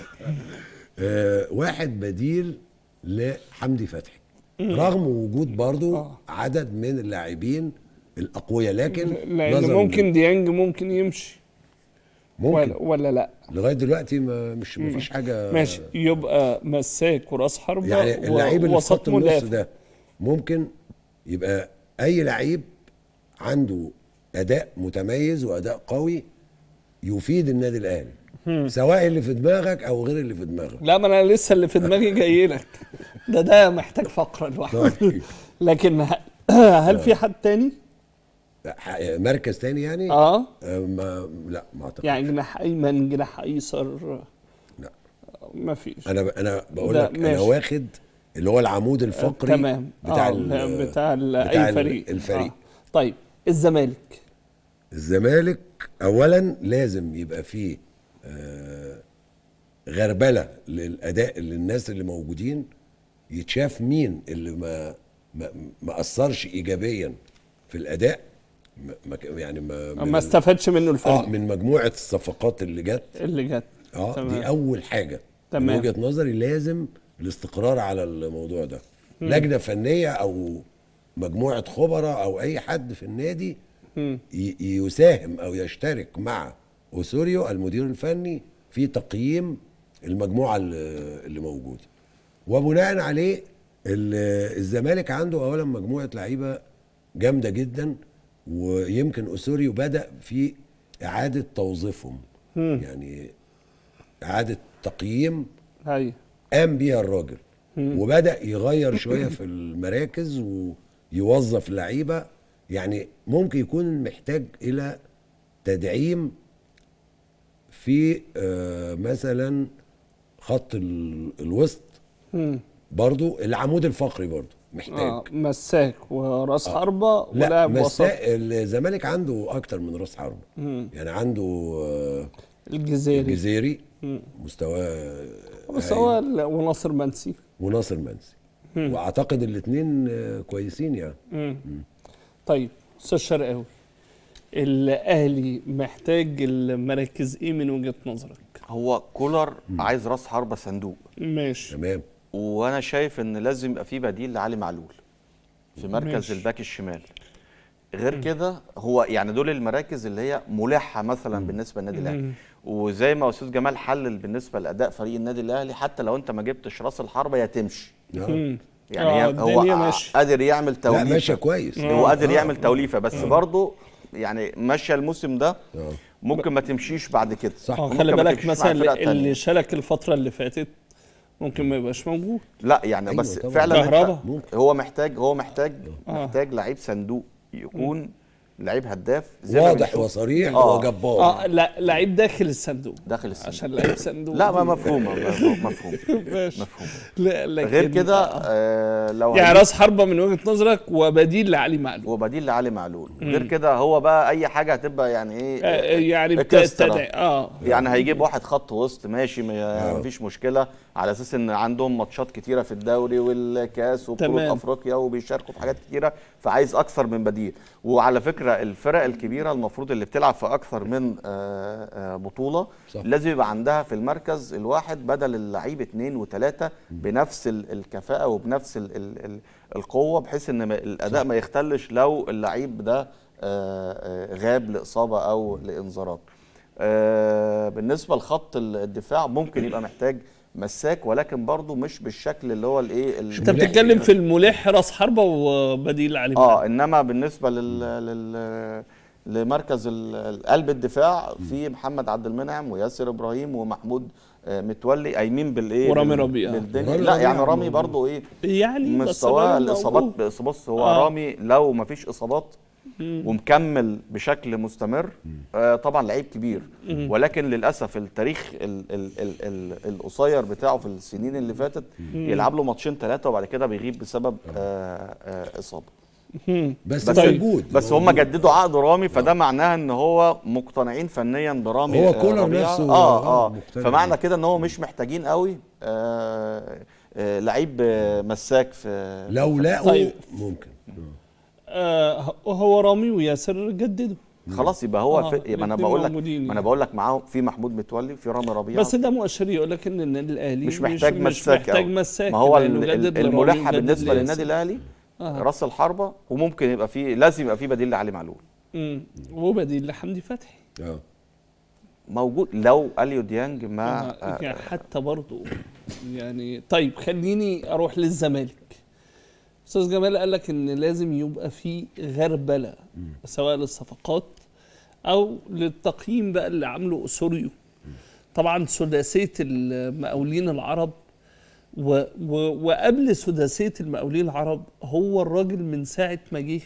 آه واحد بديل لحمدي فتحي رغم وجود برضو آه. عدد من اللاعبين الاقوياء لكن لان نظراً ممكن ديانج ممكن يمشي ممكن ولا, ولا لا لغايه دلوقتي ما مش مفيش حاجه ماشي يبقى مساك وراس حربه يعني و- اللعيب اللي في ووسط خط النص مدافع. ده ممكن يبقى اي لعيب عنده اداء متميز واداء قوي يفيد النادي الاهلي سواء اللي في دماغك او غير اللي في دماغك لا ما انا لسه اللي في دماغي جاي لك ده ده محتاج فقره لوحده طيب. لكن ه- هل في حد تاني؟ ح- مركز تاني يعني اه آه، ما لا ما اعتقد يعني جناح ايمن جناح ايسر لا مفيش انا انا بقول لا، لك انا ماشي. واخد اللي هو العمود الفقري تمام بتاع آه ال- بتاع, ال بتاع اي ال- فريق الفريق آه. طيب الزمالك الزمالك اولا لازم يبقى فيه آه، غربله للاداء للناس اللي موجودين يتشاف مين اللي ما ما, ما اثرش ايجابيا في الاداء ما ما ك- يعني ما ما استفادش منه اه الفريق من مجموعه الصفقات اللي جت اللي جت اه تمام. دي اول حاجه تمام. من وجهه نظري لازم الاستقرار على الموضوع ده لجنه فنيه او مجموعه خبراء او اي حد في النادي ي- يساهم او يشترك مع اوسوريو المدير الفني في تقييم المجموعه اللي اللي موجوده وبناء عليه ال- الزمالك عنده اولا مجموعه لعيبه جامده جدا ويمكن اوسوريو بدا في اعاده توظيفهم يعني اعاده تقييم ايوه قام بيها الراجل وبدا يغير شويه في المراكز ويوظف لعيبه يعني ممكن يكون محتاج الى تدعيم في آه، مثلا خط ال- الوسط برضو العمود الفقري برضو محتاج اه مساك وراس حربه لا ولاعب بس وسط الزمالك عنده اكتر من راس حربه يعني عنده آه، الجزيري الجزيري مستواه بس هايل. هو ال- وناصر منسي وناصر منسي واعتقد الاثنين كويسين يعني طيب استاذ شرقاوي الاهلي محتاج المراكز ايه من وجهه نظرك هو كولر عايز راس حربه صندوق ماشي تمام وانا شايف ان لازم يبقى في بديل لعلي معلول في مركز ماشي. الباك الشمال غير كده هو يعني دول المراكز اللي هي ملحه مثلا بالنسبه للنادي الاهلي وزي ما استاذ جمال حلل بالنسبه لاداء فريق النادي الاهلي حتى لو انت ما جبتش راس الحربه يا تمشي آه. يعني آه، هي هو الدنيا ماشية. قادر يعمل لا توليفه ماشيه كويس هو قادر آه. يعمل توليفه بس برضه يعني ماشيه الموسم ده آه. ممكن ما تمشيش بعد كده صح. اه ممكن خلي ما بالك تمشيش مع مثلا فرق تانية. اللي شارك الفتره اللي فاتت ممكن ما يبقاش موجود لا يعني أيوة بس طبعاً. فعلا أنت- كهربا. ممكن. هو محتاج هو محتاج آه. محتاج لعيب صندوق يكون لعيب هداف زي ما واضح بنشوف. وصريح آه. وجبار اه لا لعيب داخل الصندوق داخل السن عشان لعيب صندوق لا ما دي- مفهومه م- مفهوم ماشي. مفهوم لا لكن غير كده آه لو يعني هنجيب- راس حربه من وجهه نظرك وبديل لعلي معلول وبديل لعلي معلول غير كده هو بقى اي حاجه هتبقى يعني ايه آه، يعني اكسترا. بتدعي اه يعني هيجيب واحد خط وسط ماشي ما فيش مشكله على اساس ان عندهم ماتشات كتيره في الدوري والكاس وبطوله تمام. افريقيا وبيشاركوا في حاجات كتيره فعايز اكثر من بديل وعلى فكره الفرق الكبيره المفروض اللي بتلعب في اكثر من آه، آه، بطوله صح. لازم يبقى عندها في المركز الواحد بدل اللعيب اثنين وثلاثه بنفس ال- الكفاءه وبنفس ال ال ال القوه بحيث ان ما- الاداء ما يختلش لو اللعيب ده آه، آه، غاب لاصابه او لانذارات آه، بالنسبه لخط ال- الدفاع ممكن يبقى محتاج مساك ولكن برضه مش بالشكل اللي هو الايه ال- انت بتتكلم في الملح راس حربه وبديل لعلي معلول اه انما بالنسبه لل, لل... لمركز ال- قلب الدفاع في محمد عبد المنعم وياسر ابراهيم ومحمود آه، متولي قايمين بالايه ورامي بال- ربيعة. بالدنيا ورامي لا ربيعة يعني رامي موجود. برضه ايه يعني بس مستواه الراجل الاصابات موجود. بص بص هو آه. رامي لو ما فيش اصابات ومكمل بشكل مستمر آه طبعا لعيب كبير ولكن للاسف التاريخ ال ال ال ال القصير بتاعه في السنين اللي فاتت يلعب له ماتشين ثلاثه وبعد كده بيغيب بسبب آه آه اصابه بس بس موجود بس هم موجود. جددوا عقد رامي فده معناه ان هو مقتنعين فنيا برامي هو آه، كولر ربيعة. نفسه اه آه، اه مقتنع فمعنى بيه. كده ان هو مش محتاجين قوي آه آه لعيب آه، مساك في لو لقوا طيب. ممكن آه هو رامي وياسر جددوا خلاص يبقى هو آه، في يبقى انا الاتنين بقول لك موجودين ما انا يعني. بقول لك معاهم في محمود متولي في رامي ربيعه بس ده مؤشر يقول لك ان النادي الاهلي مش محتاج مش مساك محتاج أوي. مساك ما هو لأنه ال- جدد ال- لرامي الملحه وجدد بالنسبه لياسر. للنادي الاهلي آه. راس الحربه وممكن يبقى في لازم يبقى في بديل لعلي معلول مم. وبديل لحمدي فتحي اه موجود لو اليو ديانج ما آه. آه يعني حتى برضه يعني طيب خليني اروح للزمالك استاذ جمال قال لك ان لازم يبقى في غربله سواء للصفقات او للتقييم بقى اللي عامله اسوريو طبعا سداسيه المقاولين العرب و و وقبل سداسيه المقاولين العرب هو الراجل من ساعه ما جه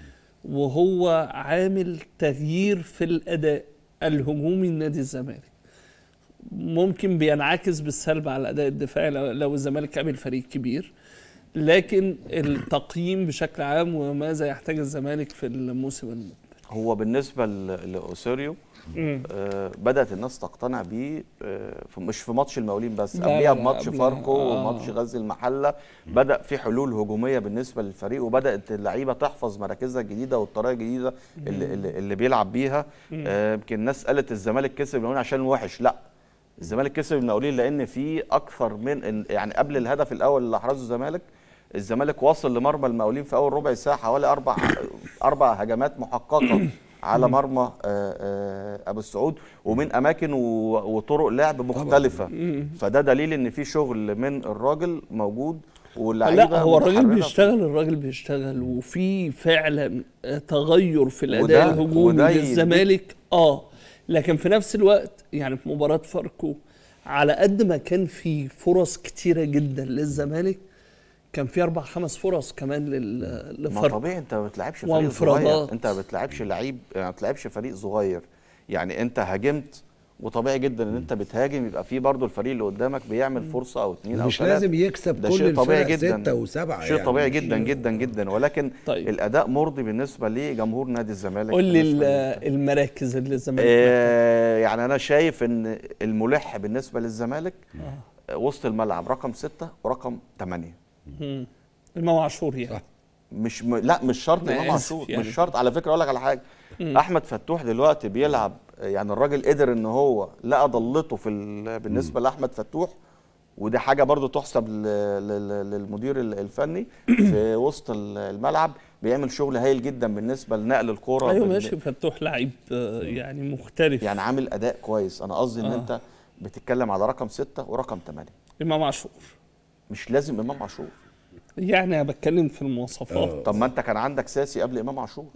وهو عامل تغيير في الاداء الهجومي لنادي الزمالك ممكن بينعكس بالسلب على الاداء الدفاعي لو لو الزمالك قابل فريق كبير لكن التقييم بشكل عام وماذا يحتاج الزمالك في الموسم المقبل هو بالنسبه ل- لاوسيريو آه بدات الناس تقتنع بيه آه في- مش في ماتش المقاولين بس لا، قبلها لا، بماتش قبلها، فاركو آه. وماتش غزل المحله بدا في حلول هجوميه بالنسبه للفريق وبدات اللعيبه تحفظ مراكزها الجديده والطريقه الجديده اللي, اللي, اللي بيلعب بيها آه، يمكن الناس قالت الزمالك كسب المقاولين عشان وحش لا الزمالك كسب المقاولين لان في اكثر من إن- يعني قبل الهدف الاول اللي احرزه الزمالك الزمالك واصل لمرمى المقاولين في اول ربع ساعه حوالي اربع اربع هجمات محققه على مرمى آه، آه، ابو السعود ومن اماكن و- وطرق لعب مختلفه فده دليل ان في شغل من الراجل موجود واللعيبه لا هو الراجل متحررة. بيشتغل الراجل بيشتغل وفي فعلا تغير في الاداء وده- الهجومي وده يديك- للزمالك اه لكن في نفس الوقت يعني في مباراه فاركو على قد ما كان في فرص كتيره جدا للزمالك كان في اربع خمس فرص كمان لل- ما لفاركو طبيعي انت ما بتلعبش فريق وانفرادات. صغير انت ما بتلعبش لعيب يعني ما بتلعبش فريق صغير يعني انت هاجمت وطبيعي جدا ان انت بتهاجم يبقى في برضه الفريق اللي قدامك بيعمل فرصه او اتنين او مش ثلاثه لازم يكسب ده كل شيء طبيعي الفرق جدا ستة وسبعة شيء يعني. طبيعي جدا جدا جدا ولكن طيب. طيب. الاداء مرضي بالنسبه لجمهور نادي الزمالك قول لي بالنسبة ال- لل- المراكز اللي الزمالك آه يعني انا شايف ان الملح بالنسبه للزمالك آه. وسط الملعب رقم ستة ورقم ثمانية مم. امام عاشور يعني صح. مش م... لا مش شرط أنا امام آسف عاشور يعني. مش شرط على فكره اقول لك على حاجه احمد فتوح دلوقتي بيلعب يعني الراجل قدر ان هو لقى ضلته في ال... بالنسبه لاحمد فتوح ودي حاجه برضو تحسب ل... ل... للمدير ال- الفني في وسط ال- الملعب بيعمل شغل هايل جدا بالنسبه لنقل الكوره ايوه بال- ماشي فتوح لعيب آه، يعني مختلف يعني عامل اداء كويس انا قصدي ان آه. انت بتتكلم على رقم ستة ورقم ثمانية امام عاشور مش لازم امام عاشور يعني انا بتكلم في المواصفات طب ما انت كان عندك ساسي قبل امام عاشور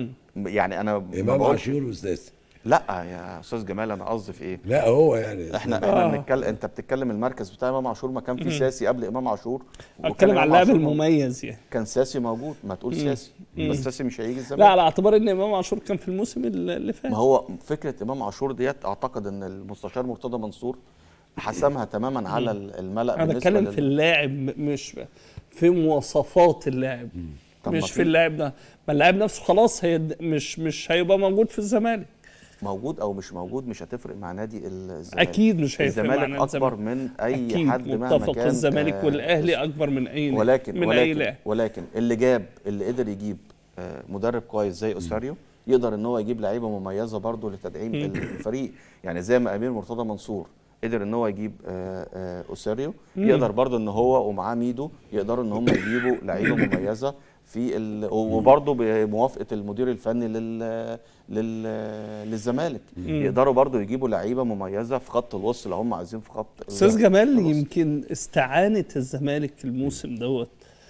يعني انا ما امام بقولش- عاشور وساسي لا يا استاذ جمال انا قصدي في ايه لا هو يعني احنا آه. احنا بنتكلم انت بتتكلم المركز بتاع امام عاشور ما كان في ساسي قبل امام عاشور وكان اتكلم على إمام اللاعب عاشور موجود. المميز يعني كان ساسي موجود ما تقول ساسي بس ساسي مش هيجي لا الزمالك على اعتبار ان امام عاشور كان في الموسم اللي فات ما هو فكره امام عاشور ديت اعتقد ان المستشار مرتضى منصور حسمها تماما على الملأ انا بالنسبه بتكلم لل- في اللاعب مش في مواصفات اللاعب طب ما مش في في- اللاعب ده ما اللاعب نفسه خلاص هي مش مش هيبقى موجود في الزمالك موجود او مش موجود مش هتفرق مع نادي الزمالك اكيد مش هيفرق مع الزمالك نادي اكبر الزمالك. من اي اكيد حد مهما متفق كان الزمالك آه، والاهلي اكبر من اي ولكن من اي ولكن لاعب ولكن اللي جاب اللي قدر يجيب آه، مدرب كويس زي اوساريو يقدر ان هو يجيب لعيبه مميزه برضه لتدعيم الفريق يعني زي ما امير مرتضى منصور قدر ان هو يجيب آه، آه، اوساريو يقدر برضه ان هو ومعاه ميدو يقدروا ان هم يجيبوا لعيبه مميزه في ال... وبرضه بموافقه المدير الفني لل... لل... للزمالك يقدروا برضه يجيبوا لعيبه مميزه في خط الوسط لو هم عايزين في خط استاذ جمال الوسط. يمكن استعانه الزمالك الموسم دوت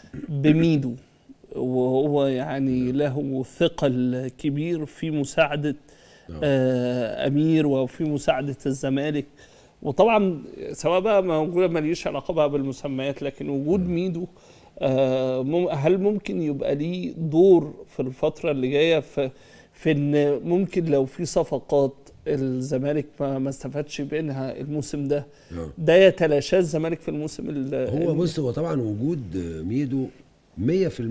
بميدو وهو يعني له ثقل كبير في مساعده آه امير وفي مساعده الزمالك وطبعا سواء بقى موجوده ماليش علاقه بقى بالمسميات لكن وجود ميدو آه مم- هل ممكن يبقى ليه دور في الفتره اللي جايه في في ان ممكن لو في صفقات الزمالك ما ما استفادش منها الموسم ده آه. ده يتلاشاه الزمالك في الموسم ال- هو بص هو طبعا وجود ميدو 100%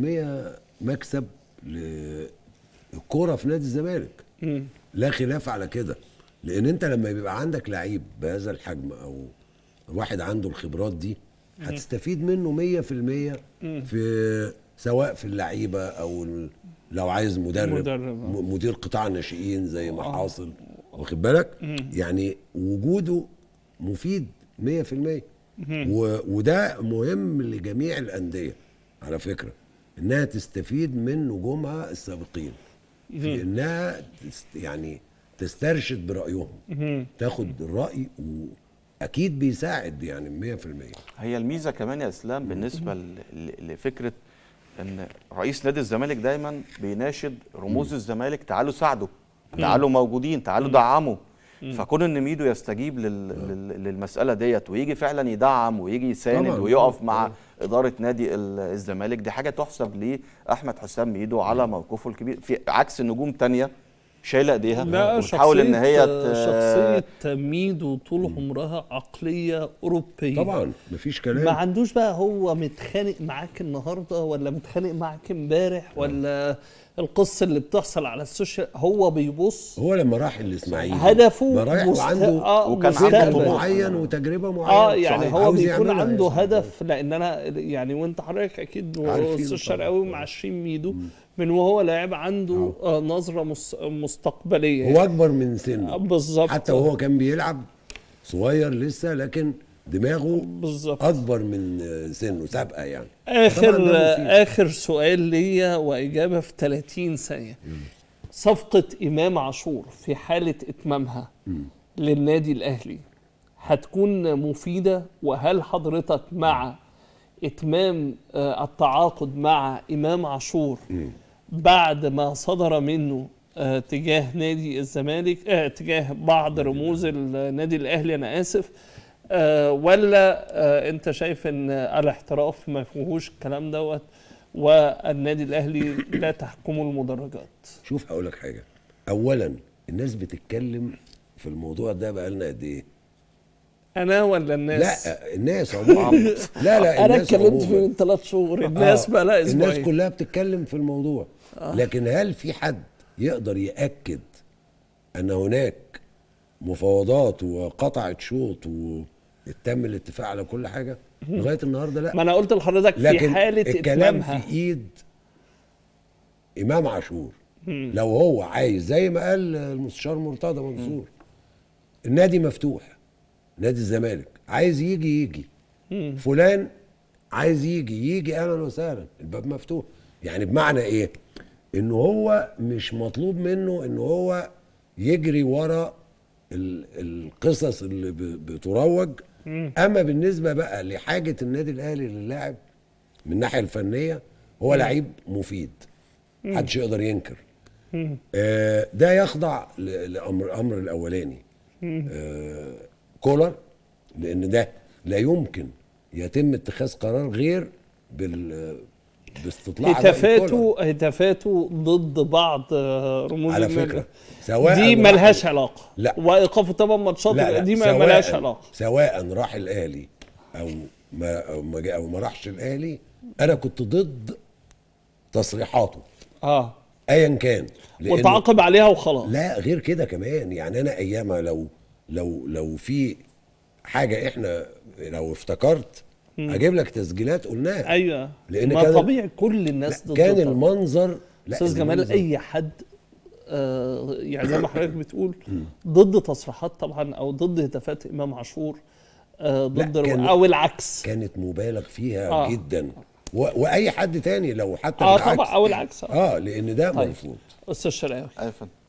مكسب للكوره في نادي الزمالك مم. لا خلاف على كده لان انت لما بيبقى عندك لعيب بهذا الحجم او واحد عنده الخبرات دي هتستفيد منه 100% في سواء في اللعيبه او ال- لو عايز مدرب, مدرب، آه. م- مدير قطاع الناشئين زي ما حاصل واخد بالك يعني وجوده مفيد 100% و... وده مهم لجميع الانديه على فكره انها تستفيد من نجومها السابقين في انها تست... يعني تسترشد برايهم تاخد الراي واكيد بيساعد يعني 100% هي الميزه كمان يا اسلام بالنسبه ل- ل- لفكره ان رئيس نادي الزمالك دايما بيناشد رموز الزمالك تعالوا ساعدوا تعالوا موجودين تعالوا دعموا فكون ان ميدو يستجيب لل... لل... للمساله ديت ويجي فعلا يدعم ويجي يساند طبعاً. ويقف مع اداره نادي ال- الزمالك دي حاجه تحسب لاحمد حسام ميدو على موقفه الكبير في عكس نجوم تانية شايله ايديها لا وبتحاول ان هي ت- شخصية ميدو طول عمرها عقلية أوروبية طبعا مفيش كلام ما عندوش بقى هو متخانق معاك النهارده ولا متخانق معاك امبارح ولا القصه اللي بتحصل على السوشيال هو بيبص هو لما راح الاسماعيلي هدفه ما رايح مست- وعنده آه وكان عنده مستقبل. طموح. معين وتجربه معينه اه يعني صحيح. هو عاوز بيكون يعملها عنده يعني. هدف لان انا يعني وانت حضرتك اكيد عارفين استاذ طبعاً. شرقاوي مع شيرين ميدو من وهو لاعب عنده آه نظره مس- مستقبليه هو اكبر من سنه بالظبط حتى وهو كان بيلعب صغير لسه لكن دماغه بالظبط اكبر من سنه سابقه يعني اخر طبعاً ده مفيد. اخر سؤال ليا واجابه في 30 ثانيه صفقه امام عاشور في حاله اتمامها للنادي الاهلي هتكون مفيده وهل حضرتك مع اتمام آه، التعاقد مع امام عاشور بعد ما صدر منه آه، تجاه نادي الزمالك آه، تجاه بعض رموز النادي الاهلي انا اسف آه، ولا آه، انت شايف ان الاحتراف ما فيهوش الكلام دوت والنادي الاهلي لا تحكمه المدرجات شوف هقول لك حاجه اولا الناس بتتكلم في الموضوع ده بقالنا قد ايه انا ولا الناس لا الناس عموما لا لا انا الناس اتكلمت فيه عموماً. من ثلاث شهور الناس آه، بقى لا الناس اسبوعين كلها بتتكلم في الموضوع لكن هل في حد يقدر ياكد ان هناك مفاوضات وقطعت شوط وتم الاتفاق على كل حاجه لغايه النهارده لا ما انا قلت لحضرتك في لكن حاله الكلام اتمامها في ايد امام عاشور لو هو عايز زي ما قال المستشار مرتضى منصور النادي مفتوح نادي الزمالك عايز يجي يجي فلان عايز يجي يجي اهلا وسهلا الباب مفتوح يعني بمعنى ايه ان هو مش مطلوب منه ان هو يجري ورا ال- القصص اللي ب- بتروج اما بالنسبه بقى لحاجه النادي الاهلي للاعب من الناحيه الفنيه هو لعيب مفيد محدش يقدر ينكر آه ده يخضع ل- لامر امر الاولاني آه كولر لان ده لا يمكن يتم اتخاذ قرار غير بال باستطلاع رأي كولر. هتافاته هتافاته ضد بعض آه، رموز على النادي. فكره سواء دي راح- ملهاش علاقه لا. وايقافه ثمان ماتشات لا لا دي ما سواء- ملهاش علاقه سواء راح الاهلي او ما او ما, جا- أو ما راحش الاهلي انا كنت ضد تصريحاته اه ايا كان لأن- وتعاقب عليها وخلاص لا غير كده كمان يعني انا ايامها لو لو لو في حاجه احنا لو افتكرت اجيب لك تسجيلات قلناها ايوه لأن ما كان- طبيعي كل الناس لا ضد كان طبعاً. المنظر لا استاذ جمال المنظر- اي حد آه يعني زي ما حضرتك بتقول ضد تصريحات طبعا او ضد هتافات امام عاشور آه ضد لا، كان- او العكس كانت مبالغ فيها آه. آه. جدا و... واي حد تاني لو حتى اه بالعكس طبعا او العكس آه. اه لان ده طيب. مرفوض استاذ شرقاوي ايوه يا فندم.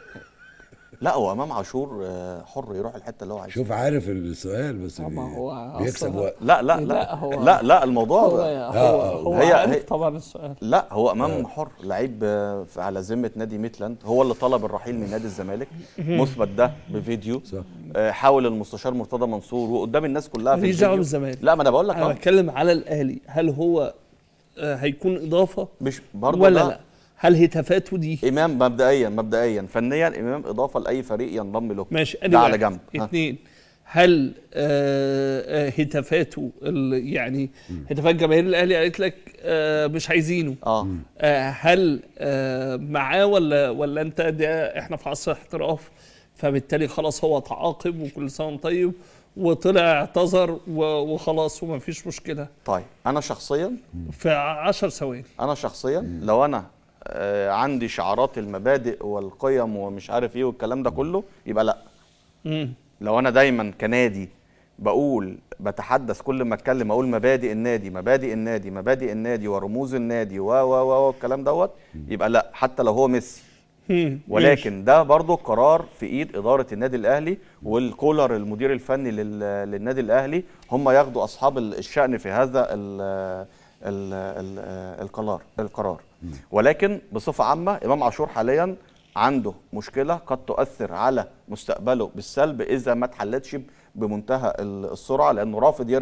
لا هو امام عاشور آه، حر يروح الحته اللي هو عايزها شوف عارف السؤال بس آه، ما بي... هو بيكسب أصلاً- وقت لا لا لا لا، هو- لا لا الموضوع هو ده- هو, آه، هو هي- عارف هي- طبعا السؤال لا هو امام حر لعيب آه، في- على ذمه نادي ميتلاند هو اللي طلب الرحيل من نادي الزمالك مثبت ده بفيديو صح. آه، حاول المستشار مرتضى منصور وقدام الناس كلها في ماليش دعوه الفيديو بالزمالك لا ما انا بقول لك انا أهو. بتكلم على الاهلي هل هو آه هيكون اضافه مش برضه ولا ده لا هل هتافاته دي امام مبدئيا مبدئيا فنيا امام اضافه لاي فريق ينضم له ماشي ده على واحد. جنب ها. اثنين هل آه، آه، هتافاته ال- يعني هتافات جماهير الاهلي قالت لك آه، مش عايزينه اه آه، هل آه، معاه ولا ولا انت ده احنا في عصر احتراف فبالتالي خلاص هو تعاقب وكل سنه وأنت طيب وطلع اعتذر و- وخلاص وما فيش مشكله طيب انا شخصيا في 10 ثواني انا شخصيا لو انا آه عندي شعارات المبادئ والقيم ومش عارف ايه والكلام ده كله يبقى لا مم. لو انا دايما كنادي بقول بتحدث كل ما اتكلم اقول مبادئ النادي مبادئ النادي مبادئ النادي ورموز النادي و و و والكلام دوت يبقى لا حتى لو هو ميسي مم. ولكن ده برضو قرار في ايد اداره النادي الاهلي والكولر المدير الفني لل- للنادي الاهلي هم ياخدوا اصحاب ال- الشان في هذا ال ال ال القرار القرار ولكن بصفه عامه امام عاشور حاليا عنده مشكله قد تؤثر على مستقبله بالسلب اذا ما اتحلتش بمنتهى ال- السرعه لانه رافض يرجع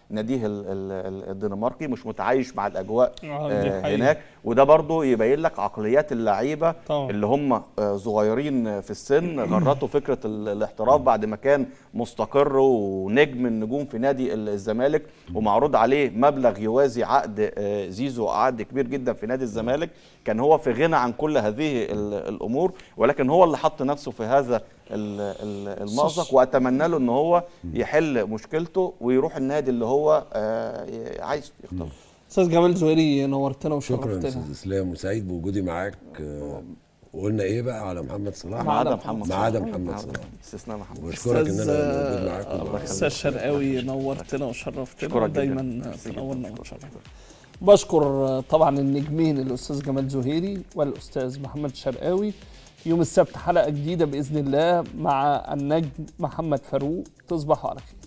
ناديه ال- ال- ال- الدنماركي مش متعايش مع الاجواء آه، دي آه، حقيقة. هناك وده برضو يبين لك عقليات اللعيبه طبعا. اللي هم آه، صغيرين في السن غرته فكره ال- الاحتراف بعد ما كان مستقر ونجم النجوم في نادي ال- الزمالك ومعروض عليه مبلغ يوازي عقد آه، زيزو عقد كبير جدا في نادي الزمالك كان هو في غنى عن كل هذه ال- الامور ولكن هو اللي حط نفسه في هذا ال- ال- المأزق واتمنى له ان هو يحل مشكلته ويروح النادي اللي هو آه، عايز يختاره استاذ جمال زهيري نورتنا شكرا وشرفتنا استاذ اسلام وسعيد بوجودي معاك آه، وقلنا ايه بقى على محمد صلاح ما عدا معانا محمد ما عدا محمد صلاح. صلاح استثناء محمد بشكرك ان أستاذ، انا موجود معاك والله. استاذ شرقاوي نورتنا وشرفتنا أشكرك جداً. ودايما ميرسي جداً. تنورنا وتشرفنا بشكر طبعا النجمين الاستاذ جمال زهيري والاستاذ محمد شرقاوي يوم السبت حلقه جديده باذن الله مع النجم محمد فاروق تصبحوا على خير